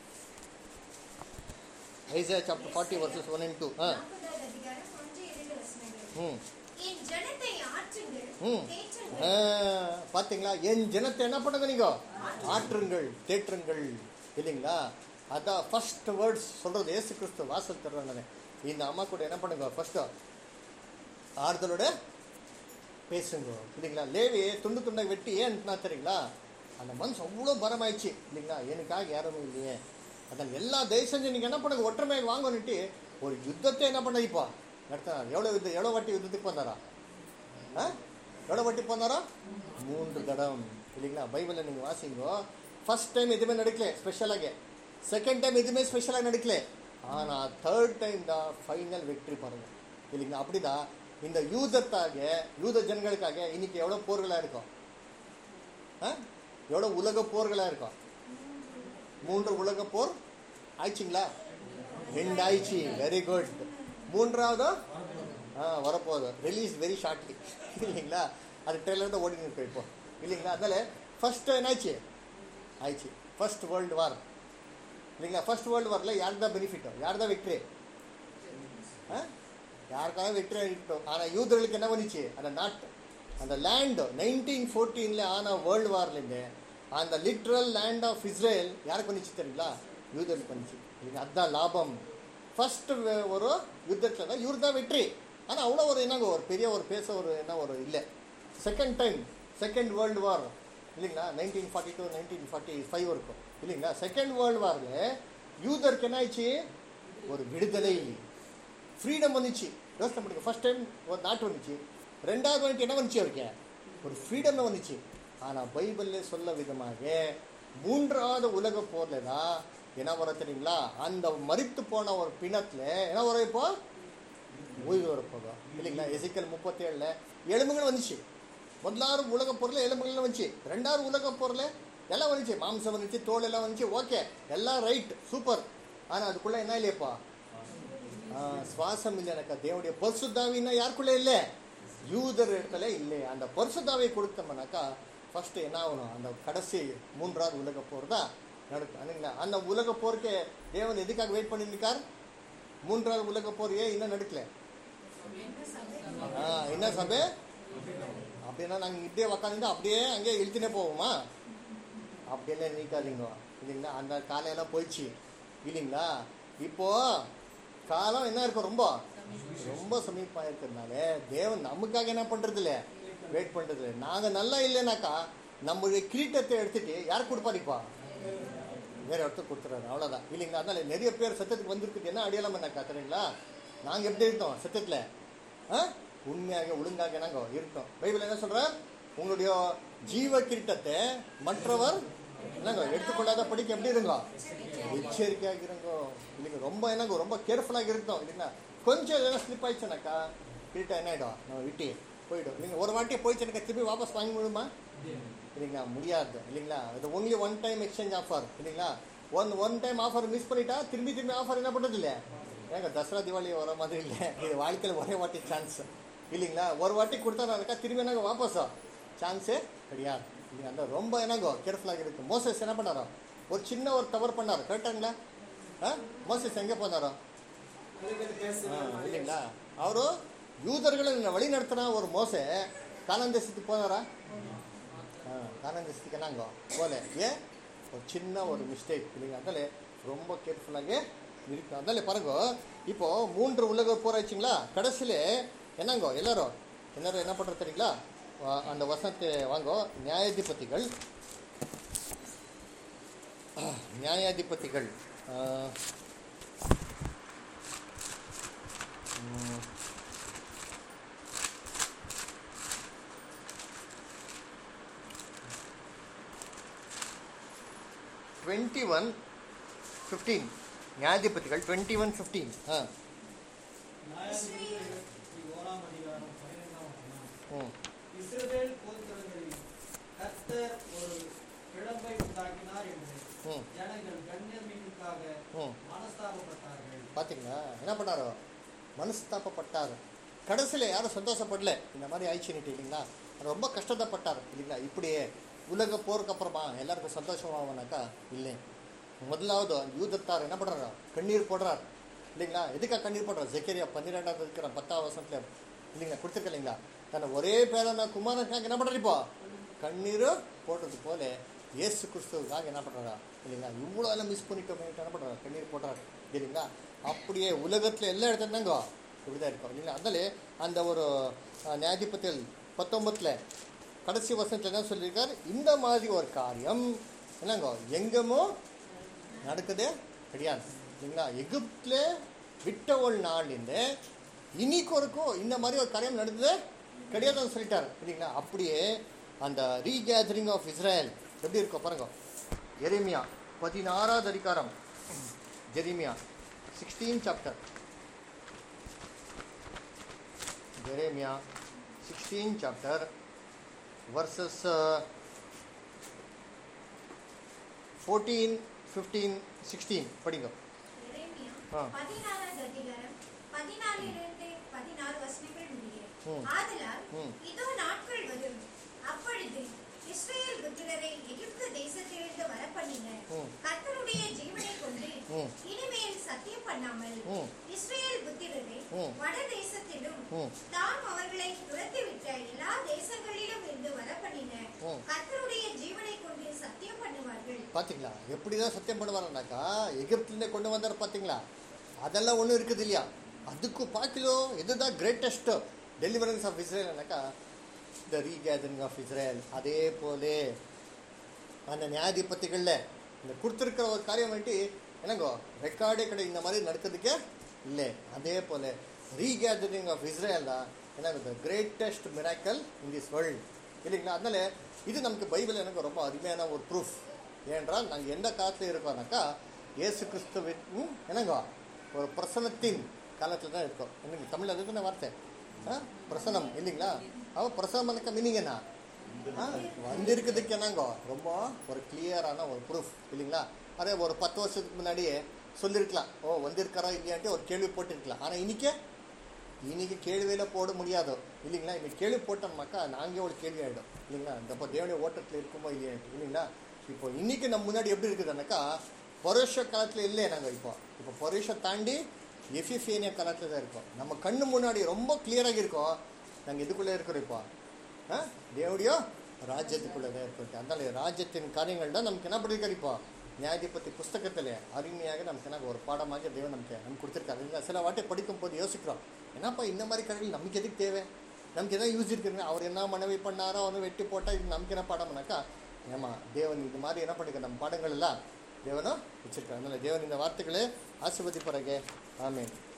Isaiah chapter forty verses one and two ah நாற்பதாவது அதிகாரம் ஒன்று இரண்டு வசனங்கள் ம் என் ஜனத்தை ஆற்றுங்கள் ம். தேற்றுங்கள் ஆ, பாத்தீங்களா என் ஜனத்தை என்ன பண்ணுங்க நீங்க ஆற்றுங்கள் தேற்றுங்கள் இல்லைங்களா அதான் ஃபர்ஸ்ட் வேர்ட்ஸ் சொல்றது ஏசு கிறிஸ்து வாசல் தர்றாங்க இந்த அம்மா கூட என்ன பண்ணுங்க ஃபர்ஸ்ட் ஆறுதலோட பேசுங்க இல்லைங்களா லேவி துண்டு துண்டாக வெட்டி ஏன் அனுப்புனா தெரியுங்களா அந்த மனசு அவ்வளோ பரமாயிடுச்சு இல்லைங்களா எனக்காக யாருமே இல்லையே அதான் எல்லா தயவு செஞ்சு நீங்கள் என்ன பண்ணுங்க ஒற்றுமையாக வாங்கணுட்டு ஒரு யுத்தத்தை என்ன பண்ண இப்போ நடத்தினார் எவ்வளோ யுத்தம் எவ்வளோ வாட்டி யுத்தத்துக்கு வந்தாரா ஆ எவ்வளோ வாட்டி போனாரா மூன்று தடம் இல்லைங்களா பைபிளில் நீங்கள் வாசிங்கோ ஃபர்ஸ்ட் டைம் எதுவுமே நடக்கல ஸ்பெஷலாக செகண்ட் டைம் எதுவுமே ஸ்பெஷலாக நடக்கல ஆனால் தேர்ட் டைம் தான் ஃபைனல் வெற்றி பாருங்க இல்லைங்களா அப்படிதான் இந்த யூதத்தாக யூத ஜனங்களுக்காக இன்னைக்கு எவ்வளோ போர்களாக இருக்கும் ஆ எவ்வளோ உலக போர்களாக இருக்கும் மூன்று உலக போர் ஆயிடுச்சுங்களா ரெண்டு ஆயிடுச்சு வெரி குட் மூன்றாவது ஆ வரப்போகுது ரிலீஸ் வெரி ஷார்ட்லி இல்லைங்களா அது ட்ரெயிலர் தான் ஓடின்னு இருக்கு இப்போ இல்லைங்களா அதனால ஃபர்ஸ்ட் என்னாச்சு ஆயிடுச்சு ஃபர்ஸ்ட் வேர்ல்டு வார் இல்லைங்களா ஃபர்ஸ்ட் வேர்ல்டு வாரில் யார் தான் பெனிஃபிட் யார் தான் விக்ட்ரி ஆ யாருக்காக வெற்றி ஆகிட்டோம் ஆனால் யூதர்களுக்கு என்ன பண்ணிச்சு அந்த நாட்டு அந்த லேண்ட் நைன்டீன் ஃபோர்டீனில் ஆன வேர்ல்டு வார்லேருந்து அந்த லிட்ரல் லேண்ட் ஆஃப் இஸ்ரேல் யாருக்கு பண்ணிச்சு தெரியுங்களா யூதர்களுக்கு பண்ணிச்சு இல்லைங்க அதுதான் லாபம் ஃபர்ஸ்ட் ஒரு யுத்தத்தில் தான் இவர் தான் வெற்றி ஆனால் அவ்வளோ ஒரு என்னங்க ஒரு பெரிய ஒரு பேச ஒரு என்ன ஒரு இல்லை second time second world war இல்லைங்களா nineteen forty two nineteen forty five இருக்கும் இல்லைங்களா செகண்ட் வேர்ல்டு வாரில் யூதருக்கு என்ன ஆயிடுச்சு ஒரு விடுதலை ஃப்ரீடம் வந்துச்சு யோசனை பண்ணுங்க ஃபர்ஸ்ட் டைம் ஒரு நாட்டு வந்துச்சு ரெண்டாவது வந்துட்டு என்ன வந்துச்சு அவருக்கு ஒரு ஃப்ரீடம் வந்துச்சு ஆனால் பைபிள்ல சொல்ல விதமாக மூன்றாவது உலக போர்ல தான் என்ன வர தெரியுங்களா அந்த மரித்து போன ஒரு பிணத்துல என்ன வரும் இப்போ ஓய்வு வர போதும் இல்லைங்களா எசிக்கல் முப்பத்தேழில் எலும்புகள் வந்துச்சு முதலாவது உலக போரில் எலும்புகள் வந்துச்சு ரெண்டாவது உலக போரில் எல்லாம் வந்துச்சு மாம்சம் வந்துச்சு தோல் எல்லாம் வந்துச்சு ஓகே எல்லாம் ரைட் சூப்பர் ஆனால் அதுக்குள்ளே என்ன இல்லையப்பா ஆ, சுவாசம் இல்லைனாக்கா தேவனுடைய பரிசுத்தாவின்னா யாருக்குள்ளே இல்லை யூதர் இடத்துல இல்லை அந்த பரிசுத்தாவை கொடுத்தோம்னாக்கா ஃபர்ஸ்ட் என்ன ஆகணும் அந்த கடைசி மூன்றாவது உலக போர் தான் நடக்கும் இல்லைங்களா அந்த உலக போருக்கு தேவன் எதுக்காக வெயிட் பண்ணியிருக்கார் மூன்றாவது உலக போர் ஏன் இன்னும் நடக்கல ஆ, என்ன சபை அப்படின்னா நாங்கள் இப்படியே உக்காந்து அப்படியே அங்கேயே இழுத்துனே போவோமா அப்படியெல்லாம் நிற்காதீங்க இல்லைங்களா அந்த காலையெல்லாம் போயிடுச்சு இல்லைங்களா இப்போ காலம் என்ன இருக்கும் ரொம்ப ரொம்ப சமீபமாக இருக்கிறதுனால தேவன் நமக்காக என்ன பண்றது இல்ல வெயிட் பண்றது இல்லை நாங்கள் நல்லா இல்லைனாக்கா நம்மளுடைய கிரீட்டத்தை எடுத்துட்டு யார் கொடுப்பாருப்பா வேற ஒருத்தர் கொடுத்துறாரு அவ்வளோதான் இல்லைங்களா அதனால நிறைய பேர் சத்தத்துக்கு வந்திருக்குது என்ன அடையாளம் என்னக்கா தெரியுங்களா நாங்கள் எப்படி இருந்தோம் சத்தத்தில் ஆ உண்மையாக ஒழுங்காக நாங்கள் இருக்கோம் பைபிள் என்ன சொல்றார் உங்களுடைய ஜீவ கிரீட்டத்தை மற்றவர் என்னங்க எடுத்துக்கொள்ளாத படிக்க எப்படி இருங்கோ எச்சரிக்கையாக இருங்கோ இல்லைங்க ரொம்ப என்னங்க ரொம்ப கேர்ஃபுல்லாக இருந்தோம் இல்லைங்களா கொஞ்சம் எதனா ஸ்லிப் ஆயிடுச்சுனாக்கா கிரீட்டம் என்ன ஆகிடும் நம்ம விட்டு போயிடும் இல்லைங்க ஒரு வாட்டி போயிடுச்சுனாக்கா திருப்பி வாபஸ் வாங்கி முடியுமா இல்லைங்களா முடியாது இல்லைங்களா இது only one time exchange offer இல்லைங்களா one one time offer miss பண்ணிட்டா திரும்பி திரும்பி ஆஃபர் என்ன பண்ணுறது இல்லை ஏங்க தசரா திவாலி வர மாதிரி இல்லை இது வாழ்க்கையில் ஒரே வாட்டி சான்ஸ் இல்லைங்களா ஒரு வாட்டி கொடுத்தா திரும்பி என்னங்க வாபஸா சான்ஸே கிடையாது இல்லைங்க அந்த ரொம்ப என்னங்கோ கேர்ஃபுல்லாக இருக்கு மோசஸ் என்ன பண்ணாரோ ஒரு சின்ன ஒரு தவறு பண்ணார் கரெக்டாங்களா ஆ மோசஸ் எங்கே போனாரோ ஆ, இல்லைங்களா ಅವರು ಯೂದರ್ಗಳನ್ನ ವಳಿ ನಡ್ತಾರ ஒரு மோச கானான் தேசத்துக்கு போனாரா ஆ, கானான் தேசத்துக்கு என்னங்கோ போல ஏன் ஒரு சின்ன ஒரு மிஸ்டேக் இல்லைங்க அதனால ரொம்ப கேர்ஃபுல்லாக இருக்கு அதனால பாருங்க இப்போ மூன்று உலக போராச்சுங்களா கடைசியில என்னங்கோ எல்லாரும் எல்லாரும் என்ன பண்றது தெரியுங்களா வா- அந்த வசனத்தை வாங்கோ நியாயாதிபதிகள் நியாயாதிபதிகள் ஆ, ம். டுவெண்ட்டி ஒன் ஃபிஃப்டீன் நியாயாதிபதிகள் டுவெண்ட்டி ஒன் ஃபிஃப்டீன் ஆ நியாயாதிபதிகள் ஓராம் அதிகாரம் பன்னிரெண்டாம் வசனம். ம் இஸ்ரவேல் கோத்திரங்களில் கர்த்தர் ஒரு பிழம்பை உண்டாக்கினார் என்று ம் ஜனங்கள் கண்ணியமீனுக்காக ம் மனஸ்தாபப்பட்டார்கள் பார்த்தீங்களா என்ன பண்ணாரோ மனஸ்தாபப்பட்டார் கடைசியில் யாரும் சந்தோஷப்படல இந்த மாதிரி ஆயிடுச்சுன்னுட்டு இல்லைங்களா அது ரொம்ப கஷ்டப்பட்டார் இல்லைங்களா இப்படியே உலக போருக்கு அப்புறமா எல்லாருக்கும் சந்தோஷமாகனாக்கா இல்லை முதலாவது யூதத்தார் என்ன பண்ணுறாரு கண்ணீர் போடுறார் இல்லைங்களா எதுக்காக கண்ணீர் போடுறார் ஜெக்கரியா பன்னிரெண்டாவது இருக்கிற பத்தாவது வருஷத்துல இல்லைங்களா கொடுத்துருக்க இல்லைங்களா தன்னை ஒரே பேரான குமாரனுக்காக என்ன பண்ணுறாரு இப்போ கண்ணீர் போடுறது போல இயேசு கிறிஸ்துவுக்காக என்ன பண்ணுறாரா இல்லைங்களா இவ்வளோ எல்லாம் மிஸ் பண்ணிட்டோமே என்ன பண்ணுறாரு கண்ணீர் போடுறாரு இல்லைங்களா அப்படியே உலகத்தில் எல்லா இடத்துலதாங்க இப்படிதான் இருக்கும் இல்லைங்களா அதனால அந்த ஒரு அஹ், நியாயாதிபதிகள் பத்தொன்பதுல கடைசி வசனத்தில் என்ன சொல்லியிருக்கார் இந்த மாதிரி ஒரு காரியம் என்னங்க எங்கேமோ நடக்குதே கிடையாது இல்லைங்களா எகிப்தில் விட்ட ஒரு நாள்லேருந்து இன்னைக்கு வரைக்கும் இந்த மாதிரி ஒரு காரியம் நடந்தது கிடையாதுன்னு சொல்லிட்டார் இல்லைங்களா அப்படியே அந்த ரீகேதரிங் ஆஃப் இஸ்ரேல் எப்படி இருக்கும் பாருங்க எரேமியா பதினாறாவது அதிகாரம் Jeremiah sixteen chapter Jeremiah sixteen chapter verses fourteen fifteen sixteen படிங்க எரேமியா ஆ. பதினாறாவது அதிகாரம் பதினாலிலிருந்து பதினாறு வசனங்கள் முடிய ம். ஆதலால் ம். இதோ நாட்கள் வரும் அப்பொழுது இஸ்ரவேல் புத்திரரை எகிப்து தேசத்திலிருந்து வரப்பண்ணின ம். கர்த்தருடைய ஜீவனை கொண்டு ம். இனிமேல் சத்தியம் பண்ணாமல் ம். இஸ்ரவேல் புத்திரரை ம். வட தேசத்திலும் ம். தாம் அவர்களை துரத்திவிட்ட எல்லா தேசங்களிலும் இருந்து வரப்பண்ணின ம். கர்த்தருடைய ஜீவனை கொண்டு சத்தியம் பண்ணுவார்கள் பார்த்தீங்களா எப்படி தான் சத்தியம் பண்ணுவாருனாக்கா எகிப்துலேருந்தே கொண்டு வந்தார் பார்த்தீங்களா அதெல்லாம் ஒன்றும் இருக்குது இல்லையா அதுக்கு பார்க்கலோ இதுதான் கிரேட்டஸ்ட் டெலிவரன்ஸ் ஆஃப் இஸ்ரேல்னாக்கா த ரீகேதரிங் ஆஃப் இஸ்ரேல் அதே போலே அந்த நியாயாதிபதிகளில் இந்த கொடுத்துருக்கிற ஒரு காரியம் வந்துட்டு என்னங்கோ ரெக்கார்டே கிடையாது இந்த மாதிரி நடக்கிறதுக்கே இல்லை அதே போல ரீகேதரிங் ஆஃப் இஸ்ரேல் தான் ஏன்னாகுது greatest miracle in this world இல்லைங்களா அதனால இது நமக்கு பைபிள் எனக்கு ரொம்ப அருமையான ஒரு ப்ரூஃப் ஏனென்றால் நாங்கள் எந்த காலத்தில் இருக்கோம்னாக்கா இயேசு கிறிஸ்துவின் ம், என்னங்க ஒரு பிரசனத்தின் காலத்தில் தான் இருக்கோம் என்னங்க தமிழ் அது தானே வார்த்தை ஆ பிரசனம் இல்லைங்களா அவன் பிரசனம் மீனிங் என்ன ஆ, வந்திருக்கிறதுக்கு என்னங்க ரொம்ப ஒரு கிளியரான ஒரு ப்ரூஃப் இல்லைங்களா அதே ஒரு பத்து வருஷத்துக்கு முன்னாடியே சொல்லியிருக்கலாம் ஓ வந்திருக்காரா இல்லையான்ட்டு ஒரு கேள்வி போட்டிருக்கலாம் ஆனால் இன்னைக்கே இன்னைக்கு கேள்வியில் போட முடியாது இல்லைங்களா இன்னைக்கு கேள்வி போட்டோம்னாக்கா நாங்களே ஒரு கேள்வி ஆகிடும் இல்லைங்களா இந்த இப்போ தேவனுடைய ஓட்டத்தில் இருக்குமோ இல்லையான்ட்டு இல்லைங்களா இப்போ இன்னைக்கு நம்ம முன்னாடி எப்படி இருக்குதுன்னாக்கா பருஷ காலத்தில் இல்லை நாங்கள் இப்போ இப்போ பருஷம் தாண்டி எஃபிஃபேனிய காலத்தில் தான் இருக்கோம் நம்ம கண்ணு முன்னாடி ரொம்ப கிளியராக இருக்கோம் நாங்கள் இதுக்குள்ளே இருக்கிறோம் இப்போ ஆ தேவடைய ராஜ்யத்துக்குள்ளே தான் இருக்கோம் அதனால ராஜ்யத்தின் காரியங்கள் தான் நமக்கு என்ன பண்ணிருக்காரு இப்போ நியாயாதிபதி புஸ்தகத்தில் அருமையாக நமக்கு என்ன ஒரு பாடமாக தேவன் நமக்கு நமக்கு கொடுத்துருக்காரு இல்லை சில வாட்டி படிக்கும் போது யோசிக்கிறோம் என்னப்பா இந்த மாதிரி கடைகள் நமக்கு எதுக்கு தேவை நமக்கு எதாவது யூஸ் இருக்குங்க அவர் என்ன மனைவி பண்ணாரோ அவனு வெட்டி போட்டால் இது நமக்கு என்ன பாடம்னாக்கா ஏமா தேவன் இது மாதிரி என்ன பண்ணிக்க நம்ம பாடங்கள் எல்லாம் தேவனும் வச்சிருக்காரு அதனால தேவன் இந்த வார்த்தைகளே ஆசிர்வதிப்பாருங்க ஆமென்